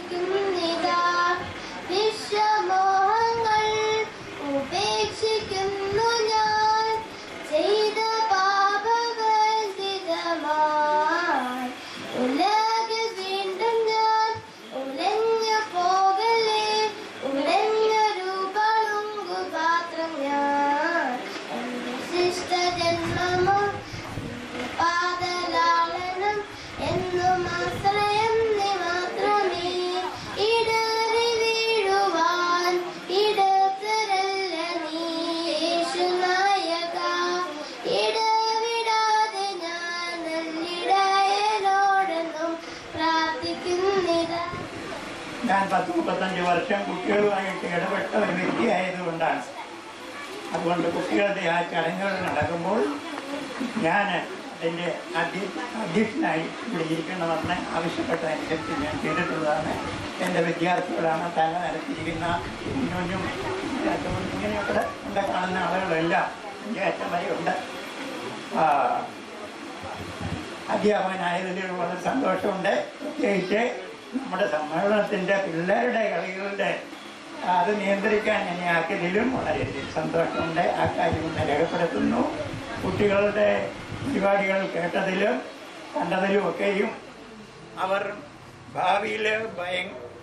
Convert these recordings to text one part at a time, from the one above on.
പ്രാർത്ഥിക്കുന്നിതാ വിശ്വമോഹങ്ങൾ ഉപേക്ഷിക്കുന്നു ഞാൻ ചെയ്ത പാപവർജിതമായി ഉലകിൽ വീണ്ടും ഞാൻ ഉലഞ്ഞു പോകലേ ഉലഞ്ഞൊരു പളുങ്കു പാത്രം ഞാൻ എന്റെ ശിഷ്ടജന്മമോ നിന്റെ പാദലാളനം എന്നും ആശ്രയം നീ മാത്രമേ ഇടറി വീഴുവാൻ ഇടത്തരല്ല നീ യേശുനായക ഇടവിടാതെ ഞാൻ നല്ലിടയനോടെന്നും പ്രാർത്ഥിക്കുന്നിതാ ഞാൻ പത്ത് മുപ്പത്തഞ്ച് വർഷം കുട്ടികളുമായിട്ട് ഇടപെട്ട ഒരു വ്യക്തിയായതുകൊണ്ടാണ് അതുകൊണ്ട് കുട്ടികളുടെ ആ ചടങ്ങുകൾ നടക്കുമ്പോൾ ഞാൻ അതിൻ്റെ അധ്യ അധ്യക്ഷനായി ഇവിടെ ഇരിക്കണമെന്ന് ആവശ്യപ്പെട്ടതനുസരിച്ച് ഞാൻ ചെയ്തിട്ടുള്ളതാണ് എൻ്റെ വിദ്യാർത്ഥികളാണ് തല നിരത്തിയിരിക്കുന്ന കുഞ്ഞുഞ്ഞും ഇങ്ങനെയൊക്കെ ഇവിടെ കാണുന്ന ആളുകളെല്ലാം ഏറ്റവും വരെ ഉണ്ട് ആ, അധ്യാപകനായതിൽ വളരെ സന്തോഷമുണ്ട് പ്രത്യേകിച്ച് നമ്മുടെ സമ്മേളനത്തിൻ്റെ പിള്ളേരുടെ കളികളുടെ അത് നിയന്ത്രിക്കാൻ എന്നെ ആക്കിയതിലും വളരെയധികം സന്തോഷമുണ്ട് ആ കാര്യം ഒന്ന് രേഖപ്പെടുത്തുന്നു കുട്ടികളുടെ പരിപാടികൾ കേട്ടതിലും കണ്ടതിലും ഒക്കെയും അവർ ഭാവിയിൽ ഭയ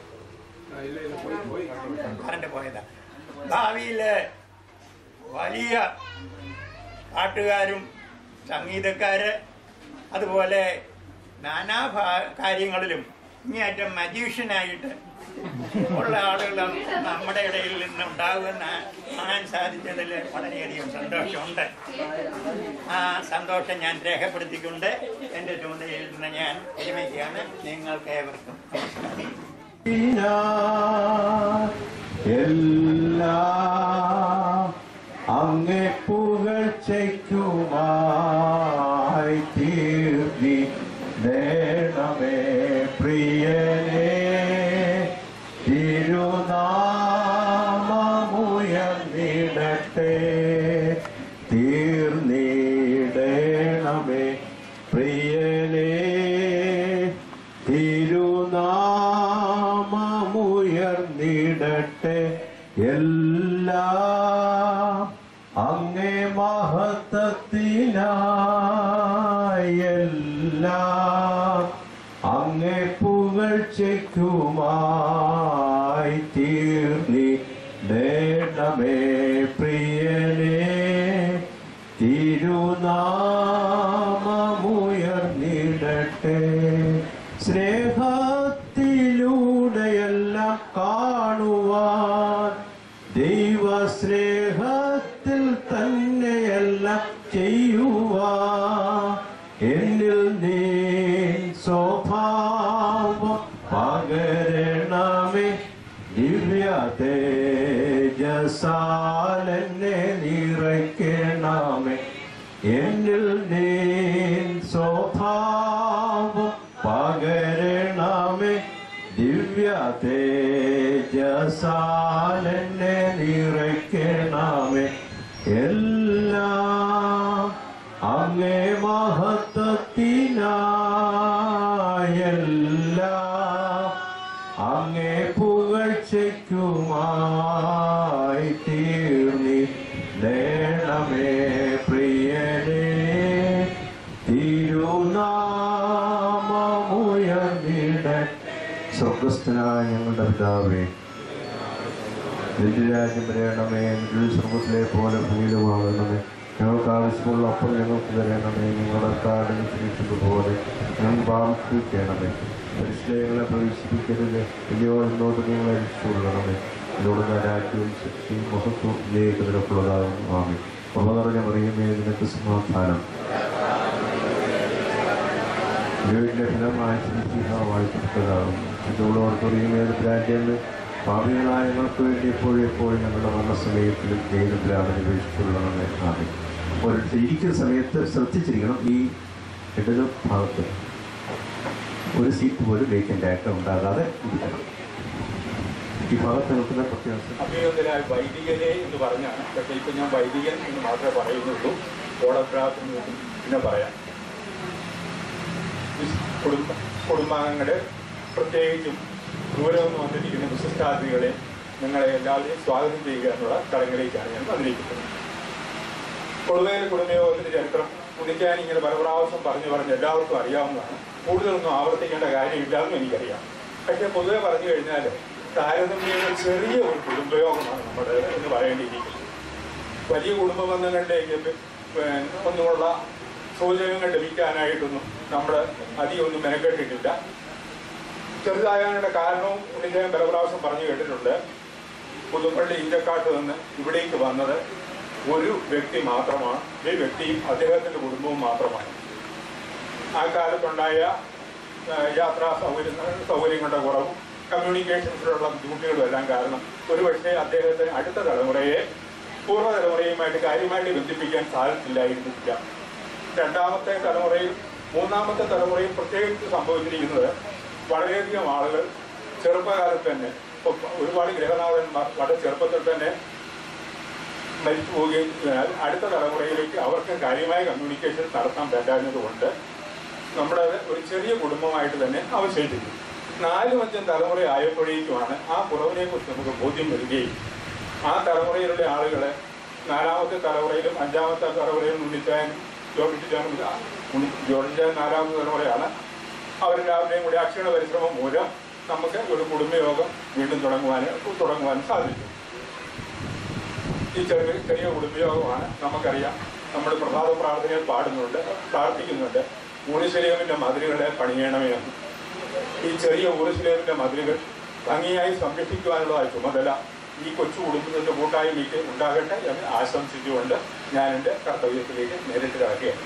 കറണ്ട് പോയതാ ഭാവിയിൽ വലിയ പാട്ടുകാരും സംഗീതക്കാര് അതുപോലെ നാനാ ഭാ- കാര്യങ്ങളിലും ഇങ്ങേയറ്റം മജീഷ്യനായിട്ട് ഉള്ള ആളുകളും നമ്മുടെ ഇടയിൽ നിന്ന് ഉണ്ടാകുമെന്ന് കാണാൻ സാധിച്ചതിൽ വളരെയധികം സന്തോഷമുണ്ട് ആ സന്തോഷം ഞാൻ രേഖപ്പെടുത്തിക്കൊണ്ട് എൻ്റെ ചുമതലയിൽ നിന്ന് ഞാൻ വിരമിക്കുകയാണ് നിങ്ങൾക്ക് ഏവർക്കും നമസ്കാരം എല്ലാം അങ്ങേ പുകഴ്ചയ്ക്കുമായി തീർന്നി നേണമേ പ്രിയനേ തിരുനാമമുയർന്നിടട്ടെ തീർന്നിടണമേ പ്രിയനേ തിരുനാമമുയർന്നിടട്ടെ എല്ലാം അങ്ങേ മഹത്വത്തിനായി എല്ലാം അങ്ങേ പുകഴ്ചയ്ക്കുമായി തീർന്നി നേടമേ പ്രിയനേ തിരുനാമമുയർന്നിടട്ടെ സ്നേഹത്തിലൂടെയെല്ലാം കാണുവാൻ ദൈവസ്നേഹത്തിൽ തന്നെയെല്ലാം ചെയ്യുവാൻ എന്നിൽ നീ സ്വഭാവം പകരണമേ ദിവ്യ തേജസാലെന്നെ നിറയ്ക്കണമേ എന്നിൽ നീ സ്വഭാവം പകരണമേ ദിവ്യ തേജസാലെന്നെ നിറയ്ക്കണമേ എല്ലാം അങ്ങേ മഹത്വത്തിനായെല്ലാം അങ്ങേ പുകഴ്ചയ്ക്കുമായി തീർന്നി നേടമേ പ്രിയനേ തിരുനാമമുയർന്നിട സ്വർഗസ്ഥനായ ഞങ്ങളുടെ പിതാവേ രാജ്യം വരയണമേ എങ്കിൽ സ്വർഗത്തിലെ പോലെ ഭൂമിയിലുമാകണമേ ഞങ്ങൾക്ക് ആവശ്യമുള്ള അപ്പം ഞങ്ങൾക്ക് തരണമേ ഞങ്ങളുടെ കാടിന് ക്ഷണിച്ചതുപോലെ ഞങ്ങൾ പാപിക്കണമേ പരിശ്രയങ്ങളെ പ്രവേശിപ്പിക്കരുത് വലിയോ എന്നോട് നിങ്ങളെ രക്ഷിച്ചുകൊള്ളണമേ എന്നോട് രാജ്യവും ശക്തിയും മഹത്വവും ഇതിലേക്ക് നിരക്കുള്ളതാകുന്നു ആമി ഉറവ നിറഞ്ഞ മറിയമേ നിനക്ക് സമാധാനം ദൈവത്തിന്റെ ഫലമായ വാഴ്ത്തപ്പെട്ടതാകുന്നു ഇതോടോട് തുടങ്ങിയ രാജ്യങ്ങൾ ഭാവികളായ ഞങ്ങൾക്ക് വേണ്ടി എപ്പോഴും എപ്പോഴും ഞങ്ങളുടെ മരണസമയത്തിലും ദൈവത്തിലാണ് അപേക്ഷിച്ചുള്ളതെന്ന് ആമി ഒരു ഇരിക്കുന്ന സമയത്ത് ശ്രദ്ധിച്ചിരിക്കണം ഈ ഇടത് ഭാഗത്ത് ഒരു സീറ്റ് പോലും വേക്കൻ്റ് ആയിട്ട് ഉണ്ടാകാതെ ഇരിക്കണം ഈ ഭാഗത്ത് നിൽക്കുന്ന പ്രത്യേകം അഭിനന്ദനായ വൈദികരെ എന്ന് പറഞ്ഞാണ് പക്ഷേ ഇപ്പം ഞാൻ വൈദികൻ എന്ന് മാത്രമേ പറയുന്നുള്ളൂ ഓടപ്രാർത്ഥന പിന്നെ പറയാം ഈ കുടുംബ കുടുംബാംഗങ്ങളെ പ്രത്യേകിച്ചും ദൂരെ നിന്ന് വന്നിരിക്കുന്ന വിശിഷ്ടാതിഥികളെ നിങ്ങളെ എല്ലാവരെയും സ്വാഗതം ചെയ്യുക എന്നുള്ള ചടങ്ങിലേക്കാണ് ഞാൻ വന്നിരിക്കുന്നത് കൊടുവേൽ കുടുംബയോഗത്തിന്റെ ചരിത്രം ഉദിക്കാൻ ഇങ്ങനെ പല പ്രാവശ്യം പറഞ്ഞു പറഞ്ഞ് എല്ലാവർക്കും അറിയാവുന്നതാണ് കൂടുതലൊന്നും ആവർത്തിക്കേണ്ട കാര്യമില്ലാന്നും എനിക്കറിയാം പക്ഷെ പൊതുവെ പറഞ്ഞു കഴിഞ്ഞാൽ താരതമ്യേന ചെറിയ ഒരു കുടുംബയോഗമാണ് നമ്മുടെ എന്ന് പറയേണ്ടിയിരിക്കുന്നത് വലിയ കുടുംബ ബന്ധങ്ങളിലേക്ക് പിന്നെ ഒന്നുമുള്ള സൂചകങ്ങൾ ലഭിക്കാനായിട്ടൊന്നും നമ്മൾ അധികം ഒന്നും മെനക്കെട്ടിട്ടില്ല ചെറുതാകാനുള്ള കാരണവും ഉണ്ണിദ്ദേഹം പല പ്രാവശ്യം പറഞ്ഞു കേട്ടിട്ടുണ്ട് പുതുപ്പള്ളി ഇഞ്ചക്കാട്ട് നിന്ന് ഇവിടേക്ക് വന്നത് ഒരു വ്യക്തി മാത്രമാണ് ഈ വ്യക്തിയും അദ്ദേഹത്തിന്റെ കുടുംബവും മാത്രമാണ് ആ കാലത്തുണ്ടായ ആ, യാത്രാ സൗകര്യ സൗകര്യങ്ങളുടെ കുറവും കമ്മ്യൂണിക്കേഷൻസിലുള്ള ബുദ്ധിമുട്ടുകളും എല്ലാം കാരണം ഒരുപക്ഷെ അദ്ദേഹത്തിന് അടുത്ത തലമുറയെ പൂർവ്വതലമുറയുമായിട്ട് കാര്യമായിട്ട് ബന്ധിപ്പിക്കാൻ സാധിച്ചില്ലായിരുന്നില്ല രണ്ടാമത്തെ തലമുറയിൽ മൂന്നാമത്തെ തലമുറയിൽ പ്രത്യേകിച്ച് സംഭവിച്ചിരിക്കുന്നത് വളരെയധികം ആളുകൾ ചെറുപ്പകാലത്ത് തന്നെ ഇപ്പൊ ഒരുപാട് ഗ്രഹനാഥന്മാർ വളരെ ചെറുപ്പത്തിൽ തന്നെ മരിച്ചു പോവുകയും ചെയ്താൽ അടുത്ത തലമുറയിലേക്ക് അവർക്ക് കാര്യമായ കമ്മ്യൂണിക്കേഷൻ നടത്താൻ പറ്റാഞ്ഞതുകൊണ്ട് നമ്മുടെ ഒരു ചെറിയ കുടുംബമായിട്ട് തന്നെ അവശേഷിച്ചു നാലും അഞ്ചും തലമുറ ആയപ്പോഴേക്കുമാണ് ആ കുറവിനെ കുറിച്ച് നമുക്ക് ബോധ്യം വരികയും ആ തലമുറയിലുള്ള ആളുകളെ നാലാമത്തെ തലമുറയിലും അഞ്ചാമത്തെ തലമുറയിലും ഉണ്ണിച്ചായൻ ജോർജിച്ചാൻ ജോർജിച്ചാൻ നാലാമത്തെ തലമുറയാണ് അവരെല്ലാവരുടെയും കൂടി അക്ഷര പരിശ്രമം മൂലം നമുക്ക് ഒരു കുടുംബയോഗം വീണ്ടും തുടങ്ങുവാൻ തുടങ്ങുവാൻ സാധിച്ചു ഈ ചെറിയ ചെറിയ കുടുംബയോഗമാണ് നമുക്കറിയാം നമ്മൾ പ്രഭാത പ്രാർത്ഥനയിൽ പാടുന്നുണ്ട് പ്രാർത്ഥിക്കുന്നുണ്ട് ഊണിശലേമിന്റെ മതിലുകളെ പണിയണമേ എന്ന് ഈ ചെറിയ ഊണിശലേമിന്റെ മതിലുകൾ ഭംഗിയായി സംരക്ഷിക്കുവാനുള്ളതായ ചുമതല ഈ കൊച്ചു കുടുംബത്തിന്റെ കൂട്ടായ്മയ്ക്ക് ഉണ്ടാകട്ടെ എന്ന് ആശംസിച്ചുകൊണ്ട് ഞാൻ എൻ്റെ കർത്തവ്യത്തിലേക്ക് നേരിട്ട് കിടക്കുകയാണ്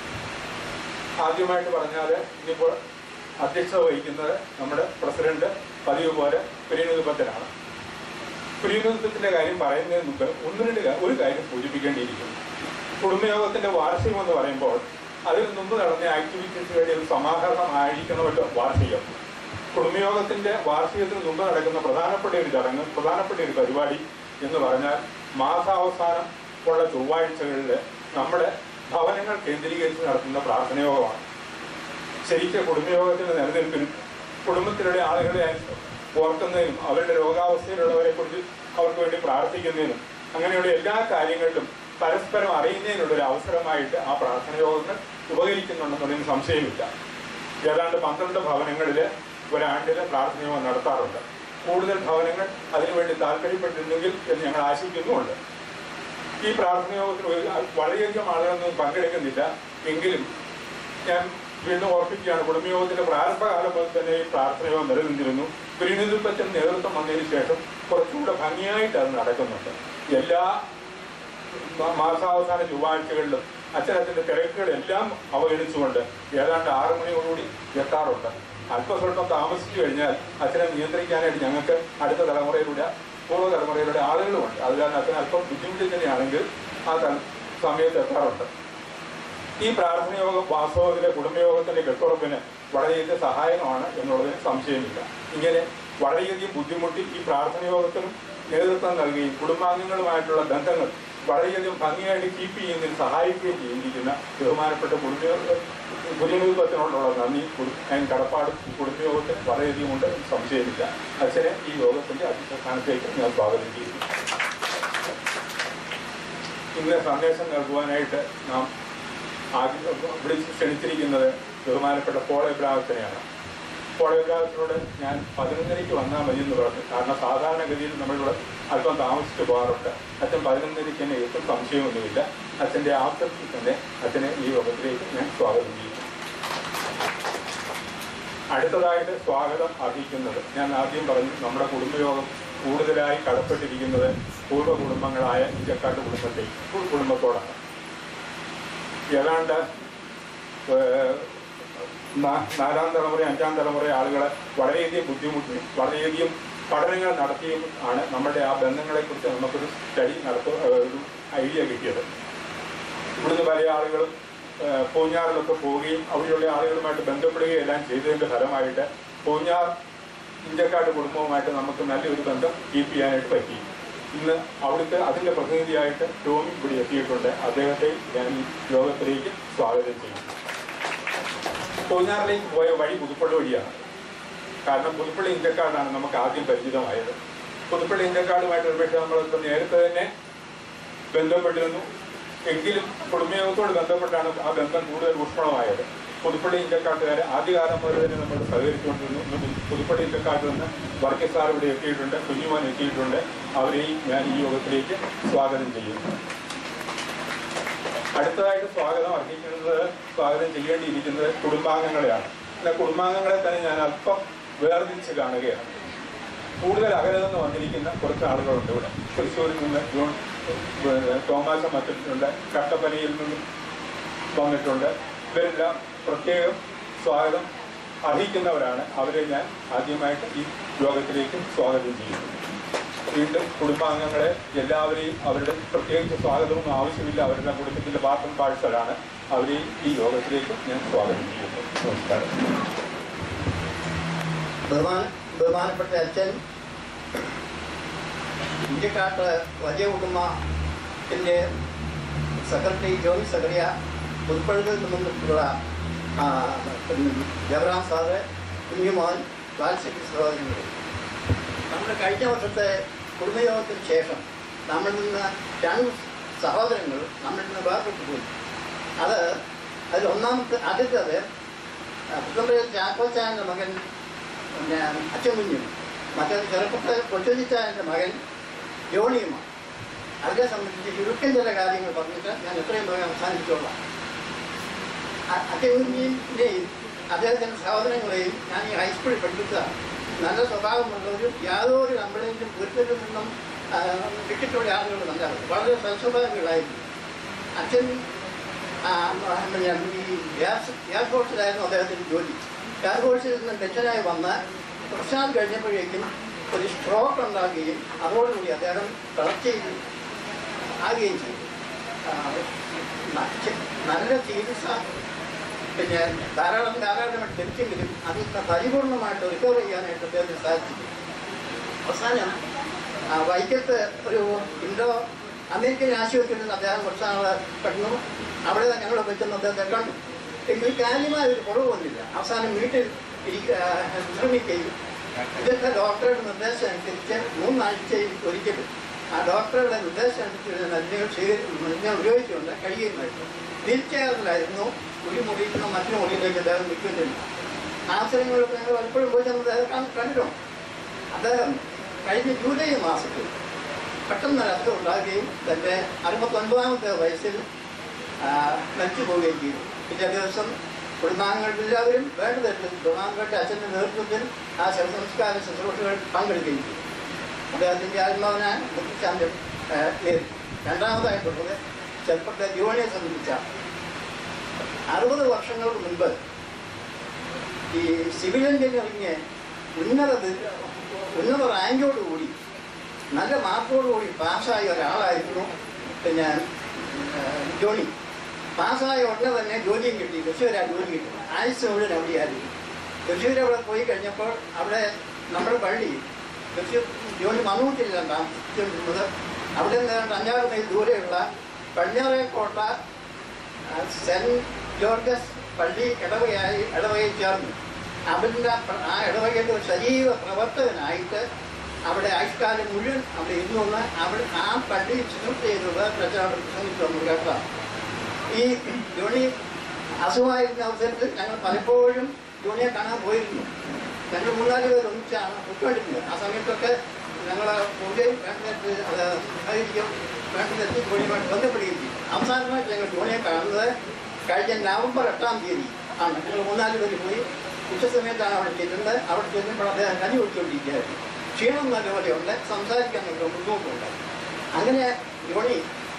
ആദ്യമായിട്ട് പറഞ്ഞാൽ ഇനിയിപ്പോൾ അധ്യക്ഷത വഹിക്കുന്നത് നമ്മുടെ പ്രസിഡന്റ് പതിവ് പോലെ കുര്യനുദ്ബത്തിനാണ് കുര്യനുദ്ബത്തിന്റെ കാര്യം പറയുന്നതിന് മുമ്പ് ഒന്ന് രണ്ട് കാ- ഒരു കാര്യം സൂചിപ്പിക്കേണ്ടിയിരിക്കുന്നു കുടുംബയോഗത്തിന്റെ വാർഷികം എന്ന് പറയുമ്പോൾ അതിൽ മുമ്പ് നടന്ന ആക്ടിവിറ്റീസുകളുടെ ഒരു സമാഹരണമായിരിക്കണമല്ലോ വാർഷികം കുടുംബയോഗത്തിന്റെ വാർഷികത്തിന് മുമ്പ് നടക്കുന്ന പ്രധാനപ്പെട്ട ഒരു ചടങ്ങ് പ്രധാനപ്പെട്ട ഒരു പരിപാടി എന്ന് പറഞ്ഞാൽ മാസാവസാനം ഉള്ള ചൊവ്വാഴ്ചകളിൽ നമ്മുടെ ഭവനങ്ങൾ കേന്ദ്രീകരിച്ച് നടത്തുന്ന പ്രാർത്ഥനയോഗമാണ് ശരിക്കും കുടുംബയോഗത്തിന്റെ നിലനിൽപ്പിനും കുടുംബത്തിലുള്ള ആളുകളെ ഓർക്കുന്നതിനും അവരുടെ രോഗാവസ്ഥയിലുള്ളവരെ കുറിച്ച് അവർക്ക് വേണ്ടി പ്രാർത്ഥിക്കുന്നതിനും അങ്ങനെയുള്ള എല്ലാ കാര്യങ്ങളിലും പരസ്പരം അറിയുന്നതിനുള്ള ഒരു അവസരമായിട്ട് ആ പ്രാർത്ഥന യോഗങ്ങൾ ഉപകരിക്കുന്നുണ്ടെന്നുള്ളതിന് സംശയമില്ല ഏതാണ്ട് പന്ത്രണ്ട് ഭവനങ്ങളിൽ ഒരാണ്ടിൽ പ്രാർത്ഥന യോഗം നടത്താറുണ്ട് കൂടുതൽ ഭവനങ്ങൾ അതിനുവേണ്ടി താല്പര്യപ്പെട്ടിരുന്നെങ്കിൽ എന്ന് ഞങ്ങൾ ആശിക്കുന്നുമുണ്ട് ഈ പ്രാർത്ഥന യോഗത്തിൽ ഒരു- വളരെയധികം ആളുകളൊന്നും പങ്കെടുക്കുന്നില്ല എങ്കിലും ഞാൻ വീണ്ടും ഓർപ്പിക്കുകയാണ് കുടുംബയോഗത്തിന്റെ പ്രാരംഭകാലം മുതൽ തന്നെ ഈ പ്രാർത്ഥനയോഗം നിലനിന്നിരുന്നു പ്രീണിതുപ്പച്ചൻ നേതൃത്വം വന്നതിന് ശേഷം കുറച്ചുകൂടെ ഭംഗിയായിട്ട് അത് നടക്കുന്നുണ്ട് എല്ലാ മാ- മാസാവസാന ചൊവ്വാഴ്ചകളിലും അച്ഛനച്ഛൻ്റെ തിരക്കുകളെല്ലാം അവഗണിച്ചുകൊണ്ട് ഏതാണ്ട് ആറു മണിയോടുകൂടി എത്താറുണ്ട് അല്പസ്വല്പം താമസിച്ചു കഴിഞ്ഞാൽ അച്ഛനെ നിയന്ത്രിക്കാനായിട്ട് ഞങ്ങൾക്ക് അടുത്ത തലമുറയിലൂടെ പൂർവ്വ തലമുറയിലൂടെ ആളുകളുമുണ്ട് അത് കാരണം അച്ഛൻ അല്പം ബുദ്ധിമുട്ടിൽ തന്നെയാണെങ്കിൽ ആ ത- സമയത്ത് എത്താറുണ്ട് ഈ പ്രാർത്ഥനയോഗം വാസ്തവത്തിലെ കുടുംബയോഗത്തിന്റെ കെട്ടുറപ്പിന് വളരെയധികം സഹായകമാണ് എന്നുള്ളതിന് സംശയമില്ല ഇങ്ങനെ വളരെയധികം ബുദ്ധിമുട്ടി ഈ പ്രാർത്ഥനയോഗത്തിനും നേതൃത്വം നൽകുകയും കുടുംബാംഗങ്ങളുമായിട്ടുള്ള ബന്ധങ്ങൾ വളരെയധികം ഭംഗിയായിട്ട് കീപ്പ് ചെയ്യുന്നതിന് സഹായിക്കുകയും ചെയ്തിരിക്കുന്ന ബഹുമാനപ്പെട്ട കുടുംബ കുടുംബത്തിനോടുള്ള നന്ദി കുടു- അതിന് കടപ്പാടും ഈ കുടുംബയോഗത്തിന് വളരെയധികം ഉണ്ട് എന്ന് സംശയമില്ല അച്ഛനെ ഈ യോഗത്തിന്റെ അധ്യക്ഷ സ്ഥാനത്തേക്ക് ഞാൻ സ്വാഗതം ചെയ്യുന്നു ഇന്ന് സന്ദേശം നൽകുവാനായിട്ട് നാം ആദ്യം വിളിച്ച് ക്ഷണിച്ചിരിക്കുന്നത് ബഹുമാനപ്പെട്ട പോൾ എബ്രാഹത്തിനെയാണ് പോൾ എബ്രാഹത്തിനോട് ഞാൻ പതിനൊന്നരയ്ക്ക് വന്നാൽ മതി എന്ന് പറഞ്ഞു കാരണം സാധാരണഗതിയിൽ നമ്മളിവിടെ അല്പം താമസിച്ചു പോകാറുണ്ട് അച്ഛൻ പതിനൊന്നരയ്ക്ക് തന്നെ എത്തും സംശയമൊന്നുമില്ല അച്ഛൻ്റെ ആസക്തി തന്നെ അച്ഛനെ ഈ യോഗത്തിലേക്ക് ഞാൻ സ്വാഗതം ചെയ്യുന്നു അടുത്തതായിട്ട് സ്വാഗതം അർഹിക്കുന്നത് ഞാൻ ആദ്യം പറഞ്ഞു നമ്മുടെ കുടുംബയോഗം കൂടുതലായി കടപ്പെട്ടിരിക്കുന്നത് പൂർവ്വ കുടുംബങ്ങളായ ഇഞ്ചക്കാട്ട് കുടുംബത്തെ കുടുംബത്തോടാണ് ഏതാണ്ട് ഏഹ്, നാ- നാലാം തലമുറ അഞ്ചാം തലമുറ ആളുകളെ വളരെയധികം ബുദ്ധിമുട്ടി വളരെയധികം പഠനങ്ങൾ നടത്തിയും ആണ് നമ്മുടെ ആ ബന്ധങ്ങളെക്കുറിച്ച് നമുക്കൊരു സ്റ്റഡി നടത്ത ഒരു ഐഡിയ കിട്ടിയത് ഇവിടുന്ന് പല ആളുകളും ഏഹ്, പൂഞ്ഞാറിലൊക്കെ പോവുകയും അവിടെയുള്ള ആളുകളുമായിട്ട് ബന്ധപ്പെടുകയും എല്ലാം ചെയ്തതിന്റെ ഫലമായിട്ട് പൂഞ്ഞാർ ഇഞ്ചക്കാട് കുടുംബവുമായിട്ട് നമുക്ക് നല്ലൊരു ബന്ധം കീപ്പ് ചെയ്യാനായിട്ട് പറ്റി ഇന്ന് അവിടുത്തെ അതിന്റെ പ്രതിനിധിയായിട്ട് ടോമി ഇവിടെ എത്തിയിട്ടുണ്ട് അദ്ദേഹത്തെ ഞാൻ ഈ യോഗത്തിലേക്ക് സ്വാഗതം ചെയ്യും പൂഞ്ഞാറിലേക്ക് പോയ വഴി പുതുപ്പള്ളി വഴിയാണ് കാരണം പുതുപ്പള്ളി ഇന്ത്യക്കാർഡാണ് നമുക്ക് ആദ്യം പരിചിതമായത് പുതുപ്പള്ളി ഇന്ത്യക്കാർഡുമായിട്ട് ഒരുപക്ഷെ നമ്മളിപ്പോൾ നേരത്തെ തന്നെ ബന്ധപ്പെട്ടിരുന്നു എങ്കിലും കുടുംബയോഗത്തോട് ബന്ധപ്പെട്ടാണ് ആ ബന്ധം കൂടുതൽ ഊഷ്മളമായത് പുതുപ്പള്ളി ഇന്ത്യക്കാട്ടുകാരെ ആദ്യകാലം മുതൽ തന്നെ നമ്മൾ സഹകരിച്ചുകൊണ്ടിരുന്നു ഇന്ന് പു- പുതുപ്പള്ളി ഇന്ത്യക്കാട്ടിൽ നിന്ന് വർഗീസ് സാർ ഇവിടെ എത്തിയിട്ടുണ്ട് കുഞ്ഞുമോൻ എത്തിയിട്ടുണ്ട് അവരെയും ഞാൻ ഈ യോഗത്തിലേക്ക് സ്വാഗതം ചെയ്യുന്നു അടുത്തതായിട്ട് സ്വാഗതം അർഹിക്കുന്നത് സ്വാഗതം ചെയ്യേണ്ടിയിരിക്കുന്നത് കുടുംബാംഗങ്ങളെയാണ് എന്നാൽ കുടുംബാംഗങ്ങളെ തന്നെ ഞാൻ അല്പം വേർതിരിച്ച് കാണുകയാണ് കൂടുതൽ അകലെ നിന്ന് വന്നിരിക്കുന്ന കുറച്ച് ആളുകളുണ്ട് ഇവിടെ തൃശ്ശൂരിൽ നിന്ന് ജോൺ ഏഹ് തോമാശ മറ്റിട്ടുണ്ട് കട്ടപ്പനയിൽ നിന്നും വന്നിട്ടുണ്ട് ഇവരെല്ലാം പ്രത്യേകം സ്വാഗതം അർഹിക്കുന്നവരാണ് അവരെ ഞാൻ ആദ്യമായിട്ട് ഈ യോഗത്തിലേക്ക് സ്വാഗതം ചെയ്യുന്നു വീണ്ടും കുടുംബാംഗങ്ങളെ എല്ലാവരെയും അവരുടെ പ്രത്യേകിച്ച് സ്വാഗതമൊന്നും ആവശ്യമില്ല അവരുടെ കുടുംബത്തിന്റെ പാർട്ടൻ പാഴ്സലാണ് അവരെയും ഈ യോഗത്തിലേക്ക് ഞാൻ സ്വാഗതം ചെയ്യുന്നു നമസ്കാരം ബഹുമാന ബഹുമാനപ്പെട്ട അച്ഛൻ ഇന്ത്യക്കാട്ട് വലിയ കുടുംബത്തിൻ്റെ സെക്രട്ടറി ജോണി സഗറിയ പുതുപ്പള്ളിയിൽ നിന്നുള്ള ആ, പിന്നെ ജവറാം സാറ് കുഞ്ഞുമോൻ വാത്സല്യ സഹോദരങ്ങൾ നമ്മുടെ കഴിഞ്ഞ വർഷത്തെ കുടുംബയോഗത്തിന് ശേഷം നമ്മളിൽ നിന്ന് രണ്ട് സഹോദരങ്ങൾ നമ്മളിൽ നിന്ന് വേർപെട്ടു പോയി അത് അതിൽ ഒന്നാമത്തെ ആദ്യത്തേത് പുതുപ്പള്ളി ചാക്കോച്ചായൻ്റെ മകൻ പിന്നെ അച്ഛൻ കുഞ്ഞും മറ്റൊരു ചെറുപ്പത്തെ കൊച്ചുചിച്ചായൻ്റെ മകൻ ജോണിയുമാണ് അതിനെ സംബന്ധിച്ച് ചുരുക്കം ചില കാര്യങ്ങൾ പറഞ്ഞിട്ട് ഞാൻ എത്രയും വേഗം അവസാനിപ്പിച്ചോളാം അ- അച്ഛൻ കുഞ്ഞിൻ്റെയും അദ്ദേഹത്തിൻ്റെ സഹോദരങ്ങളെയും ഞാൻ ഈ ഹൈസ്കൂളിൽ പഠിപ്പിച്ചതാണ് നല്ല സ്വഭാവമുള്ളവരും യാതൊരു കംപ്ലൈൻറ്റും പുരുഷനിൽ നിന്നും ആ, കിട്ടിയിട്ടുള്ള ആളുകൾ നല്ലതാണ് വളരെ സൽസ്വഭാവങ്ങളായിരുന്നു അച്ഛൻ ആ, പിന്നെ ഈ ഗ്യാസ് ഗ്യാസ് ഫോഴ്സിലായിരുന്നു അദ്ദേഹത്തിന് ജോലി ഗ്യാസ് ഫോഴ്സിൽ നിന്ന് പെൻഷനായി വന്ന് കുറച്ചാൾ കഴിഞ്ഞപ്പോഴേക്കും ഒരു സ്ട്രോക്ക് ഉണ്ടാകുകയും അതോടുകൂടി അദ്ദേഹം തളർച്ചയിൽ ആകുകയും ചെയ്തു ആ, ന- ചെ- നല്ല ചികിത്സ പിന്നെ ധാരാളം ധാരാളമായിട്ട് ലഭിച്ചെങ്കിലും അതിൽ നിന്ന് പരിപൂർണമായിട്ട് റിക്കവർ ചെയ്യാനായിട്ട് അദ്ദേഹത്തിന് സാധിച്ചില്ല അവസാനം ആ, വൈക്കത്ത് ഒരു ഇൻഡോ അമേരിക്കൻ ആശുപത്രിയിൽ നിന്ന് അദ്ദേഹം കുറച്ച് നാൾ കിടന്നു അവിടെ ഞങ്ങൾ വെച്ചെന്ന് അദ്ദേഹത്തെ കണ്ടു എങ്കിൽ കാര്യമായ ഒരു കുറവ് വന്നില്ല അവസാനം വീട്ടിൽ ഇരിക്ക- ആ, വിശ്രമിക്കുകയും ഇതൊക്കെ ഡോക്ടറുടെ നിർദ്ദേശം അനുസരിച്ച് മൂന്നാഴ്ചയിൽ ഒരിക്കലും ആ ഡോക്ടറുടെ നിർദ്ദേശം അനുസരിച്ച് മരുന്നുകൾ സ്വീകരിച്ചു മരുന്നുകൾ ഉപയോഗിച്ചുകൊണ്ട് കഴിയുമായിരുന്നു വീൽചെയറിലായിരുന്നു ഒരു മുറിയിൽ നിന്ന് മറ്റൊരു മുറിയിലേക്ക് അദ്ദേഹം നിൽക്കുന്നില്ല ആശ്രയങ്ങളൊക്കെ ഞങ്ങൾ പലപ്പോഴും പോയി ചെന്ന് അദ്ദേഹം കണ്ട്- കണ്ടിട്ടുണ്ട് അദ്ദേഹം കഴിഞ്ഞ ജൂലൈ മാസത്തിൽ പെട്ടെന്ന് അസുഖം ഉണ്ടാകുകയും തൻ്റെ അറുപത്തൊൻപതാമത്തെ വയസ്സിൽ ആ, മരിച്ചു പോവുകയും ചെയ്തു പിറ്റേ ദിവസം കുടുംബാംഗങ്ങൾ എല്ലാവരും വേണ്ട തരത്തിൽ കുടുംബാംഗങ്ങളുടെ അച്ഛൻ്റെ നേതൃത്വത്തിൽ ആ ശവസംസ്കാര ശുശ്രൂഷകൾ പങ്കെടുക്കുകയും ചെയ്തു അദ്ദേഹത്തിൻ്റെ ആത്മാവിനെ മുഖ്യശാന്തം നേരി രണ്ടാമതായിട്ടുള്ളത് ചെറുപ്പത്തെ ജീവനെ സംബന്ധിച്ചാണ് അറുപത് വർഷങ്ങൾക്ക് മുൻപ് ഈ സിവിൽ എഞ്ചിനീയറിംഗ് ഉന്നത ബി- ഉന്നത റാങ്കോടുകൂടി നല്ല മാർക്കോടുകൂടി പാസ്സായ ഒരാളായിരുന്നു പിന്നെ ആ, ജോണി പാസ്സായ ഉടനെ തന്നെ ജോലിയും കിട്ടി തൃശ്ശൂർ ആ ജോലി കിട്ടി ആയുസ് മുഴുവൻ അവിടെയായിരുന്നു തൃശ്ശൂർ അവിടെ പോയി കഴിഞ്ഞപ്പോൾ അവിടെ നമ്മുടെ പള്ളി തൃശ്ശൂർ ജോലി മണ്ണൂട്ടില്ല താമസിച്ചിരുന്നത് അവിടെ നിന്ന് ഏതാണ്ട് അഞ്ചാറ് മൈൽ ദൂരെയുള്ള പടിഞ്ഞാറേക്കോട്ട ആ, സെന്റ് ജോർജസ് പള്ളി ഇടവകയായി ഇടവകയിൽ ചേർന്നു അവരുടെ പ്ര- ആ ഇടവകയുടെ ഒരു സജീവ പ്രവർത്തകനായിട്ട് അവിടെ ആയുഷ്കാലം മുഴുവൻ അവിടെ ഇരുന്നു അവിടെ ആ പള്ളി ശുശ്രൂഷ ചെയ്തത് പ്രചാരണം ശ്രമിച്ചു നമ്മൾ കേട്ടതാണ് ഈ ജോണി അസുഖമായിരുന്ന അവസരത്തിൽ ഞങ്ങൾ പലപ്പോഴും ജോണിയെ കാണാൻ പോയിരുന്നു ഞങ്ങൾ മൂന്നാല് പേർ ഒന്നിച്ചാണ് ഉൾക്കൊണ്ടിരുന്നത് ആ സമയത്തൊക്കെ ഞങ്ങൾ പോവുകയും വേണ്ടത് അത് സഹകരിക്കും വേണ്ടത് ജോണിയുമായിട്ട് ബന്ധപ്പെടുകയും ചെയ്യും അവസാനമായിട്ട് ഞങ്ങൾ ജോണിയെ കാണുന്നത് കഴിഞ്ഞ നവംബർ എട്ടാം തീയതി ആണ് ഞങ്ങൾ മൂന്നാല് പേര് പോയി ഉച്ചസമയത്താണ് അവിടെ ചെല്ലുന്നത് അവിടെ ചെല്ലുമ്പോൾ അദ്ദേഹം കഞ്ഞി കുടിച്ചുകൊണ്ടിരിക്കുകയായിരുന്നു ക്ഷീണം നല്ലപോലെയുണ്ട് സംസാരിക്കാൻ നമുക്ക് ബുദ്ധിമുട്ടുണ്ട് അങ്ങനെ ജോണി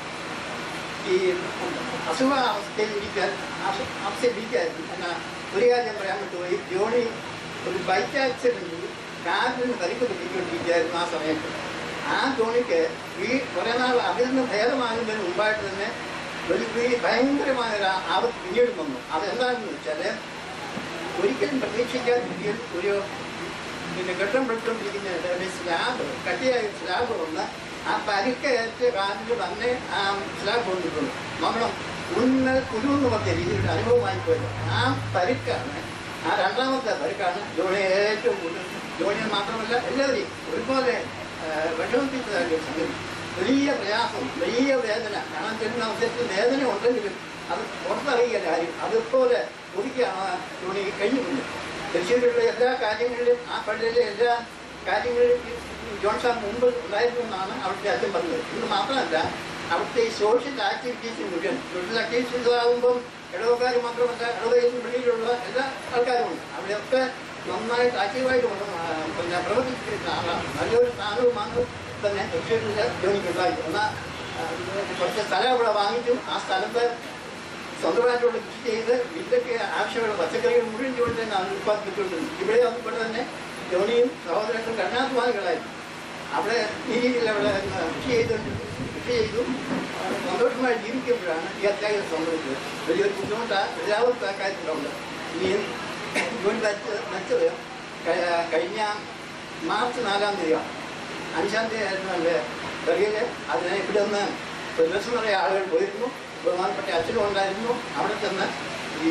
ഈ അസുഖാവസ്ഥയിൽ ഇരിക്കാൻ അസു- അവസ്ഥയിലിരിക്കായിരുന്നു എന്നാ ഒരു കാര്യം പറയാൻ പറ്റുമോ ജോണി ഒരു ബൈക്ക് ആക്സിഡൻറ്റിൽ കാറിന് പരിക്ക് പറ്റിക്കൊണ്ടിരിക്കുകയായിരുന്നു ആ സമയത്ത് ആ ജോണിക്ക് ഈ കുറേ നാൾ അതിൽ നിന്ന് ഭേദമാകുന്നതിന് മുമ്പായിട്ട് തന്നെ ഒരു ഈ ഭയങ്കരമായ ഒരു ആപത്ത് പിന്നീട് വന്നു അതെന്താണെന്ന് വെച്ചാൽ ഒരിക്കലും പ്രതീക്ഷിക്കാതിരിക്കും ഒരു പിന്നെ ഘട്ടം പെട്ടുകൊണ്ടിരിക്കുന്ന ഒരു സ്ലാബ് കട്ടിയായ ഒരു സ്ലാബ് വന്ന് ആ പരിക്കേറ്റ് കാലിൽ തന്നെ ആ സ്ലാബ് കൊണ്ടിട്ടുണ്ട് നമ്മൾ ഉന്നൽ കുരു എന്ന് പറഞ്ഞ രീതിയിൽ അനുഭവമായി പോയത് ആ പരിക്കാണ് ആ രണ്ടാമത്തെ പരിക്കാണ് ജോണിയെ ഏറ്റവും കൂടുതൽ ജോണിയെ മാത്രമല്ല എല്ലാവരെയും ഒരുപോലെ ആ, വിഷമിപ്പിച്ചതായിട്ട് ഒരു സംഗതി വലിയ പ്രയാസം വലിയ വേദന കാണാൻ ചെല്ലുന്ന അവസരത്തിൽ വേദന ഉണ്ടെങ്കിലും അത് പുറത്തറിയില്ല ആരും അതുപോലെ ഒതുക്കിയാണ് ജോണി കഴിഞ്ഞിട്ടുണ്ട് തൃശ്ശൂരിലുള്ള എല്ലാ കാര്യങ്ങളിലും ആ പള്ളിയിലെ എല്ലാ കാര്യങ്ങളിലും ജോൺ സാർ മുമ്പ് ഉണ്ടായിരുന്നു എന്നാണ് അവിടുത്തെ അച്ഛൻ പറഞ്ഞത് ഇത് മാത്രമല്ല അവിടുത്തെ ഈ സോഷ്യൽ ആക്ടിവിറ്റീസ് മുഴുവൻ സോഷ്യൽ ആക്ടിവിറ്റീസ് ആകുമ്പം ഇടവക്കാർ മാത്രമല്ല ഇടവയിൽ വെളിയിലുള്ള എല്ലാ ആൾക്കാരും ഉണ്ട് അവിടെയൊക്കെ നന്നായിട്ട് ആക്റ്റീവായിട്ട് കൊണ്ട് ആ, പിന്നെ പ്രവർത്തിച്ചിരുന്ന ആളാണ് നല്ലൊരു സ്ഥാനവും അങ്ങ് തന്നെ തൃശ്ശൂരിൽ ജോലിക്കുണ്ടായി എന്നാൽ ആ, കുറച്ച് സ്ഥലം ഇവിടെ വാങ്ങിച്ചു ആ സ്ഥലത്ത് സ്വന്തമായിട്ടുള്ള കൃഷി ചെയ്ത് വീട്ടിലേക്ക് ആവശ്യമുള്ള പച്ചക്കറികൾ മുഴുവൻ ജോലി തന്നെ ആണ് ഉത്പാദിപ്പിച്ചുകൊണ്ടിരുന്നത് ഇവിടെ അതുപോലെ തന്നെ ജോലിയും സഹോദരങ്ങളും കഠിനാധ്വാനികളായിരുന്നു അവിടെ ഈ രീതിയിൽ അവിടെ കൃഷി ചെയ്തുകൊണ്ട് കൃഷി ചെയ്തു ആ, സന്തോഷമായി ജീവിക്കുമ്പോഴാണ് ഈ അത്യാഹിതം സംഭവിച്ചത് വലിയൊരു ബുദ്ധിമുട്ടാണ് എല്ലാവർക്കും ആ കാര്യത്തിലുണ്ട് ഈ ജോലി നയിച്ചത് നയിച്ചത് കഴി- കഴിഞ്ഞ മാർച്ച് നാലാം തീയതിയാണ് അഞ്ചാം തീയതി ആയിരുന്നു എൻ്റെ ചെറിയ അതിനെ ഇവിടെ നിന്ന് ഒരു ദിവസം നിറയെ ആളുകൾ പോയിരുന്നു ബഹുമാനപ്പെട്ട അച്ഛനും ഉണ്ടായിരുന്നു അവിടെ ചെന്ന് ഈ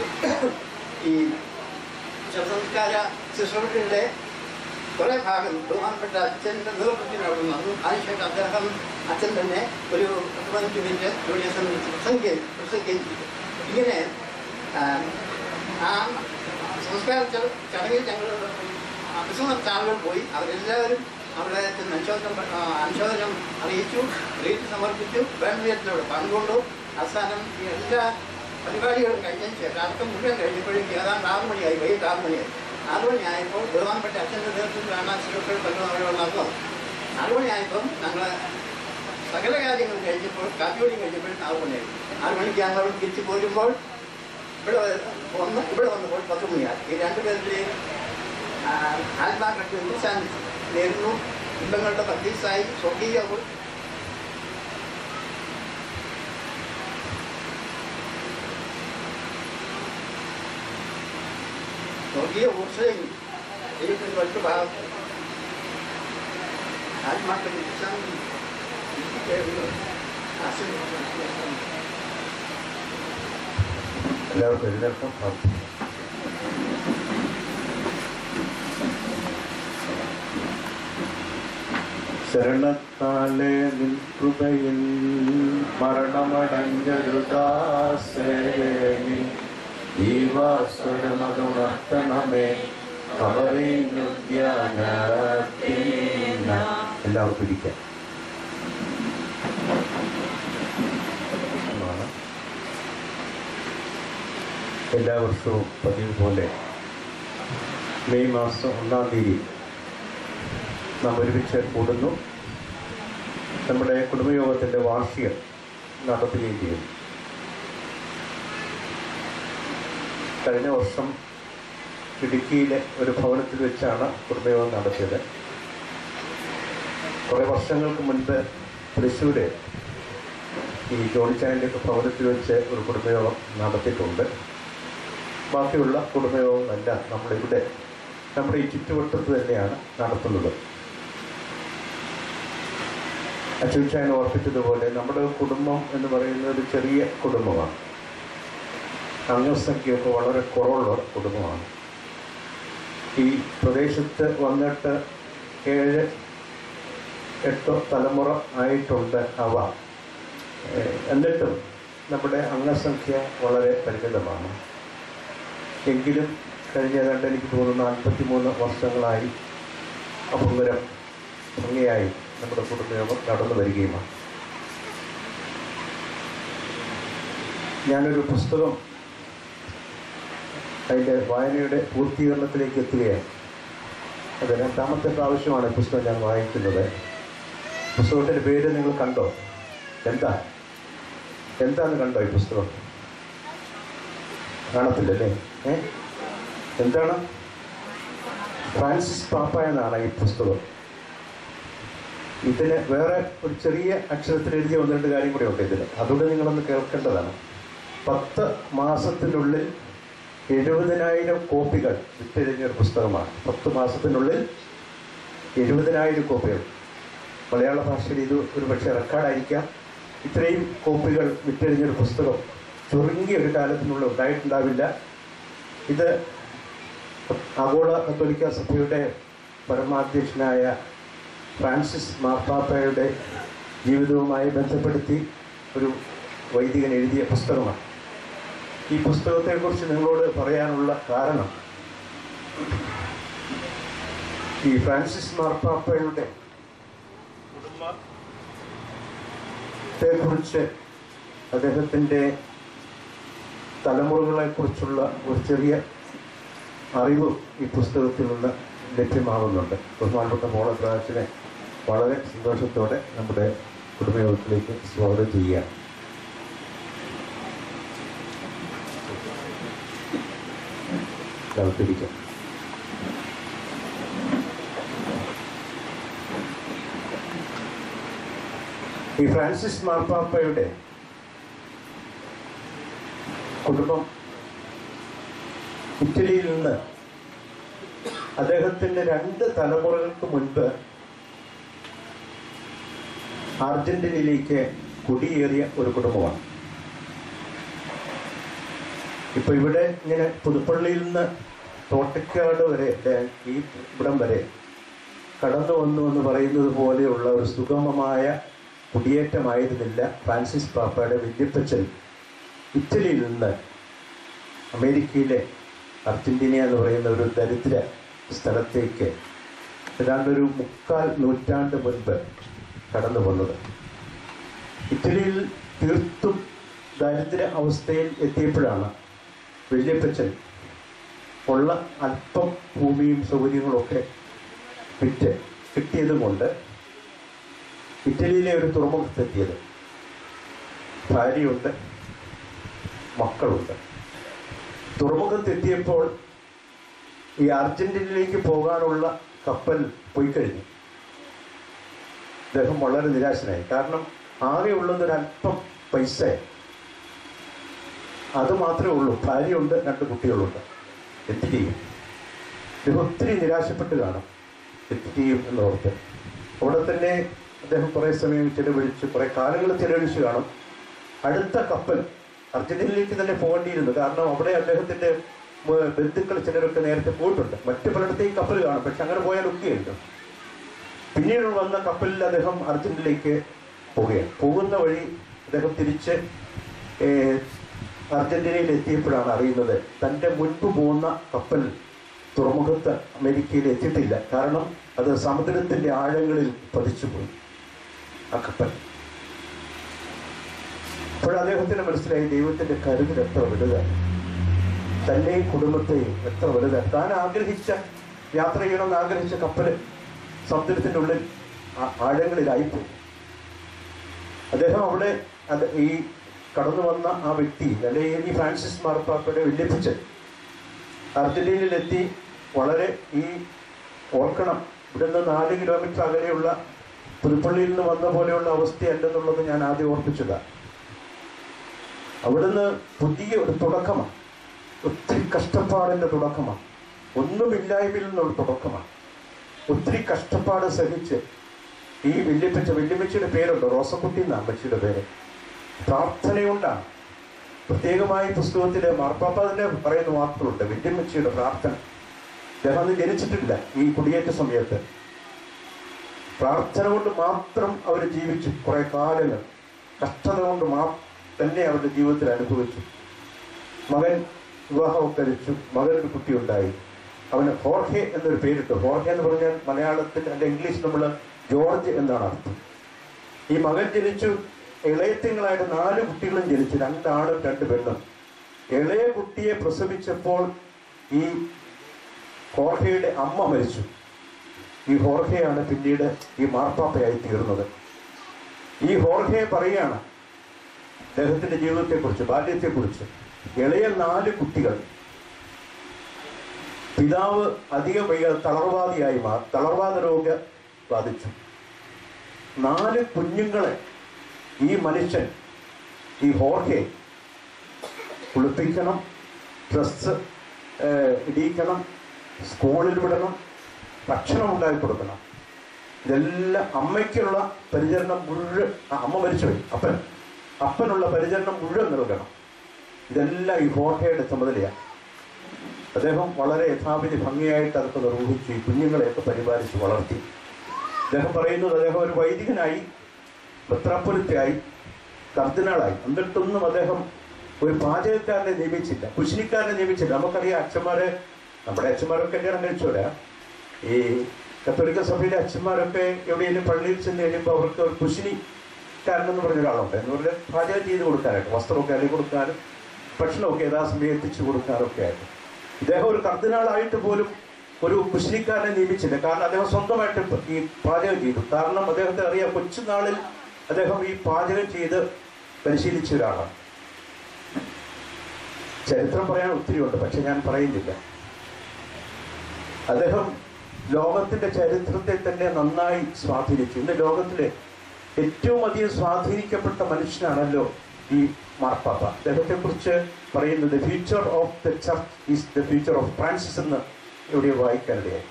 ഈ ശവസംസ്കാര ശുശ്രൂഷയുടെ കുറേ ഭാഗം ബഹുമാനപ്പെട്ട അച്ഛൻ്റെ നേതൃത്വത്തിൽ അവിടെ വന്നു അതിനുശേഷം അദ്ദേഹം അച്ഛൻ തന്നെ ഒരു പത്ത് പതിനഞ്ച് മിനിറ്റ് ജോലിയെ സംബന്ധിച്ച് പ്രസംഗിക്കുകയും പ്രസംഗിക്കുകയും ചെയ്തു ഇങ്ങനെ ആ, ആ സംസ്കാര ചട- ചടങ്ങിൽ ഞങ്ങൾ അഭിസംബന്ധ ആളുകൾ പോയി അവരെല്ലാവരും അവിടെ ചെന്ന് അനുശോചനം പ- ആ, അനുശോചനം അറിയിച്ചു റീറ്റ് സമർപ്പിച്ചു വേണ്ട വിധത്തിൽ അവിടെ പങ്കുകൊണ്ടു അവസാനം ഈ എല്ലാ പരിപാടികളും കഴിഞ്ഞതിന് ശേഷം അടക്കം മുഴുവൻ കഴിഞ്ഞപ്പോഴേക്കും ഏതാണ്ട് ആറ് മണിയായി വൈകിട്ട് ആറ് മണിയായി ആറ് മണിയായപ്പോൾ ബഹുമാനപ്പെട്ട അച്ഛൻ്റെ നേതൃത്വത്തിലാണ് ശിശുക്കൾ പലരും അവിടെ നടന്നത് ആറ് മണിയായപ്പം ഞങ്ങൾ സകല കാര്യങ്ങളും കഴിഞ്ഞപ്പോൾ കാപ്പിയോടി കഴിഞ്ഞപ്പോൾ ആറ് മണിയായി ആറ് മണിക്ക് ഞങ്ങൾ അവിടെ തിരിച്ചു പോരുമ്പോൾ ഇവിടെ വന്ന് ഇവിടെ വന്നപ്പോൾ പത്ത് മണിയായി ഈ രണ്ടുപേരുടെയും ആത്മാക്കൾക്ക് വിശാന്തി നേരുന്നു കുടുംബങ്ങളുടെ പ്രതീക്ഷയായി സ്വർഗീയ ഉ- സ്വർഗീയ ഊർജയും ദൈവത്തിന് മറ്റു ഭാഗം ആത്മാക്കളുടെ വിശാന്തി നേരുന്നു. ആശീർവദിക്കുന്നു. എല്ലാവർക്കും എഴുന്നേൽക്കാം പ്രാർത്ഥിക്കാം ശരണത്താലെ നിൻ കൃപയിൽ മരണമടഞ്ഞൊരു ദാസേനി ജീവാസുരമതുണർത്തണമേ അവറിഞ്ഞുദ്യാന എല്ലാവർക്കും ഇരിക്കാം ആണ്. എല്ലാ വർഷവും പതിവ് പോലെ മെയ് മാസം ഒന്നാം തീയതി നാം ഒരുമിച്ച് കൂടുന്നു നമ്മുടെ കുടുംബയോഗത്തിൻ്റെ വാർഷികം നടത്തുകയും ചെയ്യും കഴിഞ്ഞ വർഷം ഇടുക്കിയിലെ ഒരു ഭവനത്തിൽ വെച്ചാണ് കുടുംബയോഗം നടത്തിയത് കുറേ വർഷങ്ങൾക്ക് മുൻപ് തൃശ്ശൂര് ഈ ജോണിച്ചായൻ്റെയൊക്കെ ഭവനത്തിൽ വെച്ച് ഒരു കുടുംബയോഗം നടത്തിയിട്ടുണ്ട് ബാക്കിയുള്ള കുടുംബയോഗങ്ങളെല്ലാം നമ്മളിവിടെ നമ്മുടെ ഈ ചുറ്റുവട്ടത്ത് തന്നെയാണ് നടത്തുന്നത് അച്യുച്ചായൻ ഓർപ്പിച്ചതുപോലെ നമ്മുടെ കുടുംബം എന്ന് പറയുന്നത് ഒരു ചെറിയ കുടുംബമാണ് അംഗസംഖ്യയൊക്കെ വളരെ കുറവുള്ള കുടുംബമാണ് ഈ പ്രദേശത്ത് വന്നിട്ട് ഏഴ് എട്ടോ തലമുറ ആയിട്ടുണ്ട് അവ ഏഹ് എന്നിട്ടും നമ്മുടെ അംഗസംഖ്യ വളരെ പരിമിതമാണ് എങ്കിലും കഴിഞ്ഞ ഏതാണ്ട് എനിക്ക് തോന്നുന്നു നാൽപ്പത്തി മൂന്ന് വർഷങ്ങളായി അപൂർവം ഭംഗിയായി നമ്മുടെ കുടുംബയോഗം നടന്നു വരികയുമാണ് ഞാനൊരു പുസ്തകം അതിൻ്റെ വായനയുടെ പൂർത്തീകരണത്തിലേക്ക് എത്തുകയാണ് അത് രണ്ടാമത്തെ പ്രാവശ്യമാണ് ഈ പുസ്തകം ഞാൻ വായിക്കുന്നത് പുസ്തകത്തിൻ്റെ പേര് നിങ്ങൾ കണ്ടോ എന്താ എന്താന്ന് കണ്ടോ ഈ പുസ്തകം കാണത്തില്ലല്ലേ ഏ എന്താണ് ഫ്രാൻസിസ് പാപ്പ എന്നാണ് ഈ പുസ്തകം ഇതിന് വേറെ ഒരു ചെറിയ അക്ഷരത്തിൽ എഴുതിയ ഒന്ന് രണ്ട് കാര്യം കൂടെ ഉണ്ട് ഇതിന് അതുകൊണ്ട് നിങ്ങളൊന്ന് കേൾക്കേണ്ടതാണ് പത്ത് മാസത്തിനുള്ളിൽ എഴുപതിനായിരം കോപ്പികൾ വിറ്റഴിഞ്ഞ ഒരു പുസ്തകമാണ് പത്ത് മാസത്തിനുള്ളിൽ എഴുപതിനായിരം കോപ്പികൾ മലയാള ഭാഷയിൽ ഇത് ഒരു പക്ഷേ റെക്കോർഡായിരിക്കാം ഇത്രയും കോപ്പികൾ വിറ്റഴിഞ്ഞൊരു പുസ്തകം ചുരുങ്ങിയ ഒരു കാലത്തിനുള്ളിൽ ഉണ്ടായിട്ടുണ്ടാവില്ല ഇത് ആഗോള കത്തോലിക്ക സഭയുടെ പരമാധ്യക്ഷനായ ഫ്രാൻസിസ് മാർപ്പാപ്പയുടെ ജീവിതവുമായി ബന്ധപ്പെടുത്തി ഒരു വൈദികൻ എഴുതിയ പുസ്തകമാണ് ഈ പുസ്തകത്തെക്കുറിച്ച് നിങ്ങളോട് പറയാനുള്ള കാരണം ഈ ഫ്രാൻസിസ് മാർപ്പാപ്പയുടെ കുടുംബത്തെക്കുറിച്ച് അദ്ദേഹത്തിൻ്റെ തലമുറകളെക്കുറിച്ചുള്ള ഒരു ചെറിയ അറിവ് ഈ പുസ്തകത്തിൽ നിന്ന് ലഭ്യമാകുന്നുണ്ട് ബഹുമാനപ്പെട്ട മോളപ്രാച്ചിനെ വളരെ സന്തോഷത്തോടെ നമ്മുടെ കുടുംബയോഗത്തിലേക്ക് സ്വാഗതം ചെയ്യുക അകത്തിരിക്കാം ഈ ഫ്രാൻസിസ് മാർപ്പാപ്പയുടെ കുടുംബം ഇറ്റലിയിൽ നിന്ന് അദ്ദേഹത്തിന്റെ രണ്ട് തലമുറകൾക്ക് മുൻപ് അർജന്റീനയിലേക്ക് കുടിയേറിയ ഒരു കുടുംബമാണ് ഇപ്പൊ ഇവിടെ ഇങ്ങനെ പുതുപ്പള്ളിയിൽ നിന്ന് തോട്ടക്കാട് വരെ ദേ- ഈ ഇവിടം വരെ കടന്നു വന്നു എന്ന് പറയുന്നത് പോലെയുള്ള ഒരു സുഗമമായ കുടിയേറ്റമായിരുന്നില്ല ഫ്രാൻസിസ് പാപ്പയുടെ വല്യപ്പച്ചൻ ഇറ്റലിയിൽ നിന്ന് അമേരിക്കയിലെ അർജന്റീന എന്ന് പറയുന്ന ഒരു ദരിദ്ര സ്ഥലത്തേക്ക് ഏതാണ്ട് ഒരു മുക്കാൽ നൂറ്റാണ്ട് മുൻപ് കടന്നു വന്നത് ഇറ്റലിയിൽ തീർത്തും ദരിദ്ര അവസ്ഥയിൽ എത്തിയപ്പോഴാണ് വല്യപ്പച്ചൻ ഉള്ള അല്പം ഭൂമിയും സൗകര്യങ്ങളൊക്കെ വിറ്റ് കിട്ടിയത് കൊണ്ട് ഇറ്റലിയിലെ ഒരു തുറമുഖത്തെത്തിയത് ഭാര്യയുണ്ട് മക്കളുണ്ട് തുറമുഖത്തെത്തിയപ്പോൾ ഈ അർജന്റീനയിലേക്ക് പോകാനുള്ള കപ്പൽ പോയി കഴിഞ്ഞു അദ്ദേഹം വളരെ നിരാശനായി കാരണം ആകെ ഉള്ളത് ഒരല്പം പൈസ അത് മാത്രമേ ഉള്ളൂ ഭാര്യയുണ്ട് രണ്ട് കുട്ടികളുണ്ട് എന്ത് ചെയ്യും ഇദ്ദേഹം ഒത്തിരി നിരാശപ്പെട്ട് കാണും എന്ത് ചെയ്യും എന്നോർത്ത് അവിടെ തന്നെ അദ്ദേഹം കുറേ സമയം ചെലവഴിച്ച് കുറേ കാലങ്ങൾ ചെലവഴിച്ച് കാണും അടുത്ത കപ്പൽ അർജന്റീനയിലേക്ക് തന്നെ പോകേണ്ടിയിരുന്നു കാരണം അവിടെ അദ്ദേഹത്തിന്റെ മ- ബന്ധുക്കൾ ചിലരൊക്കെ നേരത്തെ പോയിട്ടുണ്ട് മറ്റു പലയിടത്തേക്ക് കപ്പൽ കാണും പക്ഷെ അങ്ങനെ പോയാൽ ഒക്കെയുണ്ട് പിന്നീട് വന്ന കപ്പലിൽ അദ്ദേഹം അർജന്റീനയിലേക്ക് പോവുകയാണ് പോകുന്ന വഴി അദ്ദേഹം തിരിച്ച് ഏഹ്, അർജന്റീനയിൽ എത്തിയപ്പോഴാണ് അറിയുന്നത് തൻ്റെ മുൻപ് പോകുന്ന കപ്പൽ തുറമുഖത്ത് അമേരിക്കയിൽ എത്തിയിട്ടില്ല കാരണം അത് സമുദ്രത്തിന്റെ ആഴങ്ങളിൽ പതിച്ചുപോയി ആ കപ്പൽ അപ്പോൾ അദ്ദേഹത്തിന് മനസ്സിലായി ദൈവത്തിന്റെ കരുതൽ എത്ര വലുതാണ് തന്നെയും കുടുംബത്തെയും എത്ര വലുതാണ് താൻ ആഗ്രഹിച്ച യാത്ര ചെയ്യണമെന്ന് ആഗ്രഹിച്ച കപ്പല് സമുദ്രത്തിന്റെ ഉള്ളിൽ ആ- ആഴങ്ങളിലായിപ്പോയി അദ്ദേഹം അവിടെ അത് ഈ കടന്നു വന്ന ആ വ്യക്തി അല്ലെങ്കിൽ ഈ ഫ്രാൻസിസ് മാർപ്പാപ്പയുടെ വല്യപ്പിച്ചൻ അർജന്റീനയിലെത്തി വളരെ ഈ ഓർക്കണം ഇവിടുന്ന് നാല് കിലോമീറ്റർ അകലെയുള്ള പുതുപ്പള്ളിയിൽ നിന്ന് വന്ന പോലെയുള്ള അവസ്ഥയല്ലെന്നുള്ളത് ഞാൻ ആദ്യം ഓർപ്പിച്ചതാണ് അവിടുന്ന് പുതിയ ഒരു തുടക്കമാണ് ഒത്തിരി കഷ്ടപ്പാടിന്റെ തുടക്കമാണ് ഒന്നുമില്ലായ്മയിൽ നിന്നുള്ള തുടക്കമാണ് ഒത്തിരി കഷ്ടപ്പാട് സഹിച്ച് ഈ വല്യപ്പച്ച വല്യമ്മച്ചിയുടെ പേരുണ്ട് റോസക്കുട്ടി എന്ന അമ്മച്ചിയുടെ പേര് പ്രാർത്ഥനയുണ്ടാണ് പ്രത്യേകമായി പുസ്തകത്തിലെ മാർപ്പാപ്പ തന്നെ പറയുന്ന വാക്കുകളുണ്ട് വല്യമ്മച്ചിയുടെ പ്രാർത്ഥന അദ്ദേഹം അന്ന് ജനിച്ചിട്ടില്ല ഈ കുടിയേറ്റ സമയത്ത് പ്രാർത്ഥന കൊണ്ട് മാത്രം അവർ ജീവിച്ചു കുറെ കാലങ്ങൾ കഷ്ടത കൊണ്ട് മാ തന്നെ അവരുടെ ജീവിതത്തിൽ അനുഭവിച്ചു മകൻ വിവാഹം കഴിച്ചു മകനൊരു കുട്ടി ഉണ്ടായി അവന് ഹോർഹെ എന്നൊരു പേരിട്ടു ഹോർഹെ എന്ന് പറഞ്ഞാൽ മലയാളത്തിൽ അല്ല ഇംഗ്ലീഷ് നമ്മൾ ജോർജ് എന്നാണ് അർത്ഥം ഈ മകൻ ജനിച്ചു ഇളയത്തിങ്ങളായിട്ട് നാല് കുട്ടികളും ജനിച്ചു രണ്ടാണും രണ്ട് പെണ്ണും ഇളയ കുട്ടിയെ പ്രസവിച്ചപ്പോൾ ഈ ഹോർഹയുടെ അമ്മ മരിച്ചു ഈ ഹോർഹയാണ് പിന്നീട് ഈ മാർപ്പാപ്പയായി തീർന്നത് ഈ ഹോർഹയെ പറയുകയാണ് അദ്ദേഹത്തിന്റെ ജീവിതത്തെക്കുറിച്ച് ബാല്യത്തെക്കുറിച്ച് ഇളയ നാല് കുട്ടികൾ പിതാവ് അധികം വൈകാതെ തളർവാദിയായി മാ തളർവാദ രോഗം ബാധിച്ചു നാല് കുഞ്ഞുങ്ങളെ ഈ മനുഷ്യൻ ഈ ഹോർഹെ കുളിപ്പിക്കണം ഡ്രസ്സ് ഇടിയിക്കണം സ്കൂളിൽ വിടണം ഭക്ഷണം ഉണ്ടാക്കി കൊടുക്കണം ഇതെല്ലാം അമ്മയ്ക്കുള്ള പരിചരണം മുഴുവൻ ആ, അമ്മ മരിച്ചുപോയി അപ്പൻ അപ്പനുള്ള പരിചരണം മുഴുവൻ നൽകണം ഇതെല്ലാം ഈ ഹോർഹയുടെ ചുമതലയാണ് അദ്ദേഹം വളരെ യഥാവിധി ഭംഗിയായിട്ട് അതൊക്കെ നിർവഹിച്ചു ഈ കുഞ്ഞുങ്ങളെയൊക്കെ പരിപാലിച്ച് വളർത്തി അദ്ദേഹം പറയുന്നത് അദ്ദേഹം ഒരു വൈദികനായി മെത്രാപ്പൊലിത്തയായി കർദിനാളായി എന്നിട്ടൊന്നും അദ്ദേഹം ഒരു പാചകക്കാരനെ നിയമിച്ചില്ല കുശിനിക്കാരനെ നിയമിച്ചില്ല നമുക്കറിയാം അച്ഛന്മാരെ നമ്മുടെ അച്ഛന്മാരൊക്കെ കല്യാണം കഴിച്ചോരാ ഈ കത്തോലിക്ക സഭയിലെ അച്ഛന്മാരൊക്കെ എവിടെയെങ്കിലും പള്ളിയിൽ ചെന്ന് കഴിയുമ്പോൾ അവർക്ക് ഒരു കുശിനിക്കാരനെന്ന് പറഞ്ഞ ഒരാളുണ്ട് എന്ന് പറഞ്ഞാൽ പാചകം ചെയ്ത് കൊടുക്കാനായിട്ട് വസ്ത്രമൊക്കെ അലി കൊടുക്കാനും ഭക്ഷണമൊക്കെ യഥാസമയം എത്തിച്ചു കൊടുക്കാനൊക്കെ ആയിട്ട് ഇദ്ദേഹം ഒരു കർദിനാളായിട്ട് പോലും ഒരു കുശിനിക്കാരനെ നിയമിച്ചില്ല കാരണം അദ്ദേഹം സ്വന്തമായിട്ട് ഈ പാചകം ചെയ്തു കാരണം അദ്ദേഹത്തെ അറിയാം കൊച്ചുനാളിൽ അദ്ദേഹം ഈ പാചകം ചെയ്ത് പരിശീലിച്ച ഒരാളാണ് ചരിത്രം പറയാൻ ഒത്തിരി ഉണ്ട് പക്ഷെ ഞാൻ പറയുന്നില്ല അദ്ദേഹം ലോകത്തിന്റെ ചരിത്രത്തെ തന്നെ നന്നായി സ്വാധീനിച്ചു ഇന്ന് ലോകത്തിലെ ഏറ്റവും അധികം സ്വാധീനിക്കപ്പെട്ട മനുഷ്യനാണല്ലോ ഈ മാർപ്പാപ്പ അദ്ദേഹത്തെ കുറിച്ച് പറയുന്നത് future of the church is the future of Francis എന്ന് എവിടെ വായിക്കാനിടയായി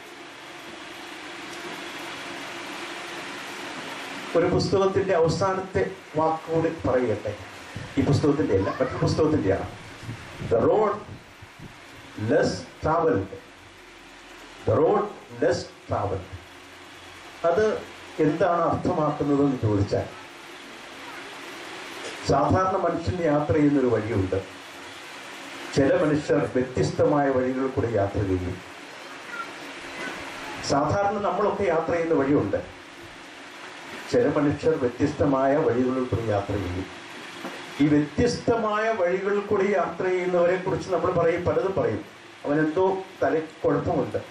ഒരു പുസ്തകത്തിന്റെ അവസാനത്തെ വാക്കുകൂടി പറയട്ടെ ഈ പുസ്തകത്തിന്റെ അല്ല മറ്റൊരു പുസ്തകത്തിന്റെയാണ് the road less travelled the road less travel അത് എന്താണ് അർത്ഥമാക്കുന്നതെന്ന് ചോദിച്ചാൽ സാധാരണ മനുഷ്യൻ യാത്ര ചെയ്യുന്നൊരു വഴിയുണ്ട് ചില മനുഷ്യർ വ്യത്യസ്തമായ വഴികളിൽ കൂടി യാത്ര ചെയ്യും സാധാരണ നമ്മളൊക്കെ യാത്ര ചെയ്യുന്ന വഴിയുണ്ട് ചില മനുഷ്യർ വ്യത്യസ്തമായ വഴികളിൽ കൂടി യാത്ര ചെയ്യും ഈ വ്യത്യസ്തമായ വഴികളിൽ കൂടി യാത്ര ചെയ്യുന്നവരെ കുറിച്ച് നമ്മൾ പറയും പലതും പറയും അവനെന്തോ തലയ്ക്ക് കുഴപ്പമുണ്ട്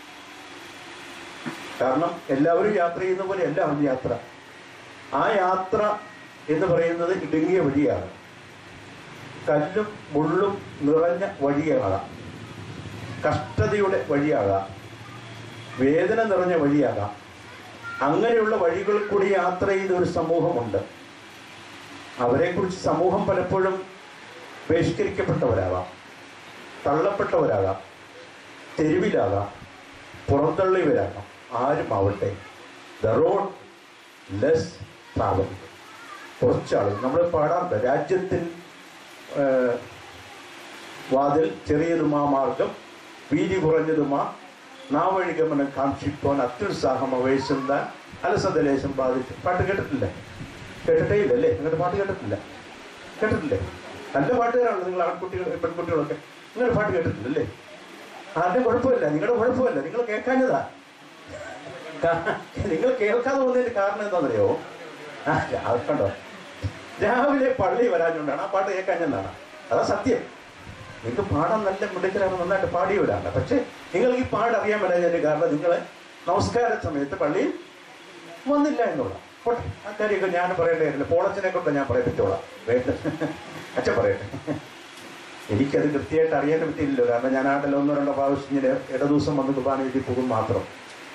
കാരണം എല്ലാവരും യാത്ര ചെയ്യുന്ന പോലെ അല്ല അവൻ യാത്ര ആ യാത്ര എന്ന് പറയുന്നത് ഇടുങ്ങിയ വഴിയാണ് കല്ലും മുള്ളും നിറഞ്ഞ വഴിയാകാം കഷ്ടതയുടെ വഴിയാകാം വേദന നിറഞ്ഞ വഴിയാകാം അങ്ങനെയുള്ള വഴികളിൽ കൂടി യാത്ര ചെയ്ത ഒരു സമൂഹമുണ്ട് അവരെക്കുറിച്ച് സമൂഹം പലപ്പോഴും ബഹിഷ്കരിക്കപ്പെട്ടവരാകാം തള്ളപ്പെട്ടവരാകാം തെരുവിലാകാം പുറന്തള്ളിയവരാകാം ആരും ആവട്ടെ ദ റോഡ് ലെസ് ട്രാവൽ കുറച്ചാളുകൾ നമ്മൾ പാടാറുണ്ട് രാജ്യത്തിൽ ആ, വാതിൽ ചെറിയതുമാ മാർഗം വീതി കുറഞ്ഞതുമാ നാവഴി ഗമനം കാക്ഷിപ്പോൻ അത്യുത്സാഹം അവേശന്താൻ അലസതലേശം ബാധിച്ചു പാട്ട് കേട്ടിട്ടില്ലേ കേട്ടിട്ടേ ഇല്ല അല്ലേ നിങ്ങളുടെ പാട്ട് കേട്ടിട്ടില്ല കേട്ടിട്ടില്ലേ നല്ല പാട്ടുകാരാണല്ലോ നിങ്ങൾ ആൺകുട്ടികൾ പെൺകുട്ടികളൊക്കെ നിങ്ങളുടെ പാട്ട് കേട്ടിട്ടില്ലല്ലേ ആരുടെ കുഴപ്പമില്ല നിങ്ങളുടെ കുഴപ്പമില്ല നിങ്ങൾ കേൾക്കാഞ്ഞതാ കാ- നിങ്ങൾ കേൾക്കാതെ പോകുന്നതിന്റെ കാരണം എന്താണെന്നറിയോ ആ അത് കണ്ടോ രാവിലെ പള്ളി വരാഞ്ഞുകൊണ്ടാണ് ആ പാട്ട് കേൾക്കാഞ്ഞെന്നാണ് അതാ സത്യം നിങ്ങൾക്ക് പാടാൻ നല്ല മിടുക്കലാണ് നന്നായിട്ട് പാടിയവരാണ് പക്ഷേ നിങ്ങൾക്ക് ഈ പാട് അറിയാൻ പറ്റാഞ്ഞതിന്റെ കാരണം നിങ്ങൾ നമസ്കാര സമയത്ത് പള്ളിയിൽ വന്നില്ല എന്നുള്ള പോട്ടെ ആ കാര്യമൊക്കെ ഞാൻ പറയേണ്ട കാര്യമില്ല പോളച്ചനെ കൊണ്ട് ഞാൻ പറയിപ്പിച്ചോളാം വേണ്ട അച്ഛൻ പറയട്ടെ എനിക്കത് കൃത്യമായിട്ട് അറിയാൻ പറ്റിയില്ലല്ലോ കാരണം ഞാൻ ആട്ടിൽ ഒന്നോ രണ്ടോ പ്രാവശ്യം ഇങ്ങനെ ഇട ദിവസം വന്ന് കുർബാന എഴുതി പോകും മാത്രം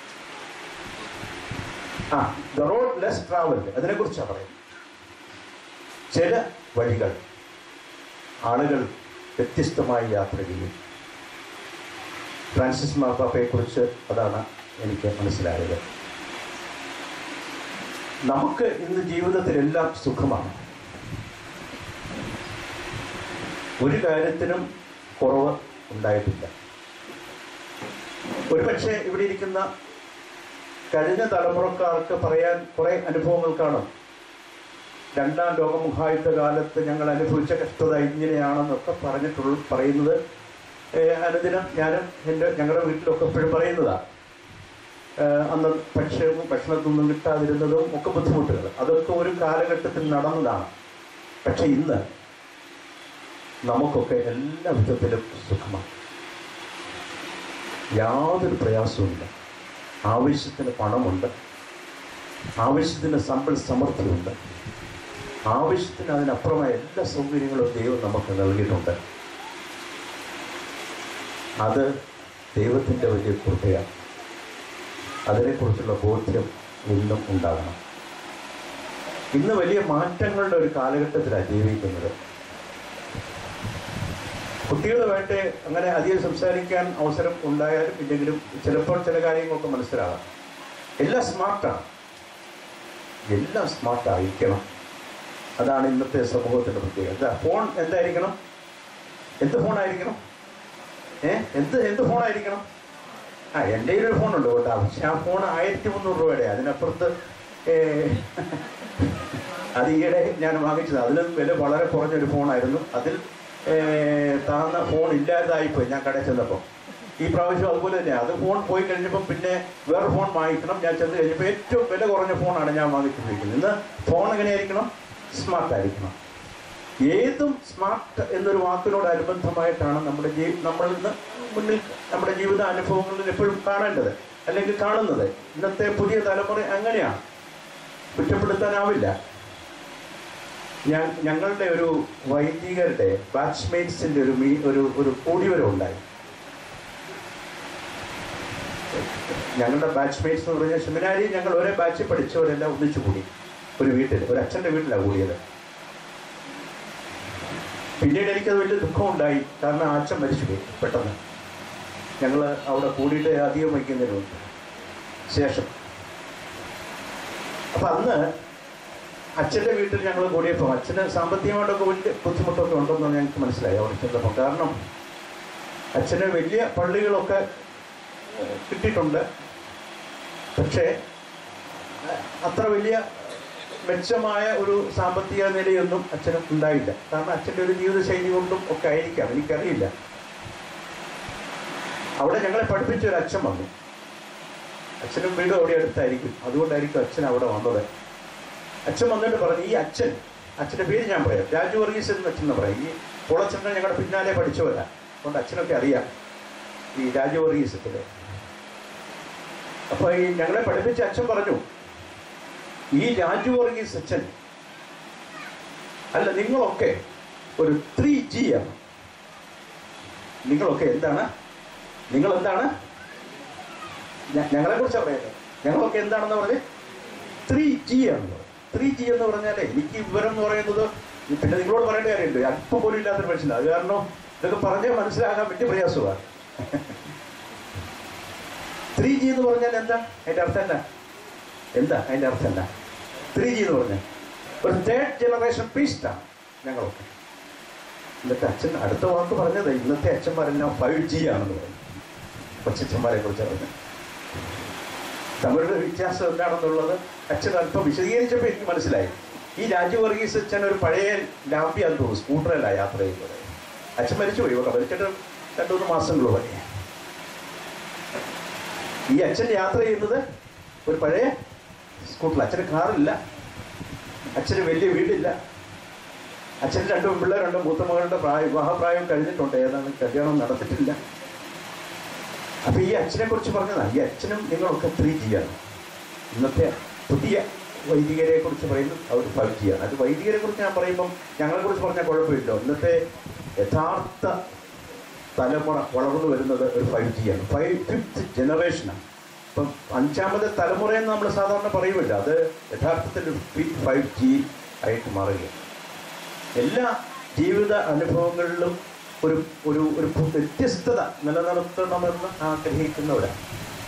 ആ ദ റോഡ് ലെസ് ട്രാവൽഡ് അതിനെ കുറിച്ചാണ് പറയുന്നത് ചില വഴികൾ ആളുകൾ വ്യത്യസ്തമായി യാത്ര ചെയ്യും ഫ്രാൻസിസ് മാർപ്പാപ്പയെ കുറിച്ച് അതാണ് എനിക്ക് മനസ്സിലായത് നമുക്ക് ഇന്ന് ജീവിതത്തിലെല്ലാം സുഖമാണ് ഒരു കാര്യത്തിനും കുറവ് ഉണ്ടായിട്ടില്ല ഒരുപക്ഷെ ഇവിടെ ഇരിക്കുന്ന കഴിഞ്ഞ തലമുറക്കാർക്ക് പറയാൻ കുറെ അനുഭവങ്ങൾ കാണും രണ്ടാം ലോകമുഖായുദ്ധ കാലത്ത് ഞങ്ങൾ അനുഭവിച്ച കഷ്ടത ഇങ്ങനെയാണെന്നൊക്കെ പറഞ്ഞിട്ടുള്ള പറയുന്നത് ഏഹ്, അനുദിനം ഞാനും എൻ്റെ ഞങ്ങളുടെ വീട്ടിലൊക്കെ എപ്പോഴും പറയുന്നതാണ് ഏഹ്, അന്ന് ഭക്ഷ്യവും ഭക്ഷണത്തൊന്നും കിട്ടാതിരുന്നതും ഒക്കെ ബുദ്ധിമുട്ടുകൾ അതൊക്കെ ഒരു കാലഘട്ടത്തിൽ നടന്നതാണ് പക്ഷെ ഇന്ന് നമുക്കൊക്കെ എല്ലാ വിധത്തിലും സുഖമാണ് യാതൊരു പ്രയാസവുമില്ല ആവശ്യത്തിന് പണമുണ്ട് ആവശ്യത്തിന് സമ്പൽ സമൃദ്ധിയുണ്ട് ആവശ്യത്തിന് അതിനപ്പുറമായ എല്ലാ സൗകര്യങ്ങളും ദൈവം നമുക്ക് നൽകിയിട്ടുണ്ട് അത് ദൈവത്തിൻ്റെ വലിയ കൃപയാണ് അതിനെക്കുറിച്ചുള്ള ബോധ്യം ഇന്നും ഉണ്ടാകണം ഇന്ന് വലിയ മാറ്റങ്ങളുടെ ഒരു കാലഘട്ടത്തിലാണ് ജീവിക്കുന്നത് കുട്ടികളുമായിട്ട് അങ്ങനെ അധികം സംസാരിക്കാൻ അവസരം ഉണ്ടായാലും ഇല്ലെങ്കിലും ചിലപ്പോൾ ചില കാര്യങ്ങളൊക്കെ മനസ്സിലാകാം എല്ലാം സ്മാർട്ടാണ് എല്ലാം സ്മാർട്ടായിരിക്കണം അതാണ് ഇന്നത്തെ സമൂഹത്തിന്റെ പ്രത്യേകത എന്താ ഫോൺ എന്തായിരിക്കണം എന്ത് ഫോണായിരിക്കണം ഏ എന്ത് എന്ത് ഫോണായിരിക്കണം ആ എൻ്റെ ഒരു ഫോണുണ്ട് കേട്ടോ പക്ഷെ ആ ഫോൺ ആയിരത്തി മുന്നൂറ് രൂപയുടെ അതിനപ്പുറത്ത് ഏ, അത് ഈയിടെ ഞാൻ വാങ്ങിച്ചത് അതിലും വില വളരെ കുറഞ്ഞൊരു ഫോണായിരുന്നു അതിൽ ഏ, താന്ന ഫോൺ ഇല്ലാതായിപ്പോയി ഞാൻ കടയിൽ ചെന്നപ്പോൾ ഈ പ്രാവശ്യം അതുപോലെ തന്നെ അത് ഫോൺ പോയി കഴിഞ്ഞപ്പം പിന്നെ വേറെ ഫോൺ വാങ്ങിക്കണം ഞാൻ ചെന്ന് കഴിഞ്ഞപ്പോൾ ഏറ്റവും വില കുറഞ്ഞ ഫോണാണ് ഞാൻ വാങ്ങിച്ചിരിക്കുന്നത് ഇന്ന് ഫോൺ എങ്ങനെയായിരിക്കണം സ്മാർട്ട് ആയിരിക്കണം ഏതും സ്മാർട്ട് എന്നൊരു വാക്കിനോട് അനുബന്ധമായിട്ടാണ് നമ്മുടെ ജീ നമ്മൾ ഇന്ന് മുന്നിൽ നമ്മുടെ ജീവിത അനുഭവങ്ങളിൽ എപ്പോഴും കാണേണ്ടത് അല്ലെങ്കിൽ കാണുന്നത് ഇന്നത്തെ പുതിയ തലമുറ അങ്ങനെയാണ് കുറ്റപ്പെടുത്താനാവില്ല ഞാൻ ഞങ്ങളുടെ ഒരു വൈദികരുടെ ബാച്ച്മേറ്റ്സിന്റെ ഒരു മീ ഒരു ഒരു കൂടിവരം ഉണ്ടായി ഞങ്ങളുടെ ബാച്ച്മേറ്റ്സ് എന്ന് പറഞ്ഞാൽ സെമിനാരി ഞങ്ങൾ ഒരേ ബാച്ചിൽ പഠിച്ചവരെല്ലാം ഒന്നിച്ചു കൂടി ഒരു വീട്ടിൽ ഒരു അച്ഛൻ്റെ വീട്ടിലാണ് കൂടിയത് പിന്നീട് എനിക്കത് വലിയ ദുഃഖമുണ്ടായി കാരണം ആ അച്ഛൻ മരിച്ചുപോയി പെട്ടെന്ന് ഞങ്ങൾ അവിടെ കൂടിയിട്ട് അധികം വയ്ക്കുന്നതിന് മുമ്പ് ശേഷം അപ്പം അന്ന് അച്ഛൻ്റെ വീട്ടിൽ ഞങ്ങൾ കൂടിയപ്പോൾ അച്ഛന് സാമ്പത്തികമായിട്ടൊക്കെ വലിയ ബുദ്ധിമുട്ടൊക്കെ ഉണ്ടെന്ന് ഞങ്ങൾക്ക് മനസ്സിലായി അവിടെ ചെന്നപ്പോൾ കാരണം അച്ഛന് വലിയ പള്ളികളൊക്കെ ഏഹ്, കിട്ടിയിട്ടുണ്ട് പക്ഷേ അഹ് അത്ര വലിയ മെച്ചമായ ഒരു സാമ്പത്തിക നിലയൊന്നും അച്ഛന് ഉണ്ടായില്ല കാരണം അച്ഛൻ്റെ ഒരു ജീവിതശൈലി കൊണ്ടും ഒക്കെ ആയിരിക്കാം എനിക്കറിയില്ല അവിടെ ഞങ്ങളെ പഠിപ്പിച്ച ഒരു അച്ഛൻ വന്നു അച്ഛനും വീടും അവിടെ അടുത്തായിരിക്കും അതുകൊണ്ടായിരിക്കും അച്ഛൻ അവിടെ വന്നത് അച്ഛൻ വന്നിട്ട് പറഞ്ഞു ഈ അച്ഛൻ അച്ഛൻ്റെ പേര് ഞാൻ പറയാം രാജു വർഗീസ് എന്ന് അച്ഛൻ എന്ന് പറയും ഈ കുളച്ചന്ദ്രൻ ഞങ്ങളുടെ പിന്നാലെ പഠിച്ചവരാ അതുകൊണ്ട് അച്ഛനൊക്കെ അറിയാം ഈ രാജു വർഗീസത്തില് അപ്പൊ ഈ ഞങ്ങളെ പഠിപ്പിച്ച അച്ഛൻ പറഞ്ഞു ഈ രാജു വർഗീസ് അച്ഛൻ അല്ല നിങ്ങളൊക്കെ ഒരു ത്രീ ജി ആണ് നിങ്ങളൊക്കെ എന്താണ് നിങ്ങൾ എന്താണ് ഞങ്ങളെ കുറിച്ച് പറയുന്നത് ഞങ്ങളൊക്കെ എന്താണെന്ന് പറഞ്ഞ് ത്രീ ജി ആണ് ത്രീ ജി എന്ന് പറഞ്ഞാലേ എനിക്ക് ഈ വിവരം എന്ന് പറയുന്നത് പിന്നെ നിങ്ങളോട് പറയേണ്ട കാര്യമുണ്ട് അല്പം പോലും ഇല്ലാത്തൊരു മനുഷ്യനാണ് അത് കാരണം ഇതൊക്കെ പറഞ്ഞാൽ മനസ്സിലാകാൻ വലിയ പ്രയാസമാണ് ത്രീ ജി എന്ന് പറഞ്ഞാൽ എന്താ അതിന്റെ അർത്ഥം എന്താ എന്താ അതിന്റെ അർത്ഥം എന്താ ത്രീ ജി എന്ന് പറഞ്ഞാൽ ഒരു തേർഡ് ജനറേഷൻ പീസ്റ്റാണ് ഞങ്ങളൊക്കെ എന്നിട്ട് അച്ഛൻ അടുത്ത വാക്ക് പറഞ്ഞത് ഇന്നത്തെ അച്ഛന്മാരെല്ലാം ഫൈവ് ജി ആണെന്ന് പറഞ്ഞു കൊച്ചച്ഛന്മാരെ കുറിച്ച് പറഞ്ഞു തമിഴിലെ വ്യത്യാസം എന്താണെന്നുള്ളത് അച്ഛൻ അല്പം വിശദീകരിച്ചപ്പോൾ എനിക്ക് മനസ്സിലായി ഈ രാജു വർഗീസ് അച്ഛൻ ഒരു പഴയ ലാമ്പിയാന്ന് തോന്നുന്നു സ്കൂട്ടറിലാണ് യാത്ര ചെയ്യുന്നത് അച്ഛൻ മരിച്ചുപോയി ഇവിടെ മരിച്ചിട്ട് രണ്ടു മൂന്ന് മാസങ്ങൾ പോലെ ഈ അച്ഛൻ യാത്ര ചെയ്യുന്നത് ഒരു പഴയ സ്കൂട്ടറിൽ അച്ഛന് കാറില്ല അച്ഛന് വലിയ വീടില്ല അച്ഛന് രണ്ട് പിള്ളേരുണ്ട് മൂത്ത മകളുടെ പ്രായ വിവാഹപ്രായം കഴിഞ്ഞിട്ടുണ്ട് ഏതാണ് കല്യാണം നടത്തിയിട്ടില്ല അപ്പൊ ഈ അച്ഛനെ കുറിച്ച് പറഞ്ഞതാ ഈ അച്ഛനും നിങ്ങളൊക്കെ ത്രീ ജിയാണ് ഇന്നത്തെ പുതിയ വൈദികരെ കുറിച്ച് പറയുന്നത് അവർ ഫൈവ് ജിയാണ് അത് വൈദികരെ കുറിച്ച് ഞാൻ പറയുമ്പം ഞങ്ങളെ കുറിച്ച് പറഞ്ഞാൽ കുഴപ്പമില്ല ഇന്നത്തെ യഥാർത്ഥ തലമുറ വളർന്നു വരുന്നത് ഒരു ഫൈവ് ജിയാണ് ഫൈവ് ഫിഫ്ത്ത് ജനറേഷനാണ് ഇപ്പം അഞ്ചാമത്തെ തലമുറയെന്ന് നമ്മൾ സാധാരണ പറയുമല്ലോ അത് യഥാർത്ഥത്തിൽ ഒരു ഫൈവ് ജി ആയിട്ട് മാറുകയാണ് എല്ലാ ജീവിത അനുഭവങ്ങളിലും ഒരു ഒരു ഒരു പു- വ്യത്യസ്തത നിലനിർത്തണമെന്ന് ആഗ്രഹിക്കുന്നവരാണ്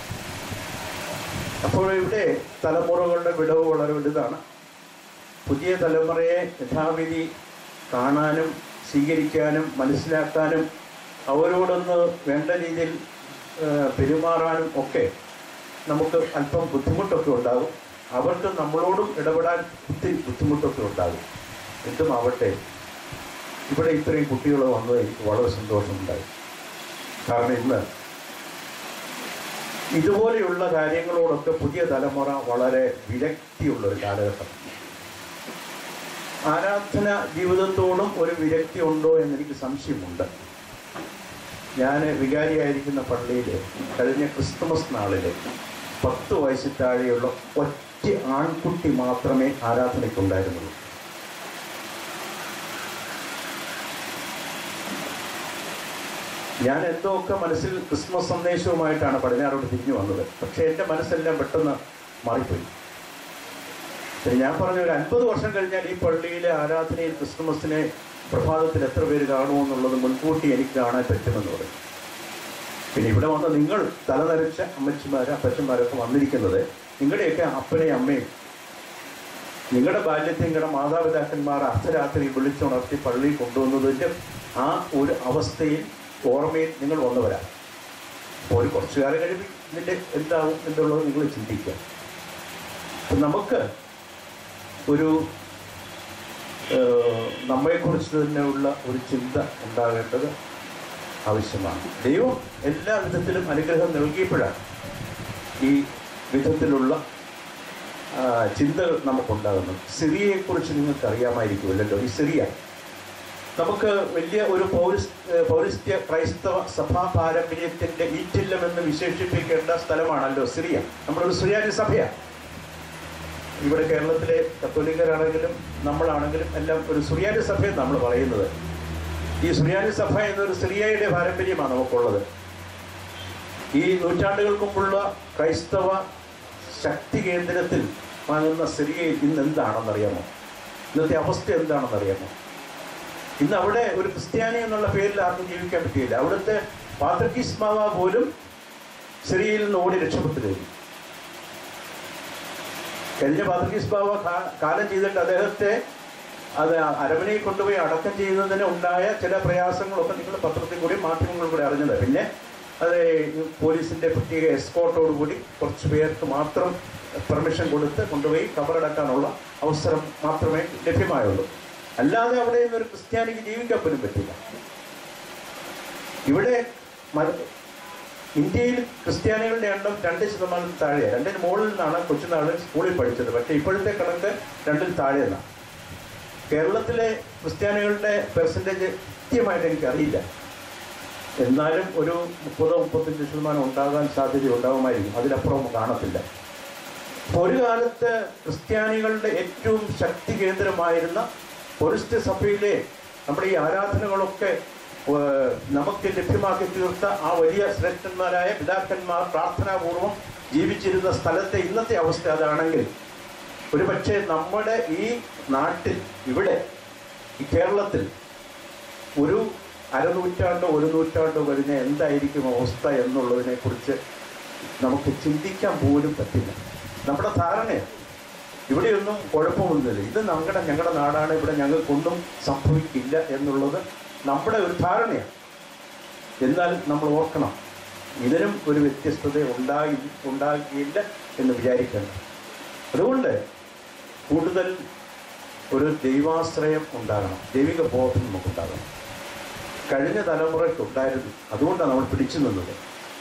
അപ്പോൾ ഇവിടെ തലമുറകളുടെ വിടവ് വളരെ വലുതാണ് പുതിയ തലമുറയെ യഥാവിധി കാണാനും സ്വീകരിക്കാനും മനസ്സിലാക്കാനും അവരോടൊന്ന് വേണ്ട രീതിയിൽ ആ, പെരുമാറാനും ഒക്കെ നമുക്ക് അല്പം ബുദ്ധിമുട്ടൊക്കെ ഉണ്ടാകും അവർക്ക് നമ്മളോടും ഇടപെടാൻ ഒത്തിരി ബുദ്ധിമുട്ടൊക്കെ ഉണ്ടാകും എന്തുമാവട്ടെ ഇവിടെ ഇത്രയും കുട്ടികൾ വന്നത് എനിക്ക് വളരെ സന്തോഷമുണ്ടായി കാരണം ഇന്ന് ഇതുപോലെയുള്ള കാര്യങ്ങളോടൊക്കെ പുതിയ തലമുറ വളരെ വിരക്തിയുള്ള ഒരു കാലഘട്ടം ആരാധന ജീവിതത്തോടും ഒരു വിരക്തി ഉണ്ടോ എന്നെനിക്ക് സംശയമുണ്ട് ഞാൻ വികാരിയായിരിക്കുന്ന പള്ളിയിൽ കഴിഞ്ഞ ക്രിസ്തുമസ് നാളിൽ പത്ത് വയസ്സിൽ താഴെയുള്ള ഒറ്റ ആൺകുട്ടി മാത്രമേ ആരാധനയ്ക്കുണ്ടായിരുന്നുള്ളൂ ഞാൻ എന്തൊക്കെ മനസ്സിൽ ക്രിസ്മസ് സന്ദേശവുമായിട്ടാണ് പടിഞ്ഞാറോട് തിരിഞ്ഞു വന്നത് പക്ഷേ എൻ്റെ മനസ്സെല്ലാം പെട്ടെന്ന് മാറിപ്പോയി പിന്നെ ഞാൻ പറഞ്ഞ ഒരു അൻപത് വർഷം കഴിഞ്ഞാൽ ഈ പള്ളിയിലെ ആരാധനയിൽ ക്രിസ്തുമസിനെ പ്രഭാതത്തിൽ എത്ര പേര് കാണുമെന്നുള്ളത് മുൻകൂട്ടി എനിക്ക് കാണാൻ പറ്റുമെന്ന് പറയും പിന്നെ ഇവിടെ വന്ന നിങ്ങൾ തലനരച്ച അമ്മച്ചിമാരും അപ്പച്ചന്മാരൊക്കെ വന്നിരിക്കുന്നത് നിങ്ങളുടെയൊക്കെ അപ്പനെയും അമ്മയും നിങ്ങളുടെ ബാല്യത്തെ നിങ്ങളുടെ മാതാപിതാക്കന്മാർ അർദ്ധരാത്രി വിളിച്ചുണർത്തി പള്ളിയിൽ കൊണ്ടുവന്നതിൻ്റെ ആ ഒരു അവസ്ഥയിൽ ഓർമ്മയിൽ നിങ്ങൾ വന്നവരാ അപ്പോൾ ഒരു കുറച്ചു കാലം കഴിയുമ്പോൾ ഇതിൻ്റെ എന്താവും എന്നുള്ളത് നിങ്ങൾ ചിന്തിക്കുക അപ്പം നമുക്ക് ഒരു ഏഹ്, നമ്മെക്കുറിച്ച് തന്നെയുള്ള ഒരു ചിന്ത ഉണ്ടാകേണ്ടത് ആവശ്യമാണ് ദൈവം എല്ലാ വിധത്തിലും അനുഗ്രഹം നൽകിയപ്പോഴാണ് ഈ വിധത്തിലുള്ള ആ, ചിന്തകൾ നമുക്കുണ്ടാകുന്നത് സിറിയയെക്കുറിച്ച് നിങ്ങൾക്ക് അറിയാമായിരിക്കുമല്ലോ ഈ സിറിയ നമുക്ക് വലിയ ഒരു പൗരസ് ഏഹ് പൗരസ്ത്യ ക്രൈസ്തവ സഭാ പാരമ്പര്യത്തിന്റെ ഈറ്റില്ലം എന്ന് വിശേഷിപ്പിക്കേണ്ട സ്ഥലമാണല്ലോ സിറിയ നമ്മളൊരു സുറിയാനി സഭയാണ് ഇവിടെ കേരളത്തിലെ കത്തോലിക്കരാണെങ്കിലും നമ്മളാണെങ്കിലും എല്ലാം ഒരു സുറിയാനി സഭയെന്ന് നമ്മൾ പറയുന്നത് ഈ സുറിയാനി സഭ എന്നൊരു സിറിയയുടെ പാരമ്പര്യമാണ് നമുക്കുള്ളത് ഈ നൂറ്റാണ്ടുകൾക്ക് മുമ്പുള്ള ക്രൈസ്തവ ശക്തി കേന്ദ്രത്തിൽ വാങ്ങുന്ന സിറിയയിൽ ഇന്ന് എന്താണെന്നറിയാമോ ഇന്നത്തെ അവസ്ഥ എന്താണെന്നറിയാമോ ഇന്ന് അവിടെ ഒരു ക്രിസ്ത്യാനി എന്നുള്ള പേരിൽ ആർക്കും ജീവിക്കാൻ പറ്റിയില്ല അവിടുത്തെ പാത്രക്കീസ് മാവ പോലും സിറിയയിൽ നിന്ന് ഓടി രക്ഷപ്പെട്ടു കഴിഞ്ഞു കഴിഞ്ഞ പാത്രക്കീസ് ബാവ കാ- കാലം ചെയ്തിട്ട് അദ്ദേഹത്തെ അത് അരമനയിൽ കൊണ്ടുപോയി അടക്കം ചെയ്യുന്നതിന് ഉണ്ടായ ചില പ്രയാസങ്ങളൊക്കെ നിങ്ങൾ പത്രത്തിൽ കൂടി മാധ്യമങ്ങളിൽ കൂടി അറിഞ്ഞത് പിന്നെ അത് ഈ പോലീസിന്റെ പ്രത്യേക എസ്കോട്ടോടുകൂടി കുറച്ച് പേർക്ക് മാത്രം പെർമിഷൻ കൊടുത്ത് കൊണ്ടുപോയി കബറടക്കാനുള്ള അവസരം മാത്രമേ ലഭ്യമായുള്ളൂ അല്ലാതെ അവിടെ നിന്നൊരു ക്രിസ്ത്യാനിക്ക് ജീവിക്കാൻ പോലും പറ്റില്ല ഇവിടെ മല- ഇന്ത്യയിൽ ക്രിസ്ത്യാനികളുടെ എണ്ണം രണ്ട് ശതമാനം താഴെയാണ് രണ്ടിന് മുകളിൽ നിന്നാണ് കൊച്ചുനാളിൽ സ്കൂളിൽ പഠിച്ചത് പക്ഷേ ഇപ്പോഴത്തെ കണക്ക് രണ്ടിൽ താഴെ നിന്നാണ് കേരളത്തിലെ ക്രിസ്ത്യാനികളുടെ പെർസെൻറ്റേജ് കൃത്യമായിട്ട് എനിക്കറിയില്ല എന്നാലും ഒരു മുപ്പതോ മുപ്പത്തഞ്ച് ശതമാനം ഉണ്ടാകാൻ സാധ്യത ഉണ്ടാകുമായിരിക്കും അതിലപ്പുറം കാണത്തില്ല അപ്പോൾ ഒരു കാലത്ത് ക്രിസ്ത്യാനികളുടെ ഏറ്റവും ശക്തി കേന്ദ്രമായിരുന്ന പൊരിസ്റ്റ് സഭയിലെ നമ്മുടെ ഈ ആരാധനകളൊക്കെ ഏഹ്, നമുക്ക് ലഭ്യമാക്കി തീർത്ത ആ വലിയ ശ്രേഷ്ഠന്മാരായ പിതാക്കന്മാർ പ്രാർത്ഥനാപൂർവം ജീവിച്ചിരുന്ന സ്ഥലത്തെ ഇന്നത്തെ അവസ്ഥ അതാണെങ്കിൽ ഒരുപക്ഷെ നമ്മുടെ ഈ നാട്ടിൽ ഇവിടെ ഈ കേരളത്തിൽ ഒരു അരനൂറ്റാണ്ടോ ഒരു നൂറ്റാണ്ടോ കഴിഞ്ഞ എന്തായിരിക്കും അവസ്ഥ എന്നുള്ളതിനെ കുറിച്ച് നമുക്ക് ചിന്തിക്കാൻ പോലും പറ്റില്ല നമ്മുടെ ധാരണയാണ് ഇവിടെയൊന്നും കുഴപ്പമൊന്നുമില്ല ഇത് ഞങ്ങളുടെ ഞങ്ങളുടെ നാടാണ് ഇവിടെ ഞങ്ങൾക്കൊന്നും സംഭവിക്കില്ല എന്നുള്ളത് നമ്മുടെ ഒരു ധാരണയാണ് എന്നാൽ നമ്മൾ ഓർക്കണം ഇതിനും ഒരു വ്യത്യസ്തത ഉണ്ടായി ഉണ്ടാകില്ല എന്ന് വിചാരിക്കണം അതുകൊണ്ട് കൂടുതൽ ഒരു ദൈവാശ്രയം ഉണ്ടാകണം ദൈവിക ബോധം നമുക്കുണ്ടാകണം കഴിഞ്ഞ തലമുറയ്ക്ക് ഉണ്ടായിരുന്നു അതുകൊണ്ടാണ് നമ്മൾ പിടിച്ചു നിന്നത്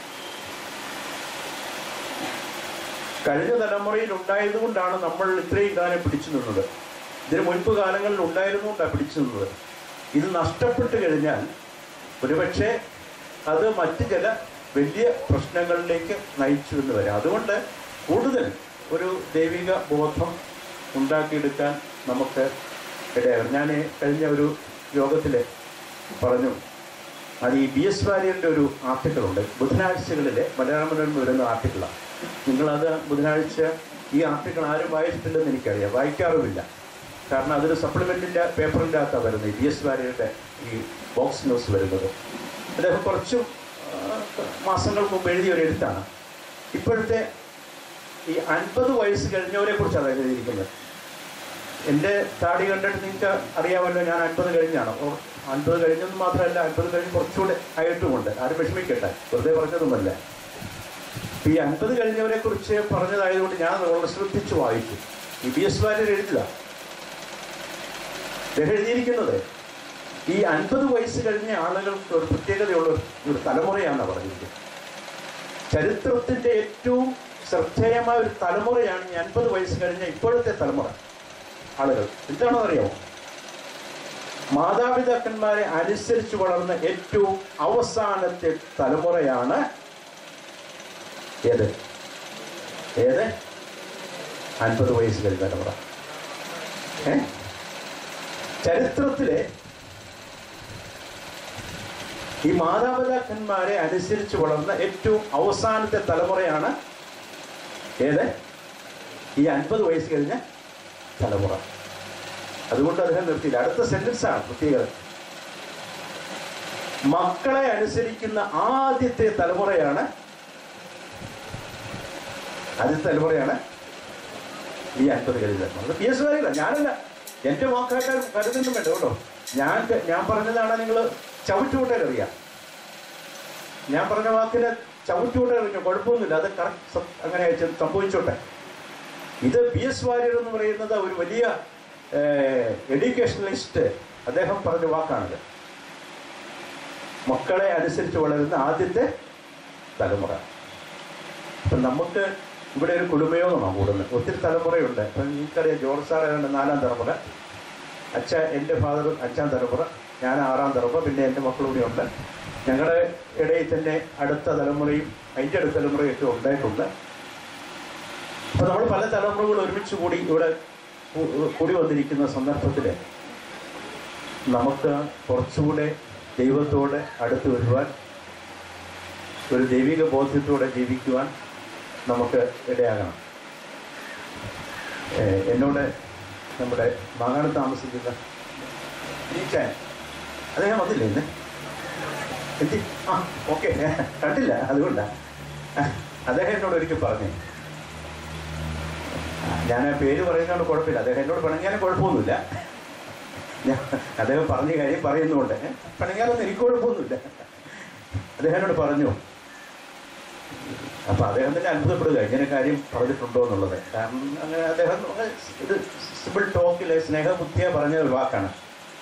കഴിഞ്ഞ തലമുറയിൽ ഉണ്ടായതുകൊണ്ടാണ് നമ്മൾ ഇത്രയും കാലം പിടിച്ചു നിന്നത് ഇതിന് മുൻപ് കാലങ്ങളിൽ ഉണ്ടായിരുന്നുകൊണ്ടാണ് പിടിച്ചു നിന്നത് ഇത് നഷ്ടപ്പെട്ടു കഴിഞ്ഞാൽ ഒരുപക്ഷെ അത് മറ്റ് ചില വലിയ പ്രശ്നങ്ങളിലേക്ക് നയിച്ചു എന്ന് വരാം അതുകൊണ്ട് കൂടുതൽ ഒരു ദൈവിക ബോധം ഉണ്ടാക്കിയെടുക്കാൻ നമുക്ക് ഇടയാകും ഞാൻ കഴിഞ്ഞ ഒരു യോഗത്തിൽ പറഞ്ഞു അത് ഈ ബി എസ് വാര്യരുടെ ഒരു ആർട്ടിക്കിളുണ്ട് ബുധനാഴ്ചകളിലെ മലയാള മനോരമ വരുന്ന ആർട്ടിക്കിളാണ് നിങ്ങളത് ബുധനാഴ്ച ഈ ആർട്ടിക്കിൾ ആരും വായിച്ചിട്ടില്ലെന്ന് എനിക്കറിയാം വായിക്കാറുമില്ല കാരണം അതൊരു സപ്ലിമെൻറ്റിൻ്റെ പേപ്പറിൻ്റെ അകത്താണ് വരുന്നത് ബി എസ് വാര്യരുടെ ഈ ബോക്സ് ന്യൂസ് വരുന്നത് അദ്ദേഹം കുറച്ചും ആ, മാസങ്ങൾക്ക് മുമ്പ് എഴുതിയ ഒരു എഴുത്താണ് ഇപ്പോഴത്തെ ഈ അൻപത് വയസ്സ് കഴിഞ്ഞവരെ കുറിച്ചാണ് എഴുതിയിരിക്കുന്നത് എൻ്റെ താടി കണ്ടിട്ട് നിങ്ങൾക്ക് അറിയാമല്ലോ ഞാൻ അൻപത് കഴിഞ്ഞാണ് ഓ അൻപത് കഴിഞ്ഞെന്ന് മാത്രമല്ല അൻപത് കഴിഞ്ഞ് കുറച്ചുകൂടെ ആയിട്ടുമുണ്ട് ആരും വിഷമിക്കട്ടെ വെറുതെ പറഞ്ഞതുമല്ല ഈ അൻപത് കഴിഞ്ഞവരെ കുറിച്ച് പറഞ്ഞതായതുകൊണ്ട് ഞാൻ വളരെ ശ്രദ്ധിച്ചു വായിച്ചു ഈ ബി എസ് വാര്യർ എഴുതില്ല അദ്ദേഹം എഴുതിയിരിക്കുന്നത് ഈ അൻപത് വയസ്സ് കഴിഞ്ഞ ആളുകൾക്ക് ഒരു പ്രത്യേകതയുള്ള ഒരു- ഒരു തലമുറയാണ് പറഞ്ഞിരിക്കുന്നത് ചരിത്രത്തിന്റെ ഏറ്റവും ശ്രദ്ധേയമായ ഒരു തലമുറയാണ് ഈ അൻപത് വയസ്സ് കഴിഞ്ഞ ഇപ്പോഴത്തെ തലമുറ ആളുകൾ എന്താണെന്ന് അറിയാമോ മാതാപിതാക്കന്മാരെ അനുസരിച്ച് വളർന്ന ഏറ്റവും അവസാനത്തെ തലമുറയാണ് ഏത് ഏത് അൻപത് വയസ്സ് കഴിഞ്ഞ തലമുറ ഏ ചരിത്രത്തിലെ ഈ മാതാപിതാക്കന്മാരെ അനുസരിച്ച് വളർന്ന ഏറ്റവും അവസാനത്തെ തലമുറയാണ് ഏത് ഈ അൻപത് വയസ്സ് കഴിഞ്ഞ തലമുറ അതുകൊണ്ട് അദ്ദേഹം നിർത്തിയില്ല അടുത്ത സെന്റൻസ് ആണ് പ്രത്യേകത മക്കളെ അനുസരിക്കുന്ന ആദ്യത്തെ തലമുറയാണ് ആദ്യത്തെ തലമുറയാണ് ഈ അൻപത് കഴിഞ്ഞ തലമുറ പി എസ് അറിയില്ല ഞാനല്ല എൻ്റെ വാക്കാക്കാൻ കരുതൊന്നും വേണ്ട കേട്ടോ ഞാൻ ഞാൻ പറഞ്ഞതാണ് നിങ്ങൾ ചവിട്ടുകൊണ്ടേ അറിയാം ഞാൻ പറഞ്ഞ വാക്കിന് ചവിട്ടൂടെ കഴിഞ്ഞു കുഴപ്പമൊന്നുമില്ല അത് കറക്റ്റ് അങ്ങനെ ചെ- സംഭവിച്ചോട്ടെ ഇത് ബി എസ് വാര്യർ എന്ന് പറയുന്നത് ഒരു വലിയ എഡ്യൂക്കേഷണലിസ്റ്റ് അദ്ദേഹം പറഞ്ഞ വാക്കാണിത് മക്കളെ അനുസരിച്ച് വളരുന്ന ആദ്യത്തെ തലമുറ അപ്പം നമുക്ക് ഇവിടെ ഒരു കുടുംബയോഗമാണ് കൂടുന്നത് ഒത്തിരി തലമുറയുണ്ട് അപ്പം നിങ്ങൾക്കറിയാം ജോർജ് സാർ ഏതാണ്ട് നാലാം തലമുറ അച്ഛ എൻ്റെ ഫാദർ അഞ്ചാം തലമുറ ഞാൻ ആറാം തലമുറ പിന്നെ എൻ്റെ മക്കളൂടെ ഉണ്ട് ഞങ്ങളുടെ ഇടയിൽ തന്നെ അടുത്ത തലമുറയും അതിൻ്റെ അടുത്ത തലമുറയും ഒക്കെ ഉണ്ടായിട്ടുണ്ട് അപ്പോൾ നമ്മൾ പല തലമുറകൾ ഒരുമിച്ച് കൂടി ഇവിടെ കൂ- കൂടി വന്നിരിക്കുന്ന സന്ദർഭത്തിൽ നമുക്ക് കുറച്ചുകൂടെ ദൈവത്തോട് അടുത്ത് വരുവാൻ ഒരു ദൈവിക ബോധ്യത്തോടെ ജീവിക്കുവാൻ നമുക്ക് ഇടയാകണം ഏഹ് എന്നോട് നമ്മുടെ മാങ്ങാട് താമസിക്കുന്ന നീച്ചാൻ അദ്ദേഹം വന്നില്ലേ ഇന്ന് എത്തി ആ ഓക്കെ കണ്ടില്ല അതുകൊണ്ടാണ് അദ്ദേഹം എന്നോട് ഒരിക്കൽ പറഞ്ഞു ഞാൻ ആ പേര് പറയുന്നതുകൊണ്ട് കുഴപ്പമില്ല അദ്ദേഹം എന്നോട് പിണങ്ങിയാലും കുഴപ്പമൊന്നുമില്ല ഞാൻ അദ്ദേഹം പറഞ്ഞ കാര്യം പറയുന്നുണ്ട് പിണങ്ങിയാലൊന്നും എനിക്ക് കുഴപ്പമൊന്നുമില്ല അദ്ദേഹം എന്നോട് പറഞ്ഞു അപ്പൊ അദ്ദേഹം തന്നെ അത്ഭുതപ്പെടുക ഇങ്ങനെ കാര്യം പറഞ്ഞിട്ടുണ്ടോ എന്നുള്ളത് കാരണം അങ്ങനെ അദ്ദേഹം ഇത് സിമ്പിൾ ടോക്കിലെ സ്നേഹബുദ്ധിയ പറഞ്ഞ ഒരു വാക്കാണ്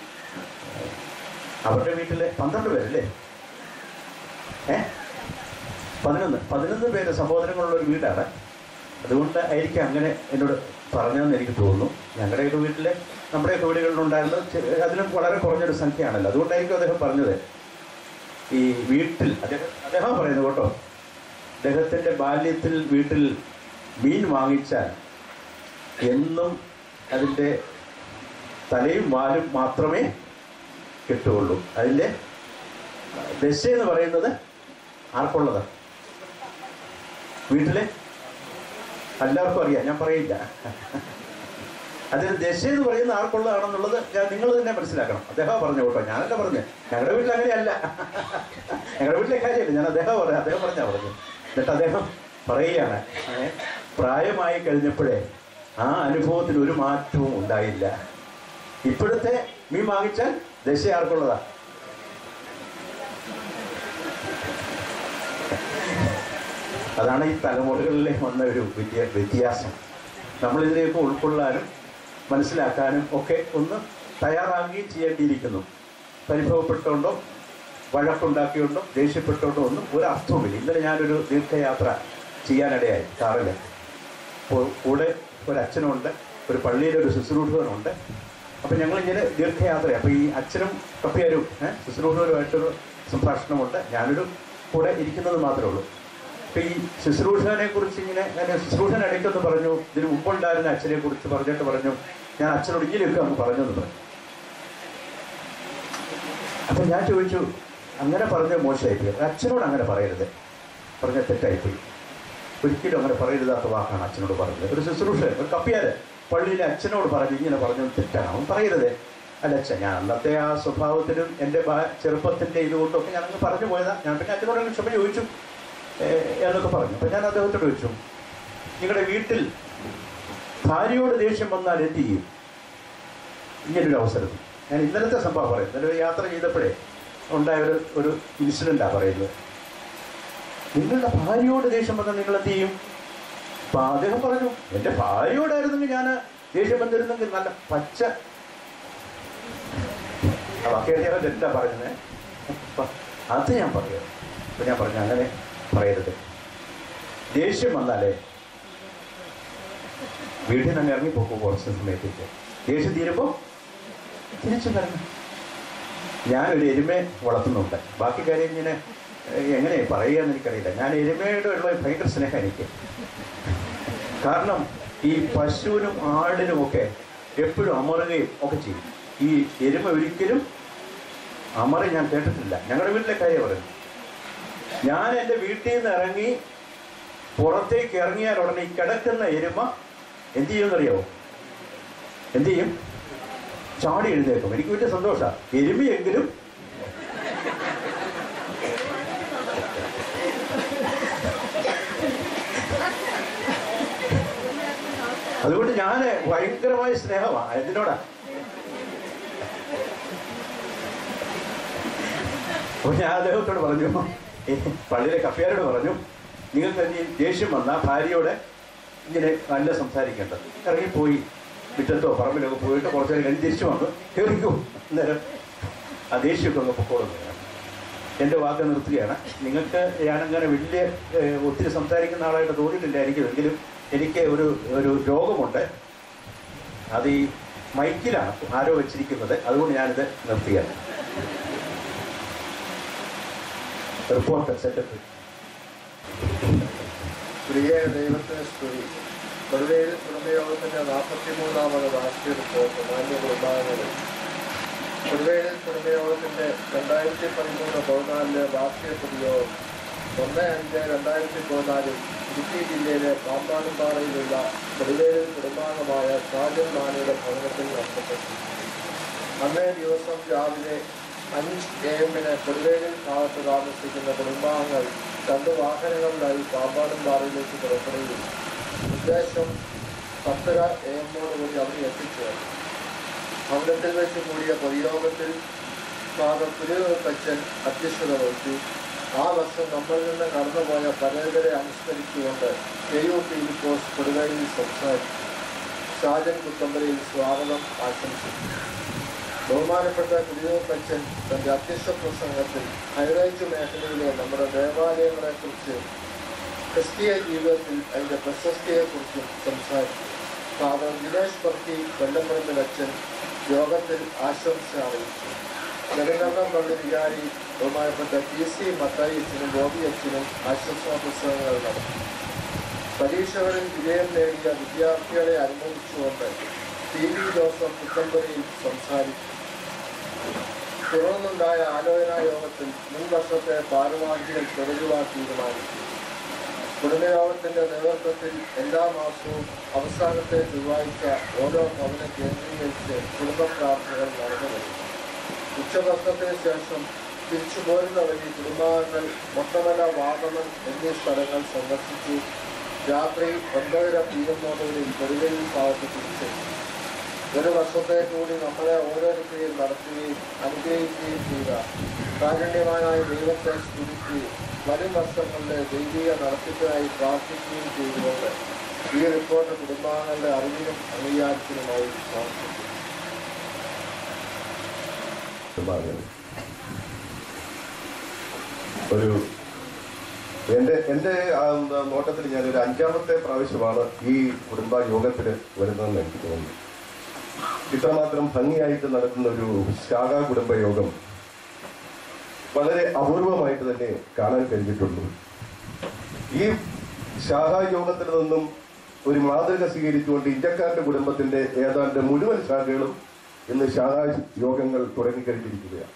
അവരുടെ വീട്ടിലെ പന്ത്രണ്ട് പേരല്ലേ ഏ പതിനൊന്ന് പതിനൊന്ന് പേര് സഹോദരങ്ങളുള്ള ഒരു വീടാണ് അതുകൊണ്ട് ആയിരിക്കും അങ്ങനെ എന്നോട് പറഞ്ഞതെന്ന് എനിക്ക് തോന്നുന്നു ഞങ്ങളുടെയൊക്കെ വീട്ടിലെ നമ്മുടെയൊക്കെ വീടുകളിലുണ്ടായിരുന്നത് ചെ- അതിനും വളരെ കുറഞ്ഞൊരു സംഖ്യയാണല്ലോ അതുകൊണ്ടായിരിക്കും അദ്ദേഹം പറഞ്ഞത് ഈ വീട്ടിൽ അദ്ദേഹം അദ്ദേഹം പറയുന്നത് കേട്ടോ അദ്ദേഹത്തിൻ്റെ ബാല്യത്തിൽ വീട്ടിൽ മീൻ വാങ്ങിച്ചാൽ എന്നും അതിൻ്റെ തലയും വാലും മാത്രമേ കിട്ടുകയുള്ളൂ അതിൻ്റെ ദശ എന്ന് പറയുന്നത് ആർക്കുള്ളതാണ് വീട്ടിലെ എല്ലാവർക്കും അറിയാം ഞാൻ പറയില്ല അതിന് ദശ എന്ന് പറയുന്ന ആർക്കുള്ളതാണെന്നുള്ളത് ഞാൻ നിങ്ങൾ തന്നെ മനസ്സിലാക്കണം അദ്ദേഹം പറഞ്ഞു കേട്ടോ ഞാനല്ല പറഞ്ഞു ഞങ്ങളുടെ വീട്ടിൽ അങ്ങനെയല്ല ഞങ്ങളുടെ വീട്ടിലെ കാര്യമല്ല ഞാൻ അദ്ദേഹം പറയാം അദ്ദേഹം പറഞ്ഞാ പറഞ്ഞു എന്നിട്ട് അദ്ദേഹം പറയുകയാണ് ഏ, പ്രായമായി കഴിഞ്ഞപ്പോഴേ ആ അനുഭവത്തിന് ഒരു മാറ്റവും ഉണ്ടായില്ല ഇപ്പോഴത്തെ മീൻ വാങ്ങിച്ചാൽ ദശ ആർക്കുള്ളതാ അതാണ് ഈ തലമുറകളിലെ വന്ന ഒരു വലിയ വ്യത്യാസം നമ്മളിതിനെയൊക്കെ ഉൾക്കൊള്ളാനും മനസ്സിലാക്കാനും ഒക്കെ ഒന്ന് തയ്യാറാകുകയും ചെയ്യേണ്ടിയിരിക്കുന്നു പരിഭവപ്പെട്ടുകൊണ്ടോ വഴക്കുണ്ടാക്കിയോണ്ടോ ദേഷ്യപ്പെട്ടുകൊണ്ടോ ഒന്നും ഒരു അർത്ഥവുമില്ല ഇന്നലെ ഞാനൊരു ദീർഘയാത്ര ചെയ്യാനിടയായി കാറിൽ അപ്പോൾ കൂടെ ഒരു അച്ഛനുണ്ട് ഒരു പള്ളിയിലെ ഒരു ശുശ്രൂഷകനുണ്ട് അപ്പം ഞങ്ങളിങ്ങനെ ദീർഘയാത്ര അപ്പോൾ ഈ അച്ഛനും കപ്പിയാരും ഏഹ് ശുശ്രൂഷകരുമായിട്ടൊരു സംഭാഷണമുണ്ട് ഞാനൊരു കൂടെ ഇരിക്കുന്നത് മാത്രമേ ഉള്ളൂ അപ്പം ഈ ശുശ്രൂഷകനെ കുറിച്ച് ഇങ്ങനെ ഞാൻ ശുശ്രൂഷൻ ഇടയ്ക്കൊന്ന് പറഞ്ഞു ഇതിന് മുമ്പുണ്ടായിരുന്ന അച്ഛനെ കുറിച്ച് പറഞ്ഞിട്ട് പറഞ്ഞു ഞാൻ അച്ഛനോട് ഇങ്ങനെയൊക്കെ അങ്ങ് പറഞ്ഞു എന്ന് പറഞ്ഞു അപ്പം ഞാൻ ചോദിച്ചു അങ്ങനെ പറഞ്ഞ മോശമായിപ്പോയി അച്ഛനോട് അങ്ങനെ പറയരുത് പറഞ്ഞ തെറ്റായിപ്പോയി ഒരിക്കലും അങ്ങനെ പറയരുതാത്ത വാക്കാണ് അച്ഛനോട് പറഞ്ഞത് ഒരു ശുശ്രൂഷ ഒരു കപ്പിയാര് പള്ളിയിലെ അച്ഛനോട് പറഞ്ഞു ഇങ്ങനെ പറഞ്ഞത് തെറ്റാണ് അവൻ പറയരുത് അല്ല അച്ഛൻ ഞാൻ അന്നത്തെ ആ സ്വഭാവത്തിലും എൻ്റെ ബാ- ചെറുപ്പത്തിൻ്റെ ഇതുകൊണ്ടൊക്കെ ഞാൻ അങ്ങ് പറഞ്ഞു പോയതാ ഞാൻ പിന്നെ അച്ഛനോട് അങ്ങ് ക്ഷമ ചോദിച്ചു ഏഹ് എന്നൊക്കെ പറഞ്ഞു അപ്പം ഞാൻ അദ്ദേഹത്തോട് ചോദിച്ചു നിങ്ങളുടെ വീട്ടിൽ ഭാര്യയോട് ദേഷ്യം വന്നാൽ എന്ത് ചെയ്യും ഇങ്ങനൊരു അവസരത്തിൽ ഞാൻ ഇന്നലത്തെ സംഭവം പറയും ഇന്നലെ ഒരു യാത്ര ചെയ്തപ്പോഴേ ഉണ്ടായ ഒരു ഒരു ഇൻസിഡൻ്റാണ് പറയുന്നത് നിങ്ങളുടെ ഭാര്യയോട് ദേഷ്യം വന്നാൽ നിങ്ങൾ എന്ത് ചെയ്യും അപ്പൊ അദ്ദേഹം പറഞ്ഞു എൻ്റെ ഭാര്യയോടായിരുന്നെങ്കിൽ ഞാൻ ദേഷ്യം വന്നിരുന്നെങ്കിൽ നല്ല പച്ച ആ ബാക്കി അദ്ദേഹം എന്താ പറയുന്നത് അപ്പൊ അത് ഞാൻ പറയാം അപ്പൊ ഞാൻ പറഞ്ഞു അങ്ങനെ പറയരുത് ദേഷ്യം വന്നാലേ വീട്ടിൽ നിന്ന് ഇറങ്ങിപ്പോക്കും കുറച്ച് സമയത്തേക്ക് ദേഷ്യം തീരുമ്പോൾ തിരിച്ചു വരണം ഞാനൊരു എരുമയെ വളർത്തുന്നുണ്ട് ബാക്കി കാര്യം ഇങ്ങനെ ഏഹ്, എങ്ങനെ പറയുക എന്ന് എനിക്കറിയില്ല ഞാൻ എരുമയുടെ ഉള്ള ഭയങ്കര സ്നേഹം എനിക്ക് കാരണം ഈ പശുവിനും ആടിനും ഒക്കെ എപ്പോഴും അമറുകയും ഒക്കെ ചെയ്യും ഈ എരുമ ഒരിക്കലും അമറി ഞാൻ കേട്ടിട്ടില്ല ഞങ്ങളുടെ വീട്ടിലെ കാര്യം പറയുന്നു ഞാൻ എൻ്റെ വീട്ടിൽ നിന്ന് ഇറങ്ങി പുറത്തേക്ക് ഇറങ്ങിയാൽ ഉടനെ ഈ കിടക്കുന്ന എരുമ എന്ത് ചെയ്യുമെന്നറിയാവോ എന്ത് ചെയ്യും ചാടി എഴുന്നേക്കും എനിക്ക് വലിയ സന്തോഷമാണ് എരുമയെങ്കിലും അതുകൊണ്ട് ഞാൻ ഭയങ്കരമായ സ്നേഹമാണ് എന്തിനോടാ അപ്പൊ ഞാൻ അദ്ദേഹത്തോട് പറഞ്ഞു ഈ പള്ളിയിലെ കപ്പിയാരോട് പറഞ്ഞു നിങ്ങൾക്ക് ഇനി ദേഷ്യം വന്ന ഭാര്യയോട് ഇങ്ങനെ നല്ല സംസാരിക്കേണ്ടത് ഇറങ്ങിപ്പോയി മുറ്റത്തോ പറമ്പിലൊക്കെ പോയിട്ട് കുറച്ച് നേരം കഴിഞ്ഞ് തിരിച്ചു വന്ന് കയറിക്കോ അന്നേരം ആ ദേഷ്യമൊക്കെ അങ്ങ് പൊക്കോളുന്നു എൻ്റെ വാക്ക് നിർത്തുകയാണ് നിങ്ങൾക്ക് ഞാനങ്ങനെ വലിയ ഏഹ്, ഒത്തിരി സംസാരിക്കുന്ന ആളായിട്ട് തോന്നിയിട്ടില്ലായിരിക്കും എങ്കിലും എനിക്ക് ഒരു ഒരു രോഗമുണ്ട് അത് ഈ മൈക്കിലാണ് ആരോ വെച്ചിരിക്കുന്നത് അതുകൊണ്ട് ഞാനിത് നിർത്തുകയാണ് റിപ്പോർട്ടർ സെക്രട്ടറി പ്രിയ ദൈവത്തിന് സ്തുതി വെറുതെയിൽ കുടുംബയോഗത്തിന്റെ നാൽപ്പത്തി മൂന്നാമത് വാർഷിക റിപ്പോർട്ട് മാന്യ കുടുംബാംഗങ്ങൾ കൊടുവേലിൽ കുടുംബയോഗത്തിന്റെ രണ്ടായിരത്തി പതിമൂന്ന് പതിനാലിലെ വാർഷിക പൊതുയോഗം ഒന്ന് അഞ്ച് രണ്ടായിരത്തി പതിനാലിൽ ഇടുക്കി ജില്ലയിലെ പാമ്പാടുംപാറയിലുള്ള കൊടുവേലിൽ കുടുംബാംഗമായ ഷാജൻ മാണിയുടെ ഭവനത്തിൽ നടത്തപ്പെട്ടു അന്നേ ദിവസം രാവിലെ അഞ്ച് എ എമ്മിന് കൊടുവേലിൽ ഭാഗത്ത് താമസിക്കുന്ന കുടുംബാംഗങ്ങൾ രണ്ട് വാഹനങ്ങളിലായി പാമ്പാടുംപാറയിലേക്ക് പുറപ്പെടുകയും ഉദ്ദേശം പത്തര എ എമ്മോടുകൂടി അവിടെ എത്തിച്ചേർന്നു ഭവനത്തിൽ വെച്ച് കൂടിയ പൊതുയോഗത്തിൽ ഫാദർ പുലികത്തച്ഛൻ അധ്യക്ഷത വഹിച്ചു ആ വർഷം നമ്മളിൽ നിന്ന് കടന്നുപോയ പരേതരെ അനുസ്മരിച്ചുകൊണ്ട് കെ യു ഫിലിപ്പോസ് കൊടുവയിൽ സംസാരിച്ചു ഷാജൻ കുത്തമ്പലയിൽ സ്വാഗതം ആശംസിച്ചു ബഹുമാനപ്പെട്ട പുലികത്തച്ഛൻ തന്റെ അധ്യക്ഷ പ്രസംഗത്തിൽ ഹൈറേഞ്ച് മേഖലയിലെ നമ്മുടെ ദേവാലയങ്ങളെക്കുറിച്ച് ക്രിസ്തീയ ജീവിതത്തിൽ അതിന്റെ പ്രശസ്തിയെക്കുറിച്ചും സംസാരിച്ചു ഫാദർ ദിനേശ് ബർക്കി വെള്ളപ്പറമ്പിൽ അച്ഛൻ യോഗത്തിൽ ആശംസ അറിയിച്ചു ജഗന്നന്ദം പള്ളി വികാരി ബഹുമാനപ്പെട്ട ടി സി മത്തായി അച്ഛനും ബോബി അച്ഛനും ആശംസാ പുസ്തകങ്ങൾ നടത്തി പരീക്ഷകളിൽ വിജയം നേടിയ വിദ്യാർത്ഥികളെ അനുമോദിച്ചുകൊണ്ട് ടി വി ജോസഫ് പുത്തമ്പരിയിൽ സംസാരിച്ചു തുടർന്നുണ്ടായ ആലോചനാ യോഗത്തിൽ മുൻ വർഷത്തെ ഭാരവാഹികൾ തുടരുവാൻ തീരുമാനിച്ചു കുടുംബയോഗത്തിന്റെ നേതൃത്വത്തിൽ എല്ലാ മാസവും അവസാനത്തെ ചൊവ്വാഴ്ച ഓരോ ഭവനം കേന്ദ്രീകരിച്ച് കുടുംബ പ്രാർത്ഥനകൾ നടന്നു വരും ഉച്ചഭക്ഷണത്തിന് ശേഷം തിരിച്ചു പോരുന്ന വഴി കുടുംബാംഗങ്ങൾ മൊട്ടമല വാഗമൺ എന്നീ സ്ഥലങ്ങൾ സന്ദർശിച്ചു രാത്രി ഒൻപതര പി എമ്മോടുകളിൽ വെറുതെയിൽ ഭാഗത്ത് തിരിച്ചെത്തി ഒരു വർഷത്തെ കൂടി നമ്മളെ ഓരോരുത്തരെയും നടത്തുകയും അനുഗ്രഹിക്കുകയും ചെയ്ത കാരുണ്യവാനായ ദൈവത്തെ സ്തുതിക്കുകയും വരും വർഷങ്ങളിലെ ദൈവിക നടത്തിപ്പിനായി പ്രാർത്ഥിക്കുകയും ചെയ്തുകൊണ്ട് ഈ റിപ്പോർട്ട് കുടുംബാംഗങ്ങളുടെ അറിവിനും അംഗീകാരത്തിനുമായി സമർപ്പിച്ചു കുടുംബാംഗങ്ങൾ ഒരു എൻ്റെ എൻ്റെ ആ, എന്താ, നോട്ടത്തിൽ ഞാൻ ഒരു അഞ്ചാമത്തെ പ്രാവശ്യമാണ് ഈ കുടുംബ യോഗത്തിൽ വരുന്നതെന്ന് എനിക്ക് തോന്നുന്നു ഇത്രമാത്രം ഭംഗിയായിട്ട് നടക്കുന്ന ഒരു ശാഖാ കുടുംബ യോഗം വളരെ അപൂർവമായിട്ട് തന്നെ കാണാൻ കഴിഞ്ഞിട്ടുള്ളൂ ഈ ശാഖാ യോഗത്തിൽ നിന്നും ഒരു മാതൃക സ്വീകരിച്ചുകൊണ്ട് ഇന്ത്യക്കാരുടെ കുടുംബത്തിന്റെ ഏതാണ്ട് മുഴുവൻ ശാഖകളും ഇന്ന് ശാഖാ യോഗങ്ങൾ തുടങ്ങിക്കഴിഞ്ഞിരിക്കുകയാണ്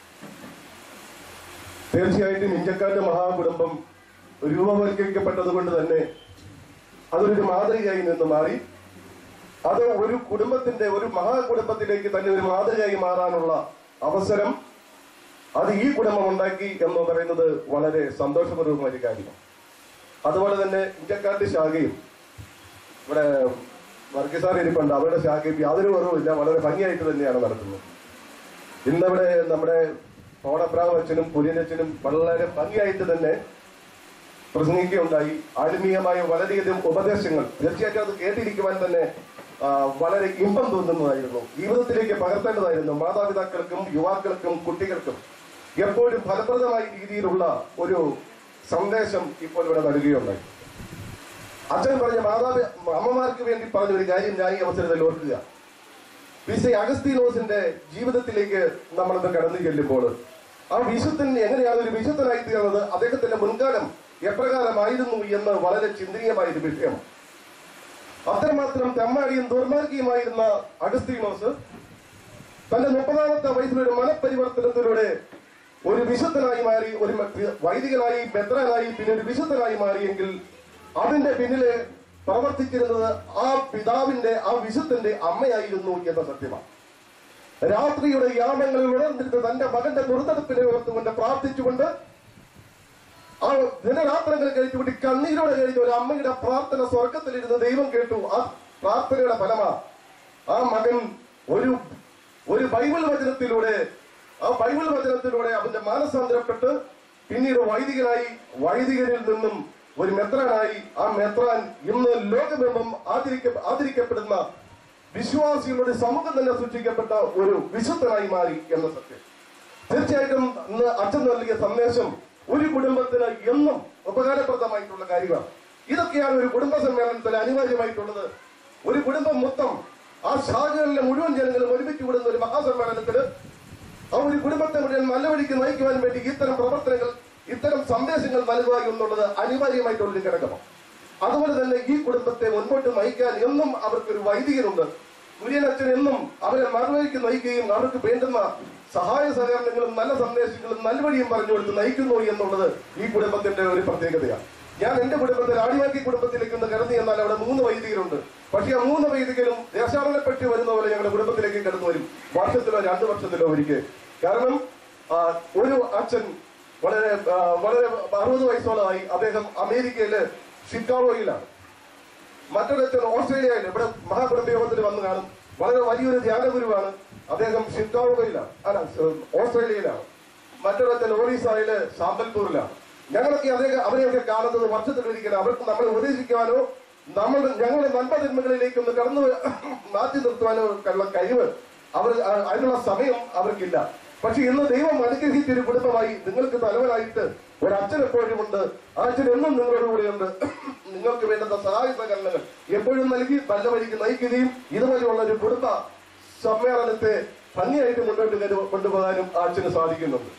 തീർച്ചയായിട്ടും ഇന്ത്യക്കാരുടെ മഹാകുടുംബം രൂപവൽക്കരിക്കപ്പെട്ടത് കൊണ്ട് തന്നെ അതൊരു മാതൃകയായി നിന്ന് മാറി അത് ഒരു കുടുംബത്തിന്റെ ഒരു മഹാകുടുംബത്തിലേക്ക് തന്നെ ഒരു മാതൃകയായി മാറാനുള്ള അവസരം അത് ഈ കുടുംബം ഉണ്ടാക്കി എന്ന് പറയുന്നത് വളരെ സന്തോഷപൂർവമായ ഒരു കാര്യമാണ് അതുപോലെ തന്നെ ഇന്ത്യക്കാരുടെ ശാഖയും ഇവിടെ വർഗീസാർ ഇരിപ്പുണ്ട് അവരുടെ ശാഖയും യാതൊരു കുറവുമില്ല വളരെ ഭംഗിയായിട്ട് തന്നെയാണ് നടത്തുന്നത് ഇന്നിവിടെ നമ്മുടെ ഓണപ്രാവ് അച്ഛനും പുലിനച്ഛനും വളരെ ഭംഗിയായിട്ട് തന്നെ പ്രസംഗിക്കുകയുണ്ടായി ആത്മീയമായ വളരെയധികം ഉപദേശങ്ങൾ തീർച്ചയായിട്ടും അത് കേട്ടിരിക്കുവാൻ തന്നെ ആ, വളരെ ഇമ്പം തോന്നുന്നതായിരുന്നു ജീവിതത്തിലേക്ക് പകർത്തേണ്ടതായിരുന്നു മാതാപിതാക്കൾക്കും യുവാക്കൾക്കും കുട്ടികൾക്കും എപ്പോഴും ഫലപ്രദമായ രീതിയിലുള്ള ഒരു സന്ദേശം ഇപ്പോൾ ഇവിടെ നൽകുകയുണ്ടായി അച്ഛൻ പറഞ്ഞ മാതാപി അമ്മമാർക്ക് വേണ്ടി പറഞ്ഞ ഒരു കാര്യം ഞാൻ ഈ അവസരത്തിൽ ഓർക്കുക വിശ അഗസ്തീനോസിന്റെ ജീവിതത്തിലേക്ക് നമ്മളിത് കടന്നു ചെല്ലുമ്പോൾ ആ വിശുദ്ധൻ എങ്ങനെയാണ് ഒരു വിശുദ്ധനായി തീർന്നത് അദ്ദേഹത്തിന്റെ മുൻകാലം എപ്രകാരമായിരുന്നു എന്ന് വളരെ ചിന്തനീയമായ ഒരു വിഷയമാണ് അത്രമാത്രം തെമ്മാടിയും ദുർമാർഗിയുമായിരുന്ന അഗസ്തീനോസ് തന്റെ മുപ്പതാമത്തെ വയസ്സിലൊരു മനപരിവർത്തനത്തിലൂടെ ഒരു വിശുദ്ധനായി മാറി ഒരു മ- വൈദികനായി മെത്രനായി പിന്നെ ഒരു വിശുദ്ധനായി മാറിയെങ്കിൽ അതിന്റെ പിന്നില് പ്രവർത്തിച്ചിരുന്നത് ആ പിതാവിന്റെ ആ വിശുദ്ധന്റെ അമ്മയായിരുന്നു എന്ന സത്യമാണ് രാത്രിയുടെ യാമങ്ങളിൽ ഉണർന്നിരുന്ന് തന്റെ മകന്റെ ദുർതടപ്പിനെ ഓർത്തുകൊണ്ട് പ്രാർത്ഥിച്ചുകൊണ്ട് ആ ദിനരാത്രങ്ങൾ കഴിച്ചുകൊണ്ട് കണ്ണീരോടെ കഴിഞ്ഞ ഒരു അമ്മയുടെ പ്രാർത്ഥന സ്വർഗത്തിലിരുന്ന് ദൈവം കേട്ടു ആ പ്രാർത്ഥനയുടെ ഫലമാ ആ മകൻ ഒരു ഒരു ബൈബിൾ വചനത്തിലൂടെ ആ ബൈബിൾ വചനത്തിലൂടെ അവന്റെ മാനസാന്തരപ്പെട്ട് പിന്നീട് വൈദികനായി വൈദികരിൽ നിന്നും ഒരു മെത്രാനായി ആ മെത്രാൻ ഇന്ന് ലോകമെമ്പും ആദരിക്ക ആദരിക്കപ്പെടുന്ന വിശ്വാസികളുടെ സമൂഹം തന്നെ സൃഷ്ടിക്കപ്പെട്ട ഒരു വിശുദ്ധനായി മാറി എന്ന സത്യം തീർച്ചയായിട്ടും ഇന്ന് അച്ഛൻ നൽകിയ സന്ദേശം ഒരു കുടുംബത്തിന് എന്നും ഉപകാരപ്രദമായിട്ടുള്ള കാര്യമാണ് ഇതൊക്കെയാണ് ഒരു കുടുംബ സമ്മേളനത്തിൽ അനിവാര്യമായിട്ടുള്ളത് ഒരു കുടുംബം മൊത്തം ആ ശാഖകളിലെ മുഴുവൻ ജനങ്ങളും ഒരുമിച്ച് കൂടുന്ന ഒരു മഹാസമ്മേളനത്തിന് ആ ഒരു കുടുംബത്തെ മുഴുവൻ നല്ല വഴിക്ക് നയിക്കുവാൻ വേണ്ടി ഇത്തരം പ്രവർത്തനങ്ങൾ ഇത്തരം സന്ദേശങ്ങൾ നൽകുക എന്നുള്ളത് അനിവാര്യമായിട്ടുള്ളൊരു ഘടകമാണ് അതുപോലെ തന്നെ ഈ കുടുംബത്തെ മുൻപോട്ട് നയിക്കാൻ എന്നും അവർക്കൊരു വൈദികനുണ്ട് കുര്യനച്ഛൻ എന്നും അവരെ മറുവഴിക്ക് നയിക്കുകയും അവർക്ക് വേണ്ടുന്ന സഹായ സഹകരണങ്ങളും നല്ല സന്ദേശങ്ങളും നൽവഴിയും പറഞ്ഞു കൊടുത്ത് നയിക്കുന്നു എന്നുള്ളത് ഈ കുടുംബത്തിന്റെ ഒരു പ്രത്യേകതയാണ് ഞാൻ എന്റെ കുടുംബത്തിൽ ആടിവാക്കി കുടുംബത്തിലേക്ക് ഒന്ന് കടന്നു എന്നാൽ അവിടെ മൂന്ന് വൈദികരുണ്ട് പക്ഷേ ആ മൂന്ന് വൈദികരും ദേശാടനപ്പെട്ട് വരുന്ന പോലെ ഞങ്ങളുടെ കുടുംബത്തിലേക്ക് കടന്നു വരും വർഷത്തിലോ രണ്ടു വർഷത്തിലോ ഒരിക്കൽ കാരണം ആ, ഒരു അച്ഛൻ വളരെ ആ, വളരെ അറുപത് വയസ്സോളമായി അദ്ദേഹം അമേരിക്കയില് ഷിക്കാഗോയിലാണ് മറ്റൊരച്ഛൻ ഓസ്ട്രേലിയയിൽ ഇവിടെ മഹാപ്രഭയോഗത്തിന് വന്നു കാണും വളരെ വലിയൊരു ധ്യാനഗുരുവാണ് അദ്ദേഹം ഷിക്കാഗോയിലാണ് അല്ല ഏഹ്, ഓസ്ട്രേലിയയിലാണ് മറ്റൊരച്ഛൻ ഒറീസയില് സാമ്പൽപൂരിലാണ് ഞങ്ങളൊക്കെ അദ്ദേഹം അവരെയൊക്കെ കാണുന്നത് വർഷത്തിലൊരിക്കലും അവർക്ക് നമ്മളെ ഉപദേശിക്കുവാനോ നമ്മൾ ഞങ്ങളുടെ നന്മതിന്മകളിലേക്ക് ഒന്ന് കടന്നു മാറ്റി നിർത്തുവാനോ ഉള്ള കഴിവ് അവർ ആ- അതിനുള്ള സമയം അവർക്കില്ല പക്ഷെ ഇന്ന് ദൈവം അനുഗ്രഹിച്ച ഒരു കുടുംബമായി നിങ്ങൾക്ക് തലവനായിട്ട് ഒരു അച്ഛൻ എപ്പോഴും ഉണ്ട് ആ അച്ഛൻ എന്നും നിങ്ങളുടെ കൂടെയുണ്ട് നിങ്ങൾക്ക് വേണ്ടുന്ന സഹായ സഹകരണങ്ങൾ എപ്പോഴും നൽകി നല്ല വഴിക്ക് നയിക്കുകയും ഇതുപോലെയുള്ള ഒരു കുടുംബ സമ്മേളനത്തെ ഭംഗിയായിട്ട് മുന്നോട്ട് കൊണ്ടു- കൊണ്ടുപോകാനും ആ അച്ഛന് സാധിക്കുന്നുണ്ട്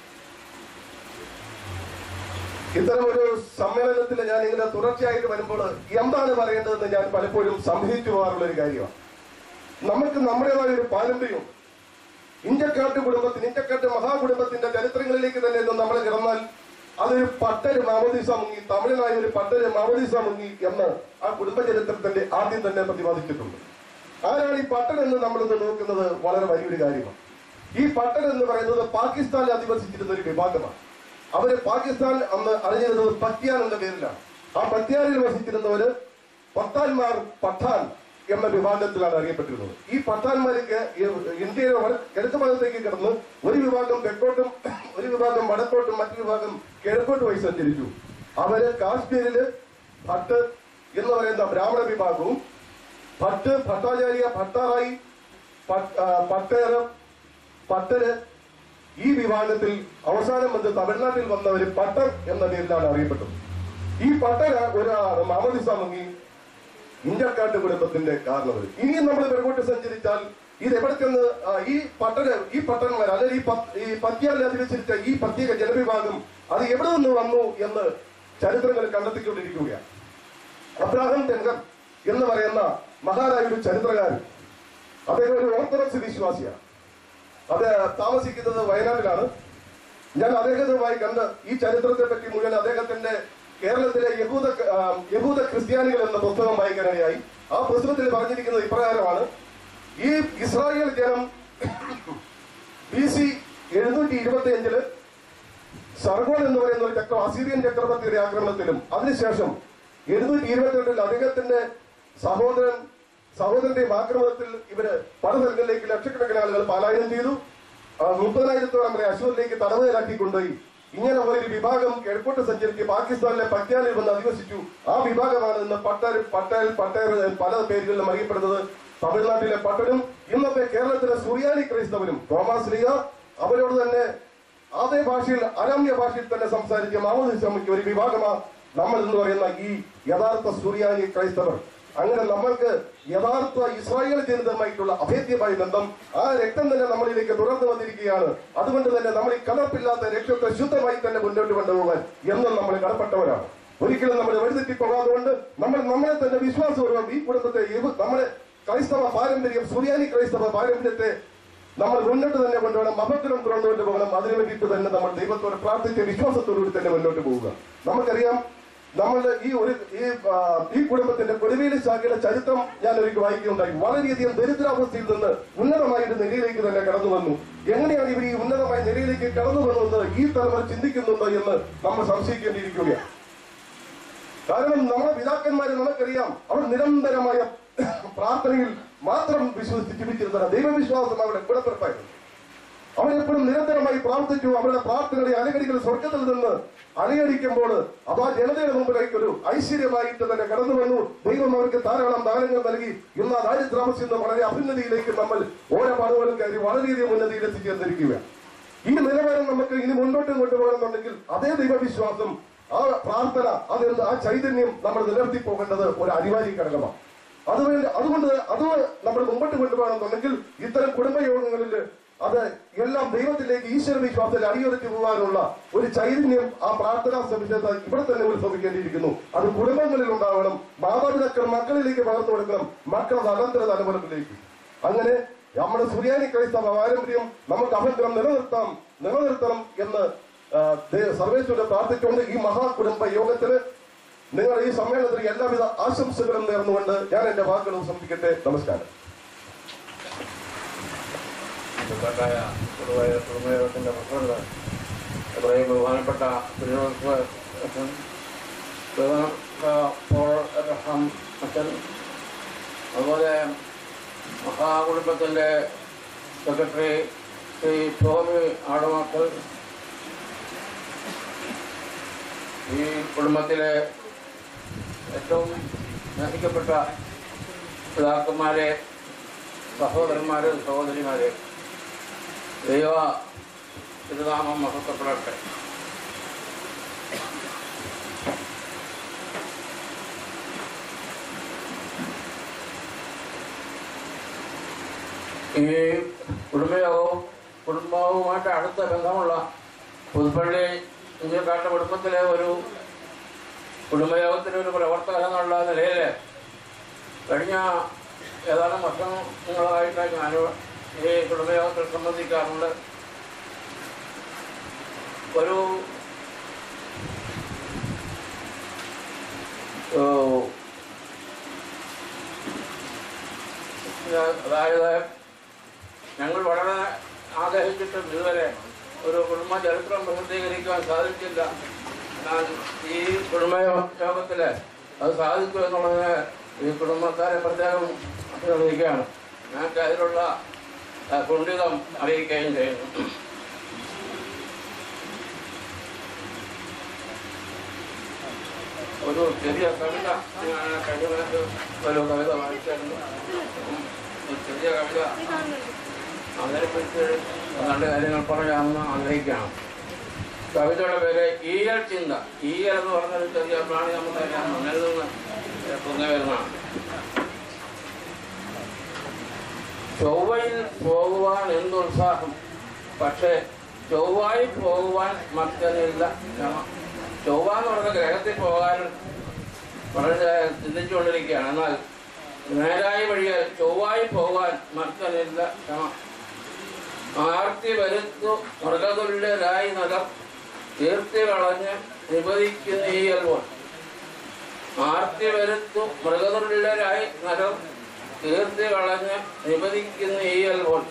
ഇത്തരം ഒരു സമ്മേളനത്തിൽ ഞാൻ ഇങ്ങനെ തുടർച്ചയായിട്ട് വരുമ്പോൾ എന്താണ് പറയേണ്ടതെന്ന് ഞാൻ പലപ്പോഴും സംശയിച്ചു പോകാറുള്ള ഒരു കാര്യമാണ് നമുക്ക് നമ്മുടേതായ ഒരു പാരമ്പര്യം ഇഞ്ചക്കാട്ട് കുടുംബത്തിന് ഇഞ്ചക്കാട്ട് മഹാകുടുംബത്തിന്റെ ചരിത്രങ്ങളിലേക്ക് തന്നെ ഒന്ന് നമ്മൾ കിടന്നാൽ അതൊരു പട്ടര് മാമോദീസ മുങ്ങി തമിഴനായ ഒരു പട്ടര് മാമോദീസ മുങ്ങി എന്ന് ആ കുടുംബ ചരിത്രത്തിന്റെ ആദ്യം തന്നെ പ്രതിപാദിച്ചിട്ടുണ്ട് ആരാണ് ഈ പട്ടൻ എന്ന് നമ്മളിന്ന് നോക്കുന്നത് വളരെ വലിയൊരു കാര്യമാണ് ഈ പട്ടൻ എന്ന് പറയുന്നത് പാകിസ്ഥാനിൽ അധിവസിച്ചിരുന്ന ഒരു വിഭാഗമാണ് അവര് പാകിസ്ഥാൻ അന്ന് അറിഞ്ഞിരുന്നത് പത്യാൻ എന്ന പേരിലാണ് ആ പത്യാനിൽ വസിച്ചിരുന്നവര് പത്താൻമാർ പഠാൻ എന്ന വിഭാഗത്തിലാണ് അറിയപ്പെട്ടിരുന്നത് ഈ പഠാൻമാർക്ക് ഇന്ത്യയുടെ വട- കിഴക്ക് ഭാഗത്തേക്ക് കിടന്ന് ഒരു വിഭാഗം തെക്കോട്ടും ഒരു വിഭാഗം വടക്കോട്ടും മറ്റു വിഭാഗം കിഴക്കോട്ടും വഴി സഞ്ചരിച്ചു അവര് കാശ്മീരില് ഭട്ട് എന്ന് പറയുന്ന ബ്രാഹ്മണ വിഭാഗവും ഭട്ട് ഭട്ടാചാര്യ ഭട്ടാറായി പട്ട്- ആ, പട്ടേറ് പട്ടര് ഈ വിഭാഗത്തിൽ അവസാനം വന്ന് തമിഴ്നാട്ടിൽ വന്ന ഒരു പട്ടർ എന്ന പേരിലാണ് അറിയപ്പെട്ടത് ഈ പട്ടര ഒരാളാണ് മാമദിസ മുങ്ങി ഇഞ്ചക്കാട്ട് കുടുംബത്തിന്റെ കാരണവർ ഇനിയും നമ്മൾ പിറകോട്ട് സഞ്ചരിച്ചാൽ ഇത് എവിടെ ചെന്ന് ആ, ഈ പട്ടര് ഈ പട്ടണന്മാർ അല്ലെങ്കിൽ ഈ പത്ത്- ഈ പത്യാലിൽ അധിവസിച്ച ഈ പ്രത്യേക ജനവിഭാഗം അത് എവിടെ നിന്ന് വന്നു എന്ന് ചരിത്രങ്ങൾ കണ്ടെത്തിക്കൊണ്ടിരിക്കുകയാണ് അബ്രാഹം തെങ്കർ എന്ന് പറയുന്ന മഹാനായ ഒരു ചരിത്രകാരൻ അദ്ദേഹം ഒരു ഓർത്തഡോക്സ് വിശ്വാസിയാണ് അത് താമസിക്കുന്നത് വയനാട്ടിലാണ് ഞാൻ അദ്ദേഹവുമായി കണ്ട് ഈ ചരിത്രത്തെ പറ്റി മുഴുവൻ അദ്ദേഹത്തിന്റെ കേരളത്തിലെ യഹൂദ ആ, യഹൂദ ക്രിസ്ത്യാനികൾ എന്ന പുസ്തകം വായിക്കാനിടയായി ആ പുസ്തകത്തിൽ പറഞ്ഞിരിക്കുന്നത് ഇപ്രകാരമാണ് ഈ ഇസ്രായേൽ ജനം ബി സി എഴുന്നൂറ്റി ഇരുപത്തി അഞ്ചില് സർഗോൺ എന്ന് പറയുന്ന ഒരു ചക്ര അസീറിയൻ ചക്രവർത്തിയുടെ ആക്രമണത്തിലും അതിനുശേഷം എഴുന്നൂറ്റി ഇരുപത്തിരണ്ടിൽ അദ്ദേഹത്തിന്റെ സഹോദരൻ സഹോദരന്റെയും ആക്രമണത്തിൽ ഇവര് പല സ്ഥലങ്ങളിലേക്ക് ലക്ഷക്കണക്കിന് ആളുകൾ പലായനം ചെയ്തു ആ, മുപ്പതിനായിരത്തോളം വരെ അശൂരിലേക്ക് തടവുകാരാക്കി കൊണ്ടുപോയി ഇങ്ങനെ ഒരു വിഭാഗം കിഴക്കോട്ട് സഞ്ചരിച്ച് പാകിസ്ഥാനിലെ പക്യാനിൽ വന്ന് അധിവസിച്ചു ആ വിഭാഗമാണ് ഇന്ന് പട്ടർ പട്ടേൽ പട്ടേർ പല പേരുകളിലും അറിയപ്പെടുന്നത് തമിഴ്നാട്ടിലെ പട്ടരും ഇന്നത്തെ കേരളത്തിലെ സുറിയാനി ക്രൈസ്തവരും തോമസ് ലിയ അവരോട് തന്നെ അതേ ഭാഷയിൽ അരാമ്യ ഭാഷയിൽ തന്നെ സംസാരിച്ച മാമോദി സ്വാമിക്ക് ഒരു വിഭാഗമാ നമ്മൾ എന്ന് പറയുന്ന ഈ യഥാർത്ഥ സുറിയാനി ക്രൈസ്തവർ അങ്ങനെ നമ്മൾക്ക് യഥാർത്ഥ ഇസ്രായേൽ ജനിതമായിട്ടുള്ള അഭേദ്യമായ ബന്ധം ആ രക്തം തന്നെ നമ്മളിലേക്ക് തുടർന്നു വന്നിരിക്കുകയാണ് അതുകൊണ്ട് തന്നെ നമ്മൾ ഈ കലർപ്പില്ലാത്ത രക്തത്തെ ശുദ്ധമായി തന്നെ മുന്നോട്ട് കൊണ്ടുപോകാൻ എന്നും നമ്മൾ കടപ്പെട്ടവരാണ് ഒരിക്കലും നമ്മൾ വഴിതെറ്റി പോകാതുകൊണ്ട് നമ്മൾ നമ്മളെ തന്നെ വിശ്വാസപൂർവ്വം ഈ കുടുംബത്തെ യഹൂ- നമ്മുടെ ക്രൈസ്തവ പാരമ്പര്യം സുറിയാനി ക്രൈസ്തവ പാരമ്പര്യത്തെ നമ്മൾ മുന്നോട്ട് തന്നെ കൊണ്ടുപോകണം അപകടം തുറന്നുകൊണ്ട് പോകണം അതിനു വേണ്ടിയിട്ട് തന്നെ നമ്മൾ ദൈവത്തോട് പ്രാർത്ഥിച്ച് വിശ്വാസത്തോടുകൂടി തന്നെ മുന്നോട്ട് പോവുക നമുക്കറിയാം നമ്മളുടെ ഈ ഒരു ഈ ആ, ഈ കുടുംബത്തിന്റെ കൊടുവേലി ശാഖയുടെ ചരിത്രം ഞാൻ ഒരിക്കൽ വായിക്കുകയുണ്ടായി വളരെയധികം ദരിദ്രാവസ്ഥയിൽ നിന്ന് ഉന്നതമായ ഒരു നിലയിലേക്ക് തന്നെ കടന്നു വന്നു എങ്ങനെയാണ് ഇവർ ഈ ഉന്നതമായ നിലയിലേക്ക് കടന്നു വന്നത് ഈ തലമുറ ചിന്തിക്കുന്നുണ്ടോ എന്ന് നമ്മൾ സംശയിക്കേണ്ടിയിരിക്കുകയാണ് കാരണം നമ്മുടെ പിതാക്കന്മാരെ നമുക്കറിയാം അവർ നിരന്തരമായ പ്രാർത്ഥനയിൽ മാത്രം വിശ്വസിച്ച് ജീവിച്ചിരുന്ന ദൈവവിശ്വാസം അവരുടെ ഗുണപ്പിറപ്പായിരുന്നു അവരെപ്പോഴും നിരന്തരമായി പ്രാർത്ഥിച്ചു അവരുടെ പ്രാർത്ഥനകളെ അനുകരിക്കുന്ന സ്വർഗത്തിൽ നിന്ന് അനുകരിക്കുമ്പോൾ അത് ആ ജനതയുടെ മുമ്പിലേക്ക് ഒരു ഐശ്വര്യമായിട്ട് തന്നെ കടന്നു വന്നു ദൈവം അവർക്ക് ധാരാളം ദാനങ്ങൾ നൽകി ഇന്ന് ആ ദാരിദ്ര്യാവസ്ഥയിൽ നിന്ന് വളരെ അഭ്യുന്നതിയിലേക്ക് നമ്മൾ ഓരോ പാടുകളും കയറി വളരെയധികം ഉന്നതിയിൽ എത്തിച്ചേർന്നിരിക്കുകയാണ് ഈ നിലവാരം നമുക്ക് ഇനി മുന്നോട്ട് കൊണ്ടുപോകണമെന്നുണ്ടെങ്കിൽ അതേ ദൈവവിശ്വാസം ആ പ്രാർത്ഥന അത് ആ ചൈതന്യം നമ്മൾ നിലനിർത്തി പോകേണ്ടത് ഒരു അനിവാര്യ ഘടകമാണ് അതുവേണ്ടി അതുകൊണ്ട് അത് നമ്മൾ മുമ്പോട്ട് കൊണ്ടുപോകണമെന്നുണ്ടെങ്കിൽ ഇത്തരം കുടുംബയോഗങ്ങളിൽ അത് എല്ലാം ദൈവത്തിലേക്ക് ഈശ്വര വിശ്വാസത്തിൽ അടിയുറച്ചു പോകാനുള്ള ഒരു ചൈതന്യം ആ പ്രാർത്ഥനാ സവിശേഷത ഇവിടെ തന്നെ ഉത്ഭവിക്കേണ്ടിയിരിക്കുന്നു അത് കുടുംബങ്ങളിൽ ഉണ്ടാവണം മാതാപിതാക്കൾ മക്കളിലേക്ക് പകർന്നു കൊടുക്കണം മക്കളുടെ അനന്തര തലമുറകളിലേക്ക് അങ്ങനെ നമ്മുടെ സുറിയാനി ക്രൈസ്തവ പാരമ്പര്യം നമുക്ക് അഭദ്രം നിലനിർത്താം നിലനിർത്തണം എന്ന് ആ, ദേ- സർവേശ്വരനെ പ്രാർത്ഥിച്ചുകൊണ്ട് ഈ മഹാകുടുംബ യോഗത്തിന് നിങ്ങൾ ഈ സമ്മേളനത്തിന് എല്ലാവിധ ആശംസകളും നേർന്നുകൊണ്ട് ഞാൻ എന്റെ വാക്കുകൾ ഉപസംഹരിക്കട്ടെ നമസ്കാരം ബഹുമാനായ കുടുംബ കുടുംബയോഗത്തിന്റെ പ്രസിഡന്റ് ഇത്രയും ബഹുമാനപ്പെട്ട തിരുവനന്തപുരം അച്ഛൻ ബഹുമാനപ്പെട്ട പോൾ എബ്രഹാം അച്ഛൻ അതുപോലെ മഹാകുടുംബത്തിന്റെ സെക്രട്ടറി ശ്രീ ടോമി ആടുമാക്കൽ ഈ കുടുംബത്തിലെ ഏറ്റവും സ്നേഹിക്കപ്പെട്ട പിതാക്കന്മാരെ സഹോദരന്മാരെ സഹോദരിമാരെ ദൈവ തിരുനാമം മഹത്വപ്പെടട്ടെ ഈ കുടുംബയോഗവും കുടുംബവുമായിട്ട് അടുത്ത ബന്ധമുള്ള പുതുപ്പള്ളി ഇന്ത്യക്കാരുടെ കുടുംബത്തിലെ ഒരു കുടുംബയോഗത്തിലെ ഒരു പ്രവർത്തകൻ എന്നുള്ള നിലയിൽ കഴിഞ്ഞ ഏതാനും വർഷങ്ങളായിട്ട് ഞാൻ ഈ കുടുംബയോഗത്തിൽ സംബന്ധിക്കാറുണ്ട് ഒരു ഓ, അതായത് ഞങ്ങൾ വളരെ ആഗ്രഹിച്ചിട്ടും ഇതുവരെ ഒരു കുടുംബ ചരിത്രം പ്രസിദ്ധീകരിക്കുവാൻ സാധിച്ചില്ല എന്നാൽ ഈ കുടുംബ യോഗത്തില് അത് സാധിച്ചു എന്നുള്ളതിന് ഈ കുടുംബക്കാരെ പ്രത്യേകം അഭിനന്ദിക്കുകയാണ് ഞങ്ങൾക്ക് അതിലുള്ള ആ, കുണ്ഠിതം അറിയിക്കുകയും ചെയ്യുന്നു ഒരു ചെറിയ കവിത ഞാൻ കഴിഞ്ഞ കാലത്ത് ഒരു കവിത വായിച്ചായിരുന്നു ഉം, ഒരു ചെറിയ കവിത അവതരിപ്പിച്ച് നല്ല കാര്യങ്ങൾ പറയാമെന്ന് ആഗ്രഹിക്കുകയാണ് കവിതയുടെ പേര് ഈയൽ ചിന്ത ഈയൽ എന്ന് പറഞ്ഞൊരു ചെറിയ പ്രാണി നമുക്കറിയാം മണ്ണിൽ നിന്ന് പൊങ്ങി വരുന്നതാണ് ചൊവ്വയിൽ പോകുവാൻ എന്തുത്സാഹം പക്ഷേ ചൊവ്വായി പോകുവാൻ മറ്റനില്ല ക്ഷമ ചൊവ്വ എന്ന് പറഞ്ഞ ഗ്രഹത്തിൽ പോകാൻ വളരെ ചിന്തിച്ചുകൊണ്ടിരിക്കുകയാണ് എന്നാൽ നേരായി വഴിയാൽ ചൊവ്വായി പോകാൻ മറ്റനില്ല ക്ഷമ ആർത്തി വരുത്തു മൃഗതുല്യരായി നഗർ തീർത്തി കളഞ്ഞ് നിപതിക്കുന്ന ഈ അൽവോൾ ആർത്തി വരുത്തു മൃഗതുല്യരായി നഗർ തീർത്തി കളഞ്ഞ് നിപതിക്കുന്ന ഈ അൽവോൾ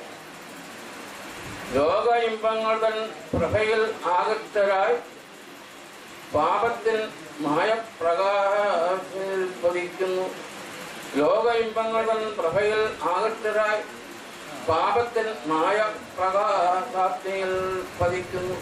ലോക ഇമ്പങ്ങൾ തൻ പ്രഭയിൽ ആകൃഷ്ടരായി പാപത്തിൻ മായപ്രകാശത്തിൽ പതിക്കുന്നു ലോക ഇമ്പങ്ങൾ തൻ പ്രഭയിൽ ആകൃഷ്ടരായി പാപത്തിൽ മായ പ്രകാശാഗ്നിയിൽ പതിക്കുന്നു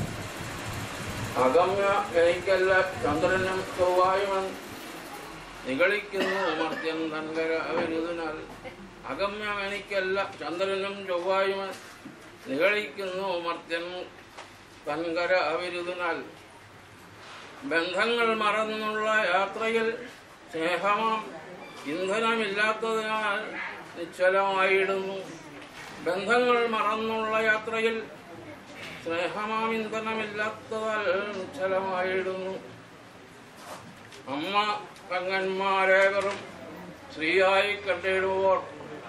അഗമ്യ എനിക്കല്ല ചന്ദ്രനും ചൊവ്വായുമൻ നിഗളിക്കുന്നു മർത്യൻ തൻകര വിരുദിനാൽ അഗമ്യം എനിക്കല്ല ചന്ദ്രനും ചൊവ്വായുമൻ നിഗളിക്കുന്നു മർത്യൻ തൻകര അവിരുദിനാൽ ബന്ധങ്ങൾ മറന്നുള്ള യാത്രയിൽ സ്നേഹമാം ഇന്ധനമില്ലാത്തതിനാൽ നിശ്ചലമായിടുന്നു ബന്ധങ്ങൾ മറന്നുള്ള യാത്രയിൽ സ്നേഹമാം ഇന്ധനമില്ലാത്തതാൽ നിശ്ചലമായിടുന്നു അമ്മ പെങ്ങന്മാരേവരും സ്ത്രീയായി കണ്ടിടുവോർ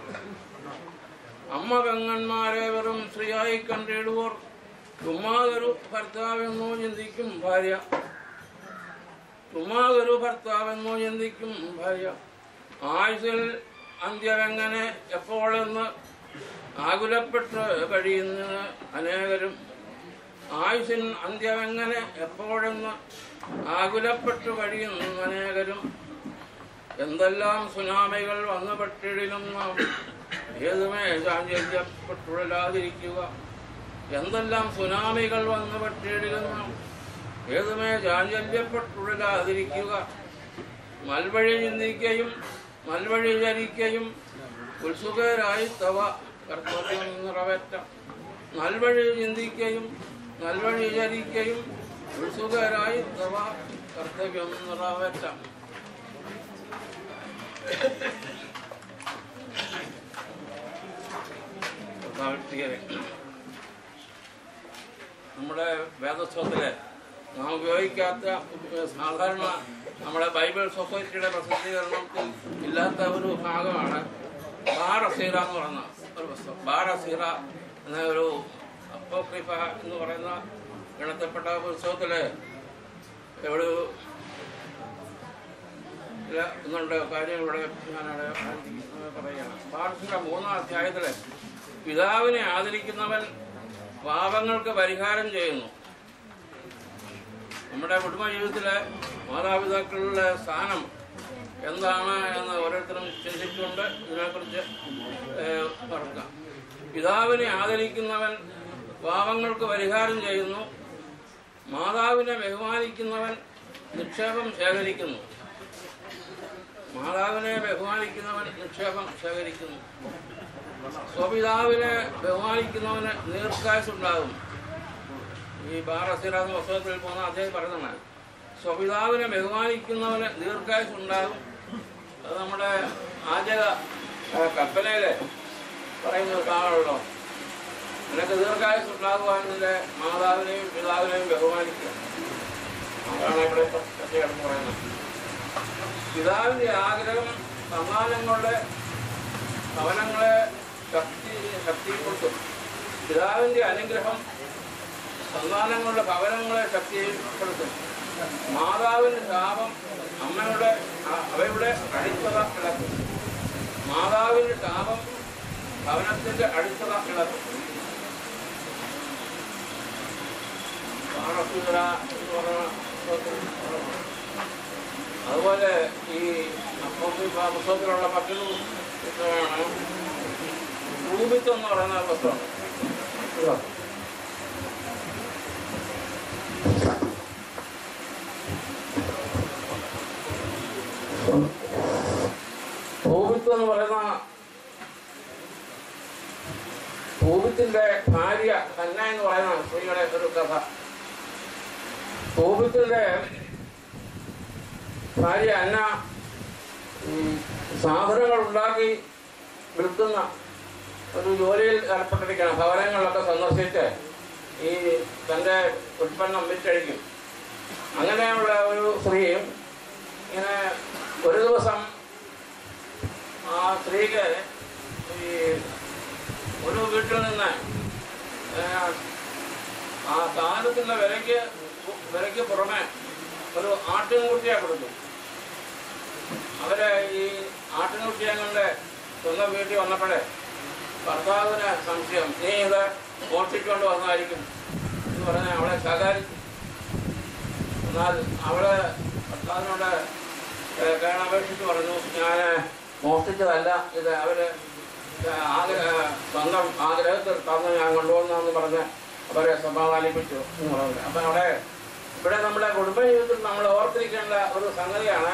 അമ്മ പെങ്ങന്മാരേവരും സ്ത്രീയായി കണ്ടിടുവോർ ചുമ്മാതൊരു ഭർത്താവെന്നോ ചിന്തിക്കും ഭാര്യ ചുമ്മാതൊരു ഭർത്താവെന്നോ ചിന്തിക്കും ഭാര്യ ആയുസിൽ അന്ത്യമെങ്ങനെ എപ്പോഴെന്ന് ആകുലപ്പെട്ട് കഴിയുന്ന അനേകരും ആയുസിൻ അന്ത്യമെങ്ങനെ എപ്പോഴെന്ന് ആകുലപ്പെട്ടു കഴിയുന്ന അനേകരും എന്തെല്ലാം സുനാമികൾ വന്നുപെട്ടിടിലും നാം ഏതുമേ ചാഞ്ചല്യപ്പെട്ടുഴലാതിരിക്കുക എന്തെല്ലാം സുനാമികൾ വന്ന് പറ്റിയിടുന്നു ഏതുമേ ചാഞ്ചല്യപ്പെട്ടുഴലാതിരിക്കുക മൽവഴി ചിന്തിക്കുകയും മൽവഴി ചരിക്കുകയും ഉത്സുകരായി തവ കർത്തവ്യം നിറവേറ്റാം നൽവഴി ചിന്തിക്കുകയും നൽവഴി ചരിക്കുകയും ഉത്സുകരായി തവ കർത്തവ്യം നിറവേറ്റാം കർത്താവിട്ടിയരെ നമ്മുടെ വേദസ്വത്തില് നാം ഉപയോഗിക്കാത്ത ഏഹ്, സാധാരണ നമ്മുടെ ബൈബിൾ സൊസൈറ്റിയുടെ പ്രസിദ്ധീകരണത്തിൽ ഇല്ലാത്ത ഒരു ഭാഗമാണ് ബാറസീറ എന്ന് പറയുന്ന ഒരു പുസ്തകം ബാറസീറ എന്ന ഒരു അപ്പോക്രിഫ എന്ന് പറയുന്ന ഗണത്തിൽപ്പെട്ട പുസ്തകത്തില് ഒരു ഇല്ല, ഒന്നുണ്ട് കാര്യം ഇവിടെ ഞാനവിടെ പറയുകയാണ് പാർശ്വ മൂന്നാം അധ്യായത്തില് പിതാവിനെ ആദരിക്കുന്നവൻ പാപങ്ങൾക്ക് പരിഹാരം ചെയ്യുന്നു നമ്മുടെ കുടുംബ ജീവിതത്തിലെ മാതാപിതാക്കളുടെ സ്ഥാനം എന്താണ് എന്ന് ഓരോരുത്തരും ചിന്തിച്ചുകൊണ്ട് ഇതിനെക്കുറിച്ച് ഏഹ്, ഓർക്കാം പിതാവിനെ ആദരിക്കുന്നവൻ പാപങ്ങൾക്ക് പരിഹാരം ചെയ്യുന്നു മാതാവിനെ ബഹുമാനിക്കുന്നവൻ നിക്ഷേപം ശേഖരിക്കുന്നു മാതാവിനെ ബഹുമാനിക്കുന്നവൻ നിക്ഷേപം ശേഖരിക്കുന്നു സ്വപിതാവിനെ ബഹുമാനിക്കുന്നവന് നീർക്കായുണ്ടാകും ഈ ബാറസിറാന്ന് പുസ്തകത്തിൽ പോകുന്ന അദ്ദേഹം പറയുന്നതാണ് സ്വപിതാവിനെ ബഹുമാനിക്കുന്നവന് ദീർഘായുസ് ഉണ്ടാകും അത് നമ്മുടെ ആചക കൽപ്പനയില് പറയുന്ന ഒരു ഭാഗമുള്ളൂ നിനക്ക് ദീർഘായുസ് ഉണ്ടാകുവാൻ നിന്റെ മാതാവിനെയും പിതാവിനെയും ബഹുമാനിക്കുക അതാണ് ഇവിടെ കിടന്ന് പറയുന്നത് പിതാവിന്റെ ആഗ്രഹം സമ്മാനങ്ങളുടെ ഭവനങ്ങളെ ശക്തി ശക്തിപ്പെടുത്തും പിതാവിന്റെ അനുഗ്രഹം സന്താനങ്ങളുടെ ഭവനങ്ങളെ ശക്തിപ്പെടുത്തും മാതാവിന്റെ ശാപം അമ്മയുടെ അ- അവയുടെ അടിത്തറ ഇളക്കും മാതാവിന്റെ ശാപം ഭവനത്തിന്റെ അടിത്തറ ഇളക്കും പാറസുര എന്ന് പറയുന്ന അതുപോലെ ഈ അപ്പോക്രിഫ പുസ്തകത്തിലുള്ള മറ്റൊരു പുസ്തകമാണ് രൂപിത്വം എന്ന് പറയുന്ന പുസ്തകം ഇതാ. ഭൂമിത്വം എന്ന് പറയുന്ന ഭൂമിത്തിന്റെ ഭാര്യ കന്ന എന്ന് പറയുന്ന സ്ത്രീയുടെ ഒരു കഥ ഭൂമിത്തിന്റെ ഭാര്യ അന്ന ഈ സാധനങ്ങൾ ഉണ്ടാക്കി വിൽക്കുന്ന ഒരു ജോലിയിൽ ഏർപ്പെട്ടിരിക്കുകയാണ് ഭവനങ്ങളിലൊക്കെ സന്ദർശിച്ച് ഈ തൻ്റെ ഉൽപ്പന്നം വിറ്റഴിക്കും അങ്ങനെയുള്ള ഒരു സ്ത്രീയും ഇങ്ങനെ ഒരു ദിവസം ആ സ്ത്രീക്ക് ഈ ഒരു വീട്ടിൽ നിന്ന് ഏ, ആ സാധനത്തിൻ്റെ വിലയ്ക്ക് വിലയ്ക്ക് പുറമെ ഒരു ആട്ടിൻകുട്ടിയെ കൊടുത്തു അവര് ഈ ആട്ടിൻകുട്ടിയെ കൊണ്ട് സ്വന്തം വീട്ടിൽ വന്നപ്പോഴേ ഭർത്താവിന് സംശയം നീ ഇത് മോഷ്ടിച്ചുകൊണ്ട് വന്നതായിരിക്കും എന്ന് പറഞ്ഞ് അവളെ ശകാരിച്ചു എന്നാൽ അവള് ഭർത്താവിനോട് ഏഹ്, കേണപേക്ഷിച്ച് പറഞ്ഞു ഞാൻ മോഷ്ടിച്ചതല്ല ഇത് അവര് ഏഹ്, ആഗ്ര സ്വന്തം ആഗ്രഹത്തിൽ തന്ന് ഞാൻ കൊണ്ടുവന്നെന്ന് പറഞ്ഞ് അവരെ സമാധാനിപ്പിച്ചു എന്ന് പറഞ്ഞു അപ്പം അവിടെ ഇവിടെ നമ്മുടെ കുടുംബ ജീവിതത്തിൽ നമ്മൾ ഓർത്തിരിക്കേണ്ട ഒരു സംഗതിയാണ്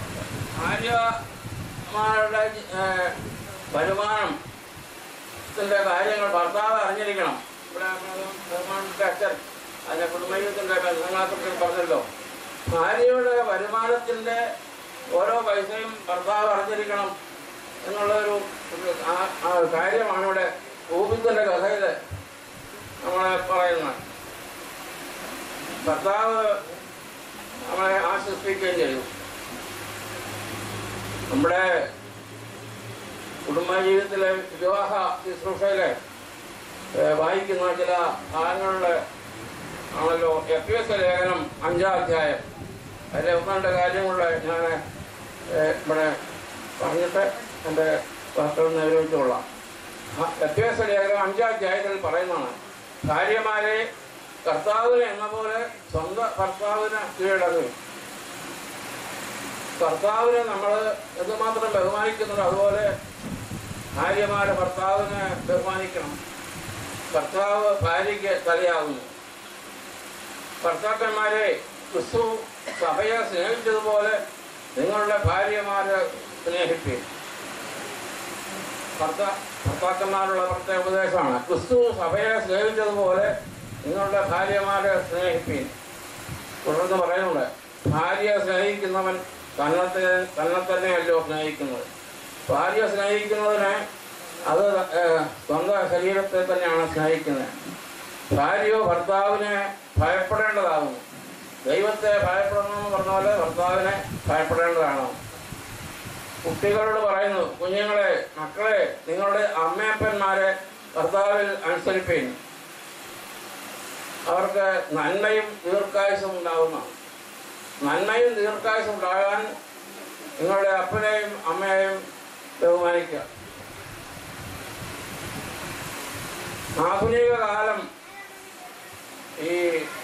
ഭാര്യമാരുടെ ഏഹ്, വരുമാനം ത്തിന്റെ കാര്യങ്ങൾ ഭർത്താവ് അറിഞ്ഞിരിക്കണം ഇവിടെ ബഹുമാനപ്പെട്ട അച്ഛൻ അതിന്റെ കുടുംബജീവിതത്തിന്റെ ബന്ധങ്ങളെക്കുറിച്ച് പറഞ്ഞല്ലോ ഭാര്യയുടെ വരുമാനത്തിന്റെ ഓരോ പൈസയും ഭർത്താവ് അറിഞ്ഞിരിക്കണം എന്നുള്ള ഒരു ഒരു ആ- ആ കാര്യമാണ് ഇവിടെ ഭൂമിത്തിന്റെ കഥയിൽ നമ്മളെ പറയുന്നത് ഭർത്താവ് നമ്മളെ ആശ്വസിപ്പിക്കുകയും ചെയ്തു നമ്മുടെ കുടുംബജീവിതത്തിലെ വിവാഹ ശുശ്രൂഷയിലെ ഏഹ്, വായിക്കുന്ന ചില ഭാഗങ്ങളുടെ ആണല്ലോ എഫ് എസ് ലേഖനം അഞ്ചാം അധ്യായം അതിലെ ഒന്ന് രണ്ട് കാര്യങ്ങളുടെ ഞാൻ ഏഹ്, ഇവിടെ പറഞ്ഞിട്ട് എൻ്റെ വാക്കുകൾ നിരൂപിച്ചുകൊള്ളാം എഫ് എസ് ലേഖനം അഞ്ചാം അധ്യായത്തിൽ പറയുന്നതാണ് ഭാര്യമാരെ കർത്താവിനെ എന്ന പോലെ സ്വന്തം ഭർത്താവിന് കീഴടങ്ങും കർത്താവിനെ നമ്മൾ എന്തുമാത്രം ബഹുമാനിക്കുന്നുണ്ട് അതുപോലെ ഭാര്യമാരെ ഭർത്താവിനെ ബഹുമാനിക്കണം ഭർത്താവ് ഭാര്യയ്ക്ക് തലയാകുന്നു ഭർത്താക്കന്മാരെ ക്രിസ്തു സഭയെ സ്നേഹിച്ചതുപോലെ നിങ്ങളുടെ ഭാര്യമാരെ സ്നേഹിപ്പിൻ ഭർത്ത ഭർത്താക്കന്മാരുള്ള പ്രത്യേക ഉപദേശമാണ് ക്രിസ്തു സഭയെ സ്നേഹിച്ചതുപോലെ നിങ്ങളുടെ ഭാര്യമാരെ സ്നേഹിപ്പിൻ തുടർന്ന് പറയുന്നുണ്ട് ഭാര്യയെ സ്നേഹിക്കുന്നവൻ തന്നെ തന്നെ തന്നെയല്ലോ സ്നേഹിക്കുന്നത് ഭാര്യ സ്നേഹിക്കുന്നതിന് അത് ഏഹ്, സ്വന്തം ശരീരത്തെ തന്നെയാണ് സ്നേഹിക്കുന്നത് ഭാര്യയോ ഭർത്താവിനെ ഭയപ്പെടേണ്ടതാകുന്നു ദൈവത്തെ ഭയപ്പെടണമെന്ന് പറഞ്ഞ പോലെ ഭർത്താവിനെ ഭയപ്പെടേണ്ടതാണ് കുട്ടികളോട് പറയുന്നു കുഞ്ഞുങ്ങളെ മക്കളെ നിങ്ങളുടെ അമ്മയപ്പന്മാരെ ഭർത്താവിൽ അനുസരിപ്പീൻ അവർക്ക് നന്മയും ദീർഘായുസും ഉണ്ടാകുന്ന നന്മയും ദീർഘായുസും ഉണ്ടാകാൻ നിങ്ങളുടെ അപ്പനെയും അമ്മയെയും ബഹുമാനിക്കുക ആധുനിക കാലം ഈ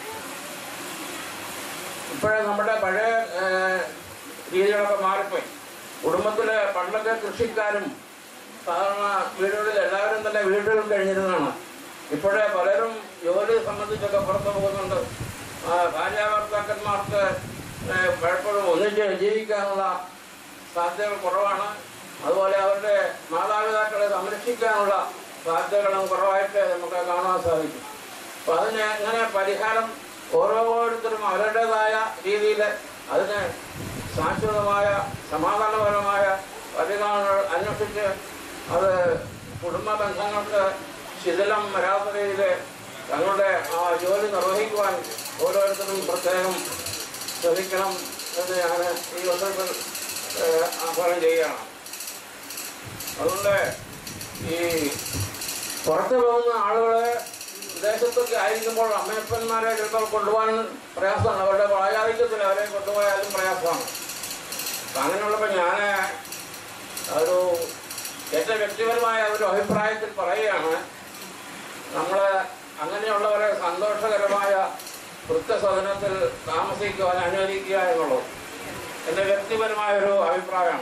ഇപ്പോഴേ നമ്മുടെ പഴയ ഏഹ്, രീതികളൊക്കെ മാറിപ്പോയി കുടുംബത്തിലെ പണ്ടൊക്കെ കൃഷിക്കാരും സാധാരണ വീടുകളിൽ എല്ലാവരും തന്നെ വീടുകളിൽ കഴിഞ്ഞിരുന്നതാണ് ഇപ്പോഴേ പലരും ജോലി സംബന്ധിച്ചൊക്കെ പുറത്തു പോകുന്നുണ്ട് ആ, ഭാര്യാഭർത്താക്കന്മാർക്ക് ഏഹ്, പലപ്പോഴും ഒന്നിച്ച് ജീവിക്കാനുള്ള സാധ്യതകൾ കുറവാണ് അതുപോലെ അവരുടെ മാതാപിതാക്കളെ സംരക്ഷിക്കാനുള്ള സാധ്യതകളും കുറവായിട്ട് നമുക്ക് കാണാൻ സാധിക്കും അപ്പൊ അതിന് എങ്ങനെ പരിഹാരം ഓരോരുത്തരും അവരുടേതായ രീതിയിൽ അതിന് ശാശ്വതമായ സമാധാനപരമായ പരിഹാരങ്ങൾ അന്വേഷിച്ച് അത് കുടുംബ ബന്ധങ്ങൾക്ക് ശിഥിലം വരാത്ത രീതിയിൽ തങ്ങളുടെ ആ ജോലി നിർവഹിക്കുവാൻ ഓരോരുത്തരും പ്രത്യേകം ശ്രമിക്കണം എന്ന് ഞാൻ ഈ വസന്തത്തിൽ ആഹ്വാനം ചെയ്യുകയാണ് അതുകൊണ്ട് ഈ പുറത്തു പോകുന്ന ആളുകളെ വിദേശത്തൊക്കെ ആയിരിക്കുമ്പോൾ അമ്മയപ്പന്മാരെ ചിലപ്പോൾ കൊണ്ടുപോകാൻ പ്രയാസമാണ് അവരുടെ പ്രായാധിക്യത്തിൽ അവരെ കൊണ്ടുപോയാലും പ്രയാസമാണ് അപ്പം അങ്ങനെയുള്ളപ്പോൾ ഞാൻ ഒരു എൻ്റെ വ്യക്തിപരമായ ഒരു അഭിപ്രായത്തിൽ പറയുകയാണ് നമ്മൾ അങ്ങനെയുള്ളവരെ സന്തോഷകരമായ വൃത്തസദനത്തിൽ താമസിക്കുവാൻ അനുവദിക്കുക എന്നുള്ളത് എൻ്റെ വ്യക്തിപരമായ ഒരു അഭിപ്രായമാണ്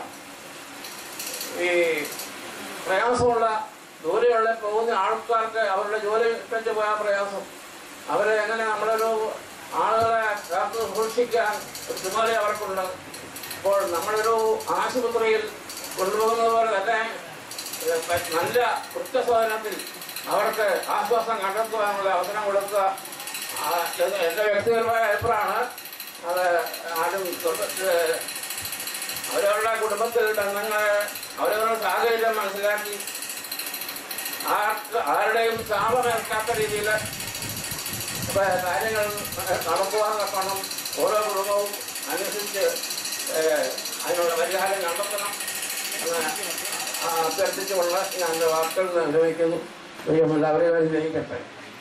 ഈ പ്രയാസമുള്ള ജോലിയുള്ള പോകുന്ന ആൾക്കാർക്ക് അവരുടെ ജോലി ഇട്ടിട്ട് പോയാൽ പ്രയാസം അവരെ എങ്ങനെ നമ്മളൊരു ആളുകളെ കാത്തു സൂക്ഷിക്കാൻ ഒരു ചുമതല അവർക്കുണ്ട് അപ്പോൾ നമ്മളൊരു ആശുപത്രിയിൽ കൊണ്ടുപോകുന്നത് പോലെ തന്നെ ഏഹ്, പ- നല്ല വൃത്തസാധനത്തിൽ അവർക്ക് ആശ്വാസം കണ്ടെത്തുവാനുള്ള അവസരം കൊടുക്കുക ആ, എന്ന് എൻ്റെ വ്യക്തിപരമായ അഭിപ്രായമാണ് അത് ആരും തൊട്ട് ഏഹ്, അവരവരുടെ കുടുംബത്തിൽ ബന്ധങ്ങളെ അവരവരുടെ സാഹചര്യം മനസ്സിലാക്കി ആർക്ക് ആരുടെയും ശാപമേൽക്കാത്ത രീതിയിൽ കാര്യങ്ങൾ നടക്കുവാൻ തക്കണം ഓരോ കുടുംബവും അന്വേഷിച്ച് ഏഹ്, അതിനുള്ള പരിഹാരം കണ്ടെത്തണം എന്ന് ആ, അഭ്യർത്ഥിച്ചുകൊണ്ട് ഞാൻ എൻ്റെ വാക്കുകൾ അനുഭവിക്കുന്നു ദൈവം എല്ലാവരെയും അനുഗ്രഹിക്കട്ടെ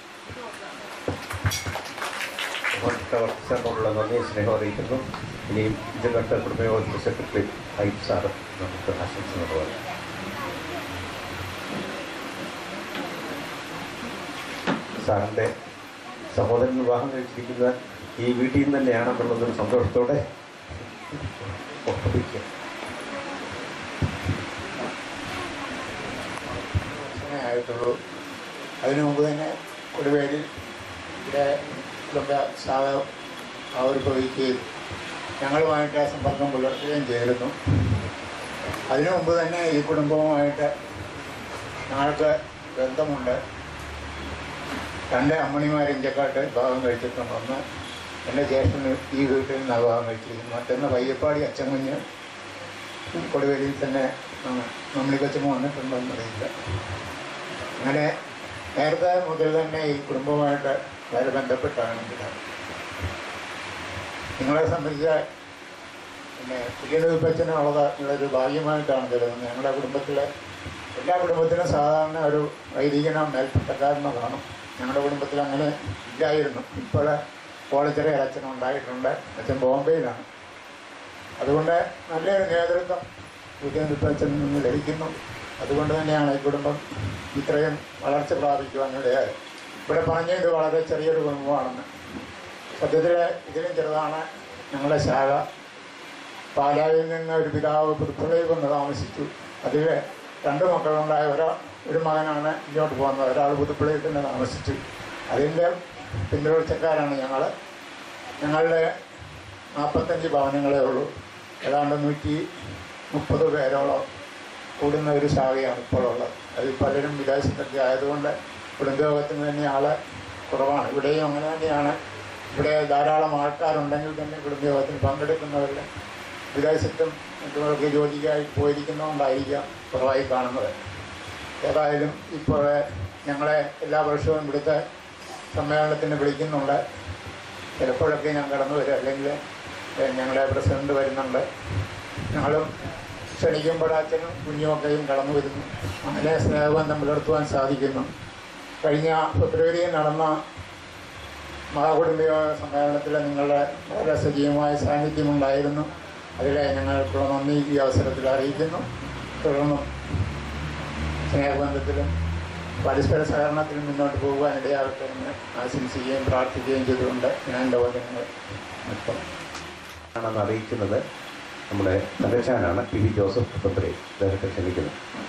പ്രവർത്തിച്ചതിനുള്ള നന്ദി സ്നേഹം അറിയിക്കുന്നു ഇനിയും ജില്ലഘട്ട കുടുംബയോഗത്തിന്റെ സെക്രട്ടറി ഹൈറ്റ് സാറ് നമുക്ക് ആശംസ നൽകുവാൻ സാറിൻ്റെ സഹോദരൻ വിവാഹം കഴിച്ചിരിക്കുന്ന ഈ വീട്ടിൽ നിന്ന് തന്നെയാണെന്നുള്ളതൊരു സന്തോഷത്തോടെ ഓർമ്മിക്കുക വർഷമേ ആയിട്ടുള്ളൂ അതിനു മുമ്പ് തന്നെ കൊടുവേലിൽ ഇവിടെ കുടുംബ സ്ഥാപനം ആവിർഭവിക്കുകയും ഞങ്ങളുമായിട്ട് സമ്പർക്കം പുലർത്തുകയും ചെയ്തിരുന്നു അതിനു മുമ്പ് തന്നെ ഈ കുടുംബവുമായിട്ട് ഞങ്ങൾക്ക് ബന്ധമുണ്ട് രണ്ട് അമ്മണിമാർ ഇഞ്ചക്കാട്ട് വിവാഹം കഴിച്ചിട്ടുണ്ട് ഒന്ന് എൻ്റെ ജ്യേഷ്ഠന് ഈ വീട്ടിൽ നിന്ന് വിവാഹം കഴിച്ചിരിക്കുന്നു മറ്റൊന്ന് പയ്യപ്പാടി അച്ചൻകുഞ്ഞ് കൊടുവേലിയിൽ തന്നെ നമ്മളി കൊച്ചമ്മ വന്നിട്ടുണ്ടോയെന്നറിയില്ല അങ്ങനെ നേരത്തെ മുതൽ തന്നെ ഈ കുടുംബവുമായിട്ട് വളരെ ബന്ധപ്പെട്ടാണ് ഇത് നിങ്ങളെ സംബന്ധിച്ച പിന്നെ പുതിയനുപ്പച്ചനുള്ളത് ഉള്ളൊരു ഭാഗ്യമായിട്ടാണ് കരുതുന്നത് ഞങ്ങളുടെ കുടുംബത്തിലെ എല്ലാ കുടുംബത്തിലും സാധാരണ ഒരു വൈദികനോ മേൽപ്പട്ടക്കാരനോ കാണും ഞങ്ങളുടെ കുടുംബത്തിൽ അങ്ങനെ ഇല്ലായിരുന്നു ഇപ്പോൾ പോളിച്ചെറിയ അച്ഛനും ഉണ്ടായിട്ടുണ്ട് അച്ഛൻ ബോംബെയിലാണ് അതുകൊണ്ട് നല്ലൊരു നേതൃത്വം പുതിയനുപ്പച്ചനിൽ നിന്ന് ലഭിക്കുന്നു അതുകൊണ്ട് തന്നെയാണ് ഈ കുടുംബം ഇത്രയും വളർച്ച പ്രാപിക്കുവാനിടയായത് ഇവിടെ പറഞ്ഞ ഇത് വളരെ ചെറിയൊരു കുടുംബമാണെന്ന് സത്യത്തിൽ ഇതിലും ചെറുതാണ് ഞങ്ങളുടെ ശാഖ പാലായിൽ നിന്ന് ഒരു പിതാവ് പുതുപ്പള്ളിയിൽ വന്ന് താമസിച്ചു അതിൽ രണ്ട് മക്കളുണ്ടായ ഒരാൾ ഒരു മകനാണ് ഇങ്ങോട്ട് പോകുന്നത് ഒരാൾ പുതുപ്പള്ളിയിൽ തന്നെ താമസിച്ചു അതിൻ്റെ പിന്തുടർച്ചക്കാരാണ് ഞങ്ങൾ ഞങ്ങളുടെ നാൽപ്പത്തഞ്ച് ഭവനങ്ങളേ ഉള്ളൂ ഏതാണ്ട് നൂറ്റി മുപ്പത് പേരോളം കൂടുന്ന ഒരു ശാഖയാണ് ഇപ്പോൾ ഉള്ളത് അതിൽ പലരും വിദേശത്തൊക്കെ ആയതുകൊണ്ട് കുടുംബയോഗത്തിന് തന്നെ ആള് കുറവാണ് ഇവിടെയും അങ്ങനെ തന്നെയാണ് ഇവിടെ ധാരാളം ആൾക്കാരുണ്ടെങ്കിൽ തന്നെ കുടുംബയോഗത്തിന് പങ്കെടുക്കുന്നവരിൽ വിദേശത്തും മറ്റുള്ളവർക്ക് ജോലിക്കായി പോയിരിക്കുന്നതുകൊണ്ടായിരിക്കാം കുറവായി കാണുന്നത് ഏതായാലും ഇപ്പോൾ ഞങ്ങളെ എല്ലാ വർഷവും ഇവിടുത്തെ സമ്മേളനത്തിന് വിളിക്കുന്നുണ്ട് ചിലപ്പോഴൊക്കെ ഞാൻ കടന്നു വരും അല്ലെങ്കിൽ ഏഹ്, ഞങ്ങളുടെ പ്രസിഡന്റ് വരുന്നുണ്ട് ഞങ്ങളും ക്ഷണിക്കുമ്പോൾ അച്ഛനും കുഞ്ഞുമൊക്കെയും കടന്നു വരുന്നു അങ്ങനെ സ്നേഹബന്ധം പുലർത്തുവാൻ സാധിക്കുന്നു കഴിഞ്ഞ ഫെബ്രുവരിയിൽ നടന്ന മഹാകുടുംബ സമ്മേളനത്തിൽ നിങ്ങളുടെ വളരെ സജീവമായ സാന്നിധ്യമുണ്ടായിരുന്നു അതിലെ ഞങ്ങൾക്കുള്ള നന്ദി ഈ അവസരത്തിൽ അറിയിക്കുന്നു തുടർന്നും സ്നേഹബന്ധത്തിലും പരസ്പര സഹകരണത്തിലും മുന്നോട്ട് പോകുവാൻ ഇടയാകട്ടെ എന്ന് ആശംസിക്കുകയും പ്രാർത്ഥിക്കുകയും ചെയ്തുകൊണ്ട് ഞാൻ എൻ്റെ വചനങ്ങൾ നിർത്തുന്നു ആണെന്ന് അറിയിക്കുന്നത് നമ്മുടെ തകച്ചാനാണ് പി വി ജോസഫ് തന്ത്രി അദ്ദേഹത്തെ ക്ഷണിക്കുന്നു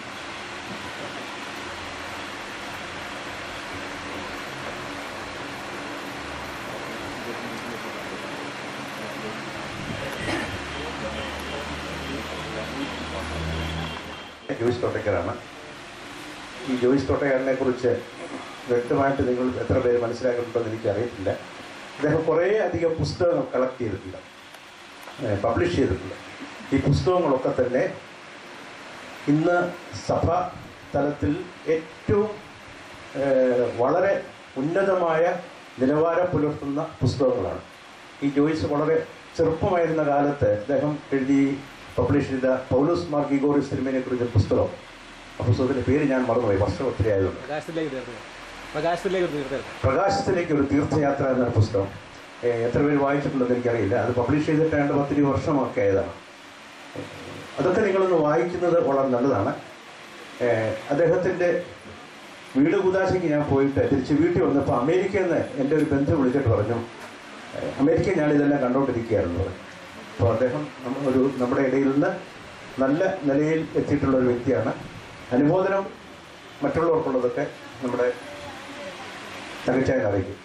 ജോയിസ് തോട്ടക്കാരാണ് ഈ ജോയിസ് തോട്ടക്കാരനെ കുറിച്ച് വ്യക്തമായിട്ട് നിങ്ങൾ എത്ര പേര് മനസ്സിലാക്കുന്നുണ്ടെന്ന് എനിക്കറിയത്തില്ല അദ്ദേഹം കുറേ അധികം പുസ്തകങ്ങൾ കളക്ട് ചെയ്തിട്ടുണ്ട് പബ്ലിഷ് ചെയ്തിട്ടുണ്ട് ഈ പുസ്തകങ്ങളൊക്കെ തന്നെ ഇന്ന് സഭ തലത്തിൽ ഏറ്റവും ഏഹ്, വളരെ ഉന്നതമായ നിലവാരം പുലർത്തുന്ന പുസ്തകങ്ങളാണ് ഈ ജോയിസ് വളരെ ചെറുപ്പമായിരുന്ന കാലത്ത് അദ്ദേഹം എഴുതി പബ്ലിഷ് ചെയ്ത പൗലോസ് മാർ ഗിഗോറിസ് തിരുമേനെ കുറിച്ച പുസ്തകം ആ പുസ്തകത്തിൻ്റെ പേര് ഞാൻ മറന്നുപോയി വർഷം ഒത്തിരി ആയതുകൊണ്ട് പ്രകാശത്തിലേക്ക് തീർന്നു പ്രകാശത്തിലേക്ക് തീർന്നു പ്രകാശത്തിലേക്ക് ഒരു തീർത്ഥയാത്ര എന്ന പുസ്തകം ഏഹ് എത്ര പേര് വായിച്ചിട്ടുണ്ടെന്ന് എനിക്കറിയില്ല അത് പബ്ലിഷ് ചെയ്തിട്ട് രണ്ട് പത്തിരി വർഷമൊക്കെ ആയതാണ് അതൊക്കെ നിങ്ങളൊന്ന് വായിക്കുന്നത് വളരെ നല്ലതാണ് ഏഹ് അദ്ദേഹത്തിൻ്റെ വീട് കുതാശയ്ക്ക് ഞാൻ പോയിട്ട് തിരിച്ച് വീട്ടിൽ വന്നപ്പോൾ അമേരിക്കയിൽ നിന്ന് എൻ്റെ ഒരു ബന്ധു വിളിച്ചിട്ട് പറഞ്ഞു ഏഹ് അമേരിക്കയിൽ ഞാൻ ഇതെല്ലാം കണ്ടുകൊണ്ടിരിക്കുകയായിരുന്നു പറഞ്ഞു. അപ്പോൾ അദ്ദേഹം നമ്മ- ഒരു നമ്മുടെ ഇടയിൽ നിന്ന് നല്ല നിലയിൽ എത്തിയിട്ടുള്ള ഒരു വ്യക്തിയാണ് അനുമോദനം മറ്റുള്ളവർക്കുള്ളതൊക്കെ നമ്മുടെ തകച്ചായി അറിയിക്കും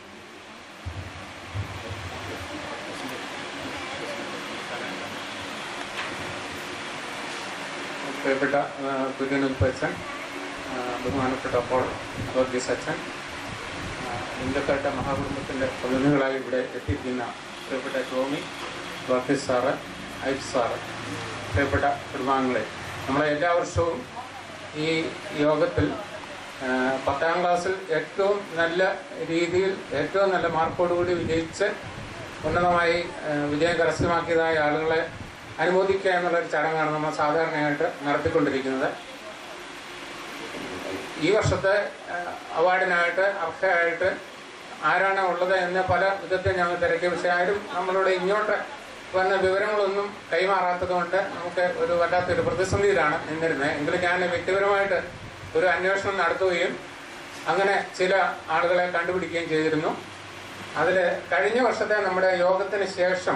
പ്രിയപ്പെട്ട കുര്യനുൽപ്പച്ചൻ ബഹുമാനപ്പെട്ട അപ്പോൾ വർഗീസ് അച്ഛൻ ഇന്ത്യക്കാട്ട മഹാകുടുംബത്തിൻ്റെ പ്രതിനിധികളായി ഇവിടെ എത്തിയിരിക്കുന്ന പ്രിയപ്പെട്ട ടോമി വർഗീസ് സാറ് ഐഫ് സാറ് പ്രിയപ്പെട്ട കുടുംബാംഗങ്ങളെ നമ്മളെ എല്ലാ വർഷവും ഈ യോഗത്തിൽ ആ, പത്താം ക്ലാസ്സിൽ ഏറ്റവും നല്ല രീതിയിൽ ഏറ്റവും നല്ല മാർക്കോടുകൂടി വിജയിച്ച് ഉന്നതമായി ആ, വിജയം കരസ്ഥമാക്കിയതായ ആളുകളെ അനുമോദിക്കുക എന്നുള്ളൊരു ചടങ്ങാണ് നമ്മൾ സാധാരണയായിട്ട് നടത്തിക്കൊണ്ടിരിക്കുന്നത് ഈ വർഷത്തെ ആ, അവാർഡിനായിട്ട് അർഹയായിട്ട് ആരാണ് ഉള്ളത് എന്ന് പല വിധത്തിൽ ഞങ്ങൾ തിരക്കി പക്ഷേ ആരും നമ്മളോട് ഇങ്ങോട്ട് വന്ന വിവരങ്ങളൊന്നും കൈമാറാത്തത് കൊണ്ട് നമുക്ക് ഒരു വല്ലാത്തൊരു പ്രതിസന്ധിയിലാണ് നിന്നിരുന്നത് എങ്കിലും ഞാൻ വ്യക്തിപരമായിട്ട് ഒരു അന്വേഷണം നടത്തുകയും അങ്ങനെ ചില ആളുകളെ കണ്ടുപിടിക്കുകയും ചെയ്തിരുന്നു അതിൽ കഴിഞ്ഞ വർഷത്തെ നമ്മുടെ യോഗത്തിന് ശേഷം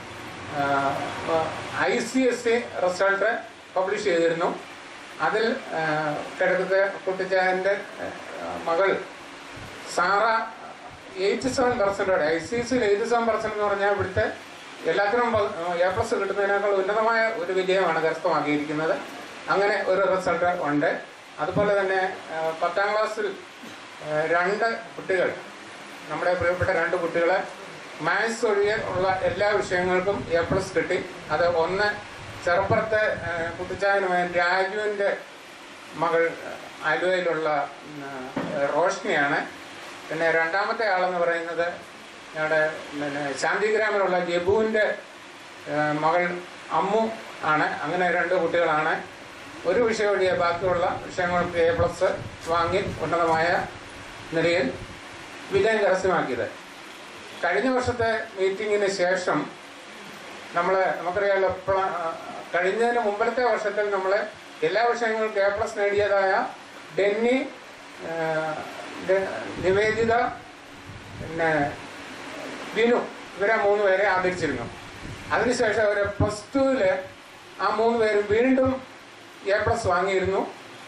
I C S C result publish ചെയ്തിരുന്നു അതിൽ കിഴക്കത്തെ കുട്ടിച്ചായൻ്റെ മകൾ സാറ എയ്റ്റി സെവൻ പെർസെൻറ്റോടെ ഐ സി സിയിൽ എയ്റ്റി സെവൻ പെർസെൻറ്റ് എന്ന് പറഞ്ഞാൽ ഇവിടുത്തെ എല്ലാത്തിനും എ പ്ലസ് കിട്ടുന്നതിനേക്കാൾ ഉന്നതമായ ഒരു വിജയമാണ് കരസ്ഥമാക്കിയിരിക്കുന്നത് അങ്ങനെ ഒരു റിസൾട്ട് ഉണ്ട് അതുപോലെ തന്നെ ആ, പത്താം ക്ലാസ്സിൽ ആ, രണ്ട് കുട്ടികൾ നമ്മുടെ പ്രിയപ്പെട്ട രണ്ട് കുട്ടികളെ മാത്സ് ഒഴികെ ഉള്ള എല്ലാ വിഷയങ്ങൾക്കും എ പ്ലസ് കിട്ടി അത് ഒന്ന് ചെറുപ്പുറത്തെ ആ, കുട്ടിച്ചായനുമായ രാജുവിൻ്റെ മകൾ ആലുവയിലുള്ള ഉം, റോഷ്നിയാണ് പിന്നെ രണ്ടാമത്തെ ആളെന്ന് പറയുന്നത് ഞങ്ങളുടെ പിന്നെ ശാന്തിഗ്രാമിലുള്ള ജബുവിൻ്റെ ഏഹ്, മകൾ അമ്മു ആണ് അങ്ങനെ രണ്ട് കുട്ടികളാണ് ഒരു വിഷയം ഒഴികെ ബാക്കിയുള്ള വിഷയങ്ങൾക്ക് എ പ്ലസ് വാങ്ങി ഉന്നതമായ നിലയിൽ വിജയം കരസ്ഥമാക്കിയത് കഴിഞ്ഞ വർഷത്തെ മീറ്റിങ്ങിന് ശേഷം നമ്മൾ നമുക്കറിയാമല്ലോ പ്ല- കഴിഞ്ഞതിന് മുമ്പത്തെ വർഷത്തിൽ നമ്മൾ എല്ലാ വിഷയങ്ങൾക്കും എ പ്ലസ് നേടിയതായ ഡെന്നി ആ, ഡെ- നിവേദിത പിന്നെ വിനു ഇവരെ മൂന്ന് പേരെ ആദരിച്ചിരുന്നു അതിനുശേഷം അവർ പ്ലസ് ടുവിൽ ആ മൂന്ന് പേരും വീണ്ടും എ പ്ലസ് വാങ്ങിയിരുന്നു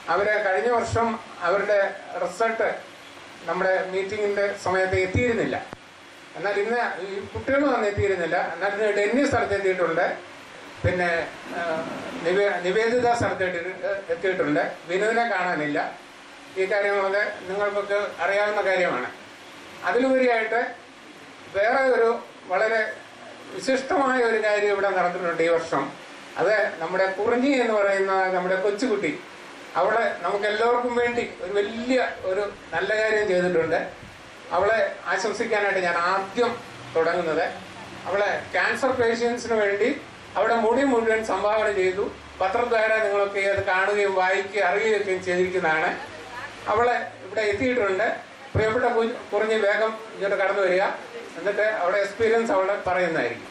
അവര് കഴിഞ്ഞ വർഷം അവരുടെ റിസൾട്ട് നമ്മുടെ മീറ്റിങ്ങിന്റെ സമയത്ത് എത്തിയിരുന്നില്ല എന്നാൽ ഇന്ന് ഈ കുട്ടികൾ വന്ന് എത്തിയിരുന്നില്ല എന്നാൽ ഇന്ന് ഡെന്നി സ്ഥലത്ത് എത്തിയിട്ടുണ്ട് പിന്നെ ആ, നിവേ- നിവേദിത സ്ഥലത്ത് എത്തി- എത്തിയിട്ടുണ്ട് വിനോദിനെ കാണാനില്ല ഈ കാര്യങ്ങളൊക്കെ നിങ്ങൾക്കൊക്കെ അറിയാവുന്ന കാര്യമാണ് അതിലുപരിയായിട്ട് വേറെ ഒരു വളരെ വിശിഷ്ടമായ ഒരു കാര്യം ഇവിടെ നടന്നിട്ടുണ്ട് ഈ വർഷം അത് നമ്മുടെ കുറിഞ്ഞി എന്ന് പറയുന്ന നമ്മുടെ കൊച്ചുകുട്ടി അവളെ നമുക്ക് എല്ലാവർക്കും വേണ്ടി ഒരു വലിയ ഒരു നല്ല കാര്യം ചെയ്തിട്ടുണ്ട് അവളെ ആശംസിക്കാനായിട്ട് ഞാൻ ആദ്യം തുടങ്ങുന്നത് അവളെ ക്യാൻസർ പേഷ്യൻസിന് വേണ്ടി അവിടെ മുടി മുഴുവൻ സംഭാവന ചെയ്തു പത്രദ്വാര നിങ്ങളൊക്കെ അത് കാണുകയും വായിക്കുകയും അറിയുകയും ചെയ്തിരിക്കുന്നതാണ് അവളെ ഇവിടെ എത്തിയിട്ടുണ്ട് പ്രിയപ്പെട്ട കു- കുറിഞ്ഞി വേഗം ഇങ്ങോട്ട് കടന്നു വരിക എന്നിട്ട് അവിടെ എക്സ്പീരിയൻസ് അവളെ പറയുന്നതായിരിക്കും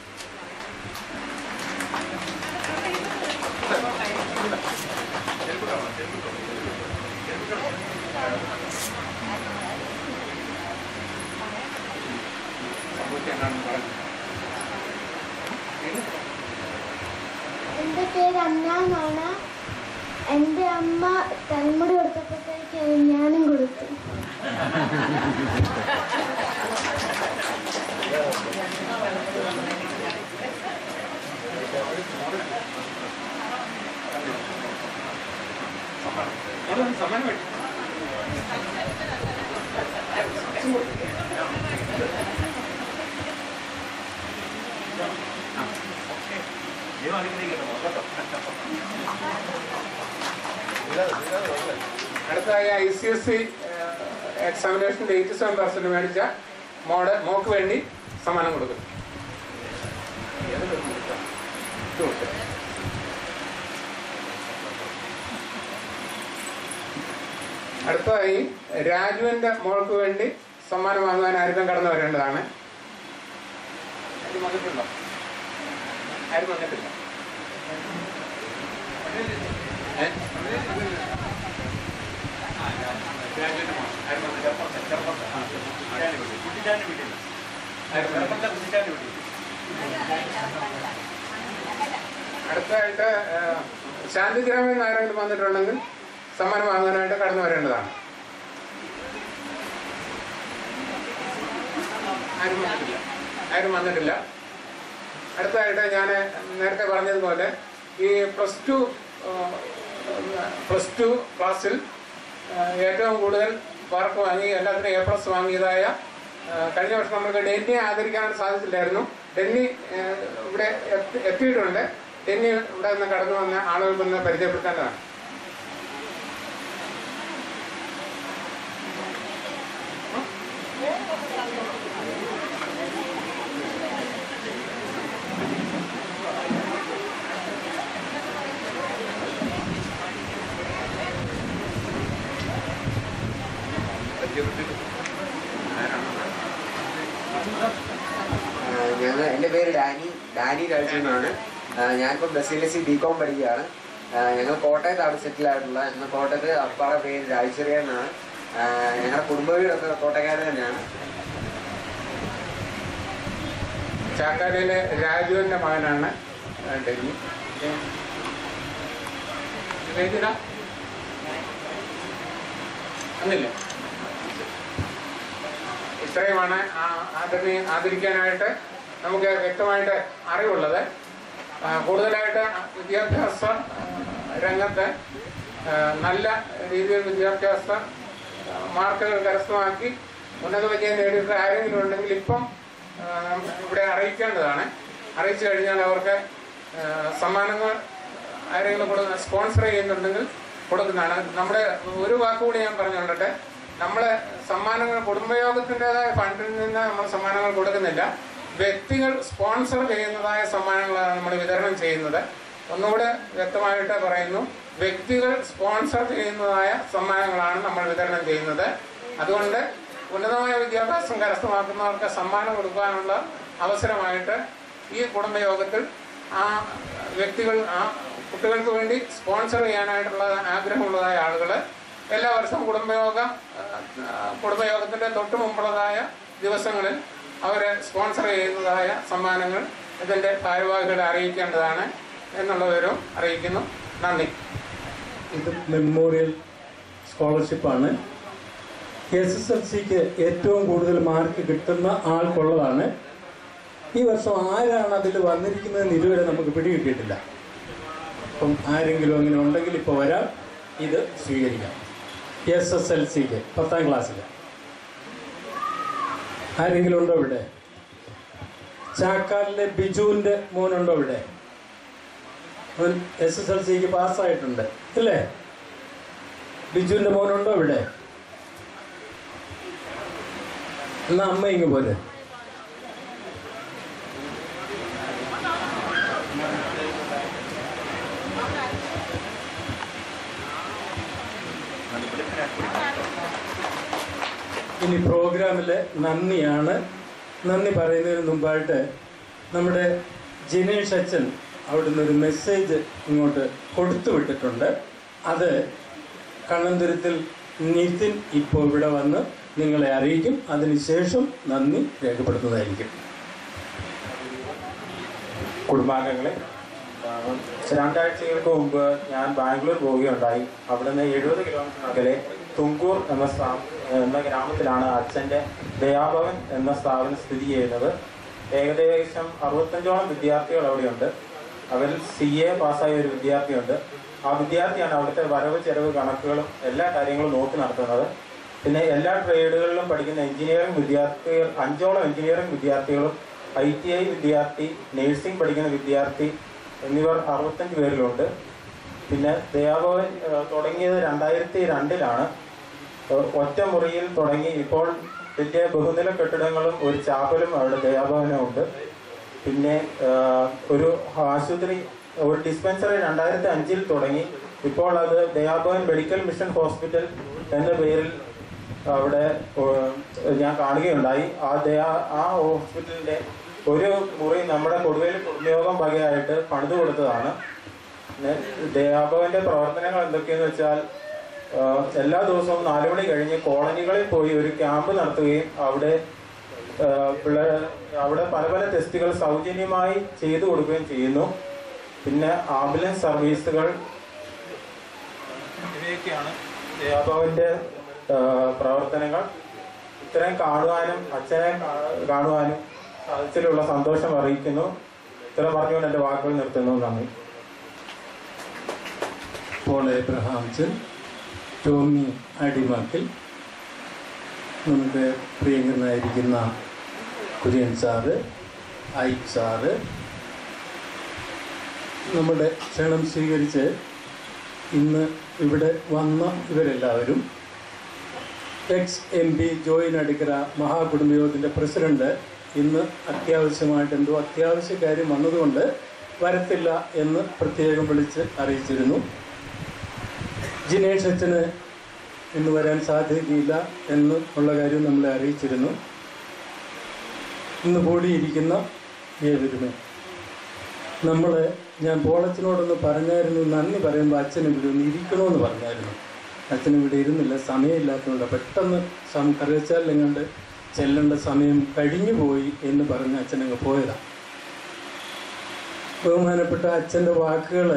എൻ്റെ പേര് അന്ന എന്നാണ് എൻ്റെ അമ്മ തലമുടി കൊടുത്തപ്പോഴത്തേക്ക് ഞാനും കൊടുത്തു അടുത്തതായി ഐ സി എസ് സി എക്സാമിനേഷൻ്റെ എയ്റ്റി സെവൻ പെർസെന്റ് മേടിച്ച മോഡ് മോക്ക് വേണ്ടി സമ്മാനം കൊടുക്കും അടുത്തതായി രാജുവിന്റെ മോൾക്ക് വേണ്ടി സമ്മാനം വാങ്ങുവാൻ ആരും കടന്നു വരേണ്ടതാണ് ആരും വന്നിട്ടുണ്ടോ ആരും വന്നിട്ടില്ല ഏ? രാജുവിന്റെ മോൾ. ആരും വന്നില്ല. ചെറുപ്പത്ത്. ആ, ആരും വന്നില്ല. അടുത്തതായിട്ട് ആ, ശാന്തിഗ്രാമിൽ നിന്ന് ആരെങ്കിലും വന്നിട്ടുണ്ടെങ്കിൽ സമ്മാനം വാങ്ങാനായിട്ട് കടന്നു വരേണ്ടതാണ് ആരും വന്നിട്ടില്ല ആരും വന്നിട്ടില്ല അടുത്തതായിട്ട് ഞാൻ നേരത്തെ പറഞ്ഞതുപോലെ ഈ പ്ലസ് ടു പ്ലസ് ടു ക്ലാസ്സിൽ ആ, ഏറ്റവും കൂടുതൽ മാർക്ക് വാങ്ങി എല്ലാത്തിനും എ പ്ലസ് വാങ്ങിയതായ ആ, കഴിഞ്ഞ വർഷം നമുക്ക് ഡെന്നിയെ ആദരിക്കാനായിട്ട് സാധിച്ചില്ലായിരുന്നു ഡെന്നി ആ, ഇവിടെ എത്തി- എത്തിയിട്ടുണ്ട് ഡെന്നി ഇവിടെ നിന്ന് കടന്നു വന്ന ആളുകൾക്കൊന്ന് പരിചയപ്പെടുത്തേണ്ടതാണ് ഞങ്ങൾ എൻ്റെ പേര് ഡാനി ഡാനി രാജു എന്നാണ് ഞാനിപ്പോൾ ബ്രസീലിയസി ബി കോം പഠിക്കുകയാണ് ഞങ്ങൾ കോട്ടയത്താണ് സെറ്റിൽ ആയിട്ടുള്ളത് ഞങ്ങൾ കോട്ടയത്ത് അപ്പാടെ പേര് രാജചെറിയ എന്നാണ് ഞങ്ങളുടെ കുടുംബ വീടൊക്കെ കോട്ടയക്കാട് തന്നെയാണ് ചാക്കാരയിലെ രാജുവിന്റെ മകനാണ് ആ, ഡെന്നി രചന അന്നില്ല ഇത്രയുമാണ് ആ ആദരണി ആദരിക്കാനായിട്ട് നമുക്ക് വ്യക്തമായിട്ട് അറിവുള്ളത് ആ, കൂടുതലായിട്ട് വിദ്യാഭ്യാസ ആ, രംഗത്ത് ആ, നല്ല രീതിയിൽ വിദ്യാഭ്യാസ ആ, മാർക്കുകൾ കരസ്ഥമാക്കി ഉന്നത വിജയം നേടിയിട്ട് ആരെങ്കിലും ഉണ്ടെങ്കിൽ ഇപ്പം ആ, ഇവിടെ അറിയിക്കേണ്ടതാണ് അറിയിച്ചു കഴിഞ്ഞാൽ അവർക്ക് ആ, സമ്മാനങ്ങൾ ആരെങ്കിലും കൊടുക്കുന്ന സ്പോൺസർ ചെയ്യുന്നുണ്ടെങ്കിൽ കൊടുക്കുന്നതാണ് നമ്മുടെ ഒരു വാക്കുകൂടി ഞാൻ പറഞ്ഞുകൊള്ളട്ടെ നമ്മള് സമ്മാനങ്ങൾ കുടുംബയോഗത്തിൻ്റെതായ ഫണ്ടിൽ നിന്ന് നമ്മൾ സമ്മാനങ്ങൾ കൊടുക്കുന്നില്ല വ്യക്തികൾ സ്പോൺസർ ചെയ്യുന്നതായ സമ്മാനങ്ങളാണ് നമ്മൾ വിതരണം ചെയ്യുന്നത് ഒന്നുകൂടെ വ്യക്തമായിട്ട് പറയുന്നു വ്യക്തികൾ സ്പോൺസർ ചെയ്യുന്നതായ സമ്മാനങ്ങളാണ് നമ്മൾ വിതരണം ചെയ്യുന്നത് അതുകൊണ്ട് ഉന്നതമായ വിദ്യാഭ്യാസം കരസ്ഥമാക്കുന്നവർക്ക് സമ്മാനം കൊടുക്കാനുള്ള അവസരമായിട്ട് ഈ കുടുംബയോഗത്തിൽ ആ വ്യക്തികൾ ആ കുട്ടികൾക്ക് വേണ്ടി സ്പോൺസർ ചെയ്യാനായിട്ടുള്ള ആഗ്രഹമുള്ളതായ ആളുകൾ എല്ലാ വർഷവും കുടുംബയോഗ ആ, കുടുംബയോഗത്തിന്റെ തൊട്ട് മുമ്പുള്ളതായ ദിവസങ്ങളിൽ അവരെ സ്പോൺസർ ചെയ്യുന്നതായ സമ്മാനങ്ങൾ ഇതിന്റെ ഭാരവാഹികളെ അറിയിക്കേണ്ടതാണ് എന്നുള്ള വിവരവും അറിയിക്കുന്നു നന്ദി ഇത് മെമ്മോറിയൽ സ്കോളർഷിപ്പാണ് എസ് എസ് എൽ സിക്ക് ഏറ്റവും കൂടുതൽ മാർക്ക് കിട്ടുന്ന ആൾക്കുള്ളതാണ് ഈ വർഷം ആരാണ് അതിൽ വന്നിരിക്കുന്നതെന്ന് ഇതുവരെ നമുക്ക് പിടികിട്ടിയിട്ടില്ല അപ്പം ആരെങ്കിലും അങ്ങനെ ഉണ്ടെങ്കിൽ ഇപ്പോൾ വരാം ഇത് സ്വീകരിക്കാം എസ് എസ് എൽ സിക്ക് പത്താം ക്ലാസ്സിൽ ആരെങ്കിലും ഉണ്ടോ ഇവിടെ ചാക്കാലിലെ ബിജുവിൻ്റെ മോനുണ്ടോ ഇവിടെ അവൻ എസ് എസ് എൽ സിക്ക് പാസ്സായിട്ടുണ്ട് അല്ലേ ബിജുവിൻ്റെ മോനുണ്ടോ ഇവിടെ എന്നാ അമ്മ ഇങ്ങ് പോലെ ഇനി പ്രോഗ്രാമിലെ നന്ദിയാണ് നന്ദി പറയുന്നതിന് മുമ്പായിട്ട് നമ്മുടെ ജിനേഷ് അച്ഛൻ അവിടുന്ന് ഒരു മെസ്സേജ് ഇങ്ങോട്ട് കൊടുത്തു വിട്ടിട്ടുണ്ട് അത് കണ്ണന്തുരത്തിൽ നിതിൻ ഇപ്പോൾ ഇവിടെ വന്ന് നിങ്ങളെ അറിയിക്കും അതിനുശേഷം നന്ദി രേഖപ്പെടുത്തുന്നതായിരിക്കും കുടുംബാംഗങ്ങളെ ആ, രണ്ടാഴ്ചകൾക്ക് മുമ്പ് ഞാൻ ബാംഗ്ലൂർ പോവുകയുണ്ടായി അവിടുന്ന് എഴുപത് കിലോമീറ്റർ അകലെ തുങ്കൂർ എന്ന സ്ഥാ എന്ന ഗ്രാമത്തിലാണ് അച്ഛൻ്റെ ദയാഭവൻ എന്ന സ്ഥാപനം സ്ഥിതി ചെയ്യുന്നത് ഏകദേശം അറുപത്തഞ്ചോളം വിദ്യാർത്ഥികൾ അവിടെയുണ്ട് അവരിൽ സി എ പാസ്സായ ഒരു വിദ്യാർത്ഥിയുണ്ട് ആ വിദ്യാർത്ഥിയാണ് അവിടുത്തെ വരവ് ചെലവ് കണക്കുകളും എല്ലാ കാര്യങ്ങളും നോക്കി നടത്തുന്നത് പിന്നെ എല്ലാ ട്രേഡുകളിലും പഠിക്കുന്ന എഞ്ചിനീയറിംഗ് വിദ്യാർത്ഥികൾ അഞ്ചോളം എഞ്ചിനീയറിംഗ് വിദ്യാർത്ഥികളും ഐ ടി ഐ വിദ്യാർത്ഥി നേഴ്സിംഗ് പഠിക്കുന്ന വിദ്യാർത്ഥി എന്നിവർ അറുപത്തഞ്ച് പേരിലുണ്ട് പിന്നെ ദയാഭവൻ ഏഹ്, തുടങ്ങിയത് രണ്ടായിരത്തി രണ്ടിലാണ് ഏഹ്, ഒറ്റ മുറിയിൽ തുടങ്ങി ഇപ്പോൾ വലിയ ബഹുനില കെട്ടിടങ്ങളും ഒരു ചാപ്പലും അവിടെ ദയാഭവനും ഉണ്ട് പിന്നെ ഏഹ്, ഒരു ആശുപത്രി ഒരു ഡിസ്പെൻസറി രണ്ടായിരത്തി അഞ്ചിൽ തുടങ്ങി ഇപ്പോൾ അത് ദയാഭവൻ മെഡിക്കൽ മിഷൻ ഹോസ്പിറ്റൽ എന്ന പേരിൽ അവിടെ ഏഹ്, ഞാൻ കാണുകയുണ്ടായി ആ ദയാ ആ ഹോസ്പിറ്റലിന്റെ ഒരു മുറി നമ്മുടെ കൊടുവേൽ കുടുംബയോഗം വകയായിട്ട് പണിതു കൊടുത്തതാണ് പിന്നെ ദയാഭവന്റെ പ്രവർത്തനങ്ങൾ എന്തൊക്കെയെന്ന് വെച്ചാൽ ആഹ്, എല്ലാ ദിവസവും നാലു മണി കഴിഞ്ഞ് കോളനികളിൽ പോയി ഒരു ക്യാമ്പ് നടത്തുകയും അവിടെ ആഹ്, പിള്ളേർ അവിടെ പല പല ടെസ്റ്റുകൾ സൗജന്യമായി ചെയ്തു കൊടുക്കുകയും ചെയ്യുന്നു പിന്നെ ആംബുലൻസ് സർവീസുകൾ ഇവയൊക്കെയാണ് ദയാഭവന്റെ ആഹ്, പ്രവർത്തനങ്ങൾ ഇത്രയും കാണുവാനും അച്ഛനെ കാ- കാണുവാനും സാധിച്ചതിലുള്ള സന്തോഷം അറിയിക്കുന്നു ഇത്ര പറഞ്ഞുകൊണ്ട് എൻ്റെ വാക്കുകൾ നിർത്തുന്നു നന്ദി പോൾ എബ്രഹാംസൺ ടോമി അടിമാക്കിൽ നമ്മുടെ പ്രിയങ്കരനായിരിക്കുന്ന കുര്യൻ സാറ് ഐക് സാറ് നമ്മുടെ ക്ഷണം സ്വീകരിച്ച് ഇന്ന് ഇവിടെ വന്ന ഇവരെല്ലാവരും എക്സ് എം പി ജോയിൻ അടിക്കര മഹാകുടുംബയോഗത്തിൻ്റെ പ്രസിഡന്റ് ഇന്ന് അത്യാവശ്യമായിട്ട് എന്തോ അത്യാവശ്യ കാര്യം വന്നതുകൊണ്ട് വരത്തില്ല എന്ന് പ്രത്യേകം വിളിച്ച് അറിയിച്ചിരുന്നു ജിനേഷ് അച്ഛന് ഇന്ന് വരാൻ സാധിക്കില്ല എന്ന് ഉള്ള കാര്യം നമ്മളെ അറിയിച്ചിരുന്നു ഇന്ന് കൂടിയിരിക്കുന്ന ഏവരുമേ നമ്മൾ ഞാൻ പോളച്ചനോടൊന്ന് പറഞ്ഞായിരുന്നു നന്ദി പറയുമ്പോൾ അച്ഛൻ ഇവിടെ ഒന്ന് ഇരിക്കണമെന്ന് പറഞ്ഞായിരുന്നു അച്ഛൻ ഇവിടെ ഇരുന്നില്ല സമയമില്ലാത്തതുകൊണ്ട് പെട്ടെന്ന് സം കറിവച്ചാലും കണ്ട് ചെല്ലേണ്ട സമയം കഴിഞ്ഞു പോയി എന്ന് പറഞ്ഞ് അച്ഛനങ്ങ് പോയതാണ് ബഹുമാനപ്പെട്ട അച്ഛൻ്റെ വാക്കുകൾ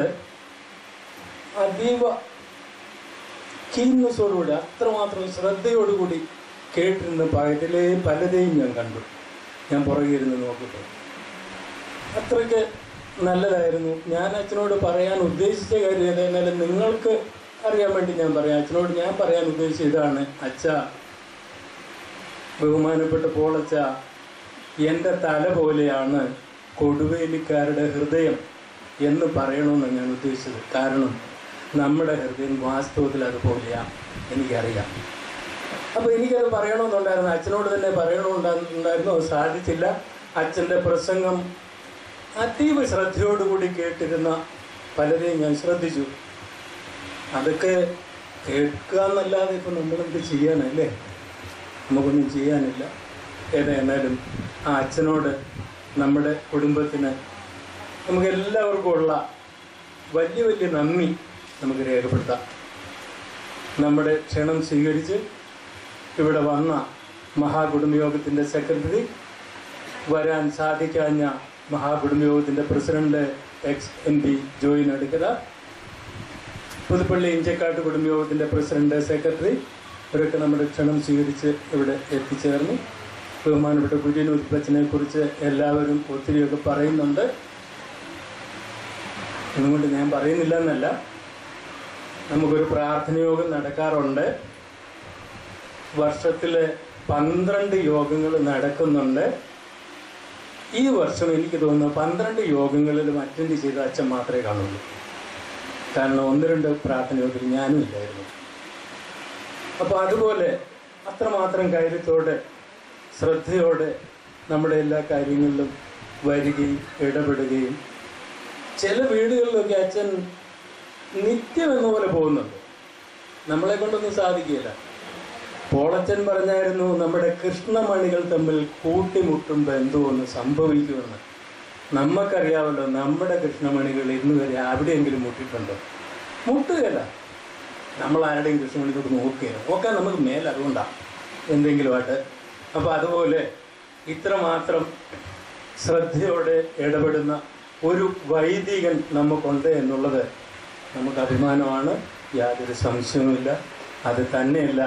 അതീവ കീന്നസോടുകൂടി അത്രമാത്രം ശ്രദ്ധയോടുകൂടി കേട്ടിരുന്ന പകലിലെ പലരെയും ഞാൻ കണ്ടു ഞാൻ പുറകെ ഇരുന്ന് നോക്കിയിട്ട് അത്രയ്ക്ക് നല്ലതായിരുന്നു ഞാൻ അച്ഛനോട് പറയാൻ ഉദ്ദേശിച്ച കാര്യം ഏതായാലും നിങ്ങൾക്ക് അറിയാൻ വേണ്ടി ഞാൻ പറയാം അച്ഛനോട് ഞാൻ പറയാൻ ഉദ്ദേശിച്ച ഇതാണ് അച്ഛ ബഹുമാനപ്പെട്ട പോളച്ച എൻ്റെ തല പോലെയാണ് കൊടുവേലിക്കാരുടെ ഹൃദയം എന്ന് പറയണമെന്ന് ഞാൻ ഉദ്ദേശിച്ചത് കാരണം നമ്മുടെ ഹൃദയം വാസ്തവത്തിൽ അതുപോലെയാണ് എനിക്കറിയാം അപ്പോൾ എനിക്കത് പറയണമെന്നുണ്ടായിരുന്നു അച്ഛനോട് തന്നെ പറയണമെന്നുണ്ടായിരുന്നു അത് സാധിച്ചില്ല അച്ഛൻ്റെ പ്രസംഗം അതീവ ശ്രദ്ധയോടുകൂടി കേട്ടിരുന്ന പലരെയും ഞാൻ ശ്രദ്ധിച്ചു അതൊക്കെ കേൾക്കുക എന്നല്ലാതെ ഇപ്പം നമ്മളെന്ത് ചെയ്യാനല്ലേ നമുക്കൊന്നും ചെയ്യാനില്ല ഏതായിരുന്നാലും ആ അച്ഛനോട് നമ്മുടെ കുടുംബത്തിന് നമുക്ക് എല്ലാവർക്കും ഉള്ള വലിയ വലിയ നന്ദി നമുക്ക് രേഖപ്പെടുത്താം നമ്മുടെ ക്ഷണം സ്വീകരിച്ച് ഇവിടെ വന്ന മഹാകുടുംബയോഗത്തിൻ്റെ സെക്രട്ടറി വരാൻ സാധിക്കാഞ്ഞ മഹാകുടുംബയോഗത്തിൻ്റെ പ്രസിഡന്റ് എക്സ് എം പി ജോയിൻ എടുക്കത പുതുപ്പള്ളി ഇഞ്ചക്കാട്ട് കുടുംബയോഗത്തിൻ്റെ പ്രസിഡന്റ് സെക്രട്ടറി ഇവരൊക്കെ നമ്മുടെ ക്ഷണം സ്വീകരിച്ച് ഇവിടെ എത്തിച്ചേർന്നു ബഹുമാനപ്പെട്ട കുര്യൻ ഉൽപ്പച്ചനെ കുറിച്ച് എല്ലാവരും ഒത്തിരിയൊക്കെ പറയുന്നുണ്ട് അതുകൊണ്ട് ഞാൻ പറയുന്നില്ല എന്നല്ല നമുക്കൊരു പ്രാർത്ഥന യോഗം നടക്കാറുണ്ട് വർഷത്തിൽ പന്ത്രണ്ട് യോഗങ്ങൾ നടക്കുന്നുണ്ട് ഈ വർഷം എനിക്ക് തോന്നുന്നു പന്ത്രണ്ട് യോഗങ്ങളിലും അറ്റൻഡ് ചെയ്ത അച്ഛൻ മാത്രമേ കാണുള്ളൂ കാരണം ഒന്ന് രണ്ട് പ്രാർത്ഥന യോഗത്തിൽ ഞാനും ഇല്ലായിരുന്നു അപ്പോൾ അതുപോലെ അത്രമാത്രം കാര്യത്തോടെ ശ്രദ്ധയോടെ നമ്മുടെ എല്ലാ കാര്യങ്ങളിലും വരികയും ഇടപെടുകയും ചില വീടുകളിലൊക്കെ അച്ഛൻ നിത്യം എന്ന പോലെ പോകുന്നുണ്ട് നമ്മളെ കൊണ്ടൊന്നും സാധിക്കില്ല പോളച്ചൻ പറഞ്ഞായിരുന്നു നമ്മുടെ കൃഷ്ണമണികൾ തമ്മിൽ കൂട്ടിമുട്ടുമ്പോൾ എന്തോ ഒന്ന് സംഭവിക്കുമെന്ന് നമുക്കറിയാമല്ലോ നമ്മുടെ കൃഷ്ണമണികൾ ഇന്ന് വരെ അവിടെയെങ്കിലും മുട്ടിയിട്ടുണ്ടോ മുട്ടുകയല്ല നമ്മൾ ആരുടെയും കൃഷ്ണമണി തൊട്ട് നോക്കുകയാണ് നോക്കാൻ നമുക്ക് മേൽ അതുകൊണ്ടാണ് എന്തെങ്കിലുമായിട്ട് അപ്പോൾ അതുപോലെ ഇത്രമാത്രം ശ്രദ്ധയോടെ ഇടപെടുന്ന ഒരു വൈദികൻ നമുക്കുണ്ട് എന്നുള്ളത് നമുക്ക് അഭിമാനമാണ് യാതൊരു സംശയവുമില്ല അത് തന്നെയല്ല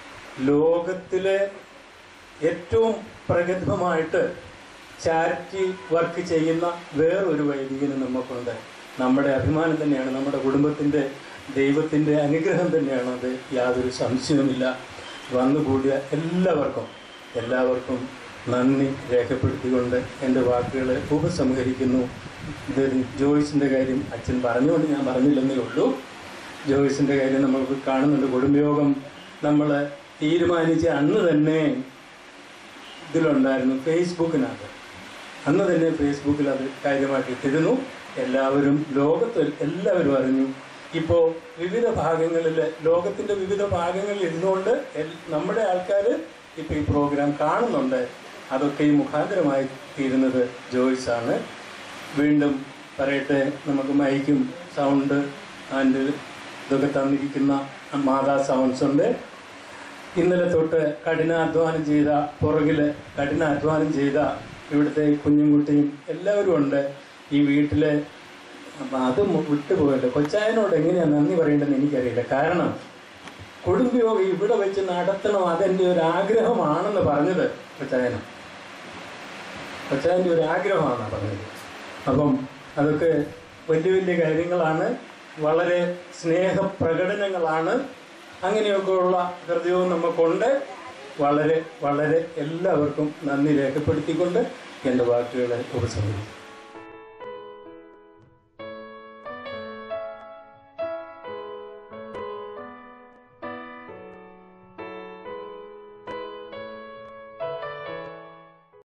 ലോകത്തിലെ ഏറ്റവും പ്രഗത്ഭമായിട്ട് ചാരിറ്റി വർക്ക് ചെയ്യുന്ന വേറൊരു വൈദികന് നമുക്കുണ്ട് നമ്മുടെ അഭിമാനം തന്നെയാണ് നമ്മുടെ കുടുംബത്തിൻ്റെ ദൈവത്തിൻ്റെ അനുഗ്രഹം തന്നെയാണ് അത് യാതൊരു സംശയവുമില്ല വന്നുകൂടിയ എല്ലാവർക്കും എല്ലാവർക്കും നന്ദി രേഖപ്പെടുത്തിക്കൊണ്ട് എൻ്റെ വാക്കുകളെ ഉപസംഹരിക്കുന്നു ഇത് ജോയ്സിൻ്റെ കാര്യം അച്ഛൻ പറഞ്ഞുകൊണ്ട് ഞാൻ പറഞ്ഞില്ലെന്നേ ഉള്ളൂ ജോയ്സിൻ്റെ കാര്യം നമ്മൾക്ക് കാണുന്നുണ്ട് കുടുംബയോഗം നമ്മൾ തീരുമാനിച്ച അന്ന് തന്നെ ഇതിലുണ്ടായിരുന്നു ഫേസ്ബുക്കിനകത്ത് അന്ന് തന്നെ ഫേസ്ബുക്കിൽ അത് കാര്യമായിട്ട് ഇട്ടിരുന്നു എല്ലാവരും ലോകത്ത് എല്ലാവരും അറിഞ്ഞു ഇപ്പോൾ വിവിധ ഭാഗങ്ങളിൽ ലോകത്തിൻ്റെ വിവിധ ഭാഗങ്ങളിൽ ഇരുന്നുകൊണ്ട് എൽ- നമ്മുടെ ആൾക്കാർ ഇപ്പോൾ ഈ പ്രോഗ്രാം കാണുന്നുണ്ട് അതൊക്കെ ഈ മുഖാന്തരമായി തീരുന്നത് ജോയ്സ് ആണ് വീണ്ടും പറയട്ടെ നമുക്ക് മൈക്കും സൗണ്ട് ആൻഡ് ഇതൊക്കെ തന്നിരിക്കുന്ന മാതാ സൗണ്ട്സ് ഉണ്ട് ഇന്നലെ തൊട്ട് കഠിനാധ്വാനം ചെയ്ത പുറകിൽ കഠിനാധ്വാനം ചെയ്ത ഇവിടുത്തെ കുഞ്ഞുംകുട്ടിയും എല്ലാവരും ഉണ്ട് ഈ വീട്ടിലെ അപ്പം അത് മു- വിട്ടുപോയല്ലോ കൊച്ചായനോട് എങ്ങനെയാണ് നന്ദി പറയേണ്ടതെന്ന് എനിക്കറിയില്ല കാരണം കുടുംബയോഗം ഇവിടെ വെച്ച് നടത്തണം അതെൻ്റെ ഒരു ആഗ്രഹമാണെന്ന് പറഞ്ഞത് കൊച്ചായനം കൊച്ചായൻ്റെ ഒരു ആഗ്രഹമാണ് പറഞ്ഞത് അപ്പം അതൊക്കെ വലിയ വലിയ കാര്യങ്ങളാണ് വളരെ സ്നേഹപ്രകടനങ്ങളാണ് അങ്ങനെയൊക്കെയുള്ള ഹൃദയവും നമുക്കുണ്ട് വളരെ വളരെ എല്ലാവർക്കും നന്ദി രേഖപ്പെടുത്തിക്കൊണ്ട് എൻ്റെ വാക്കുകളെ ഉപസംഹരിക്കും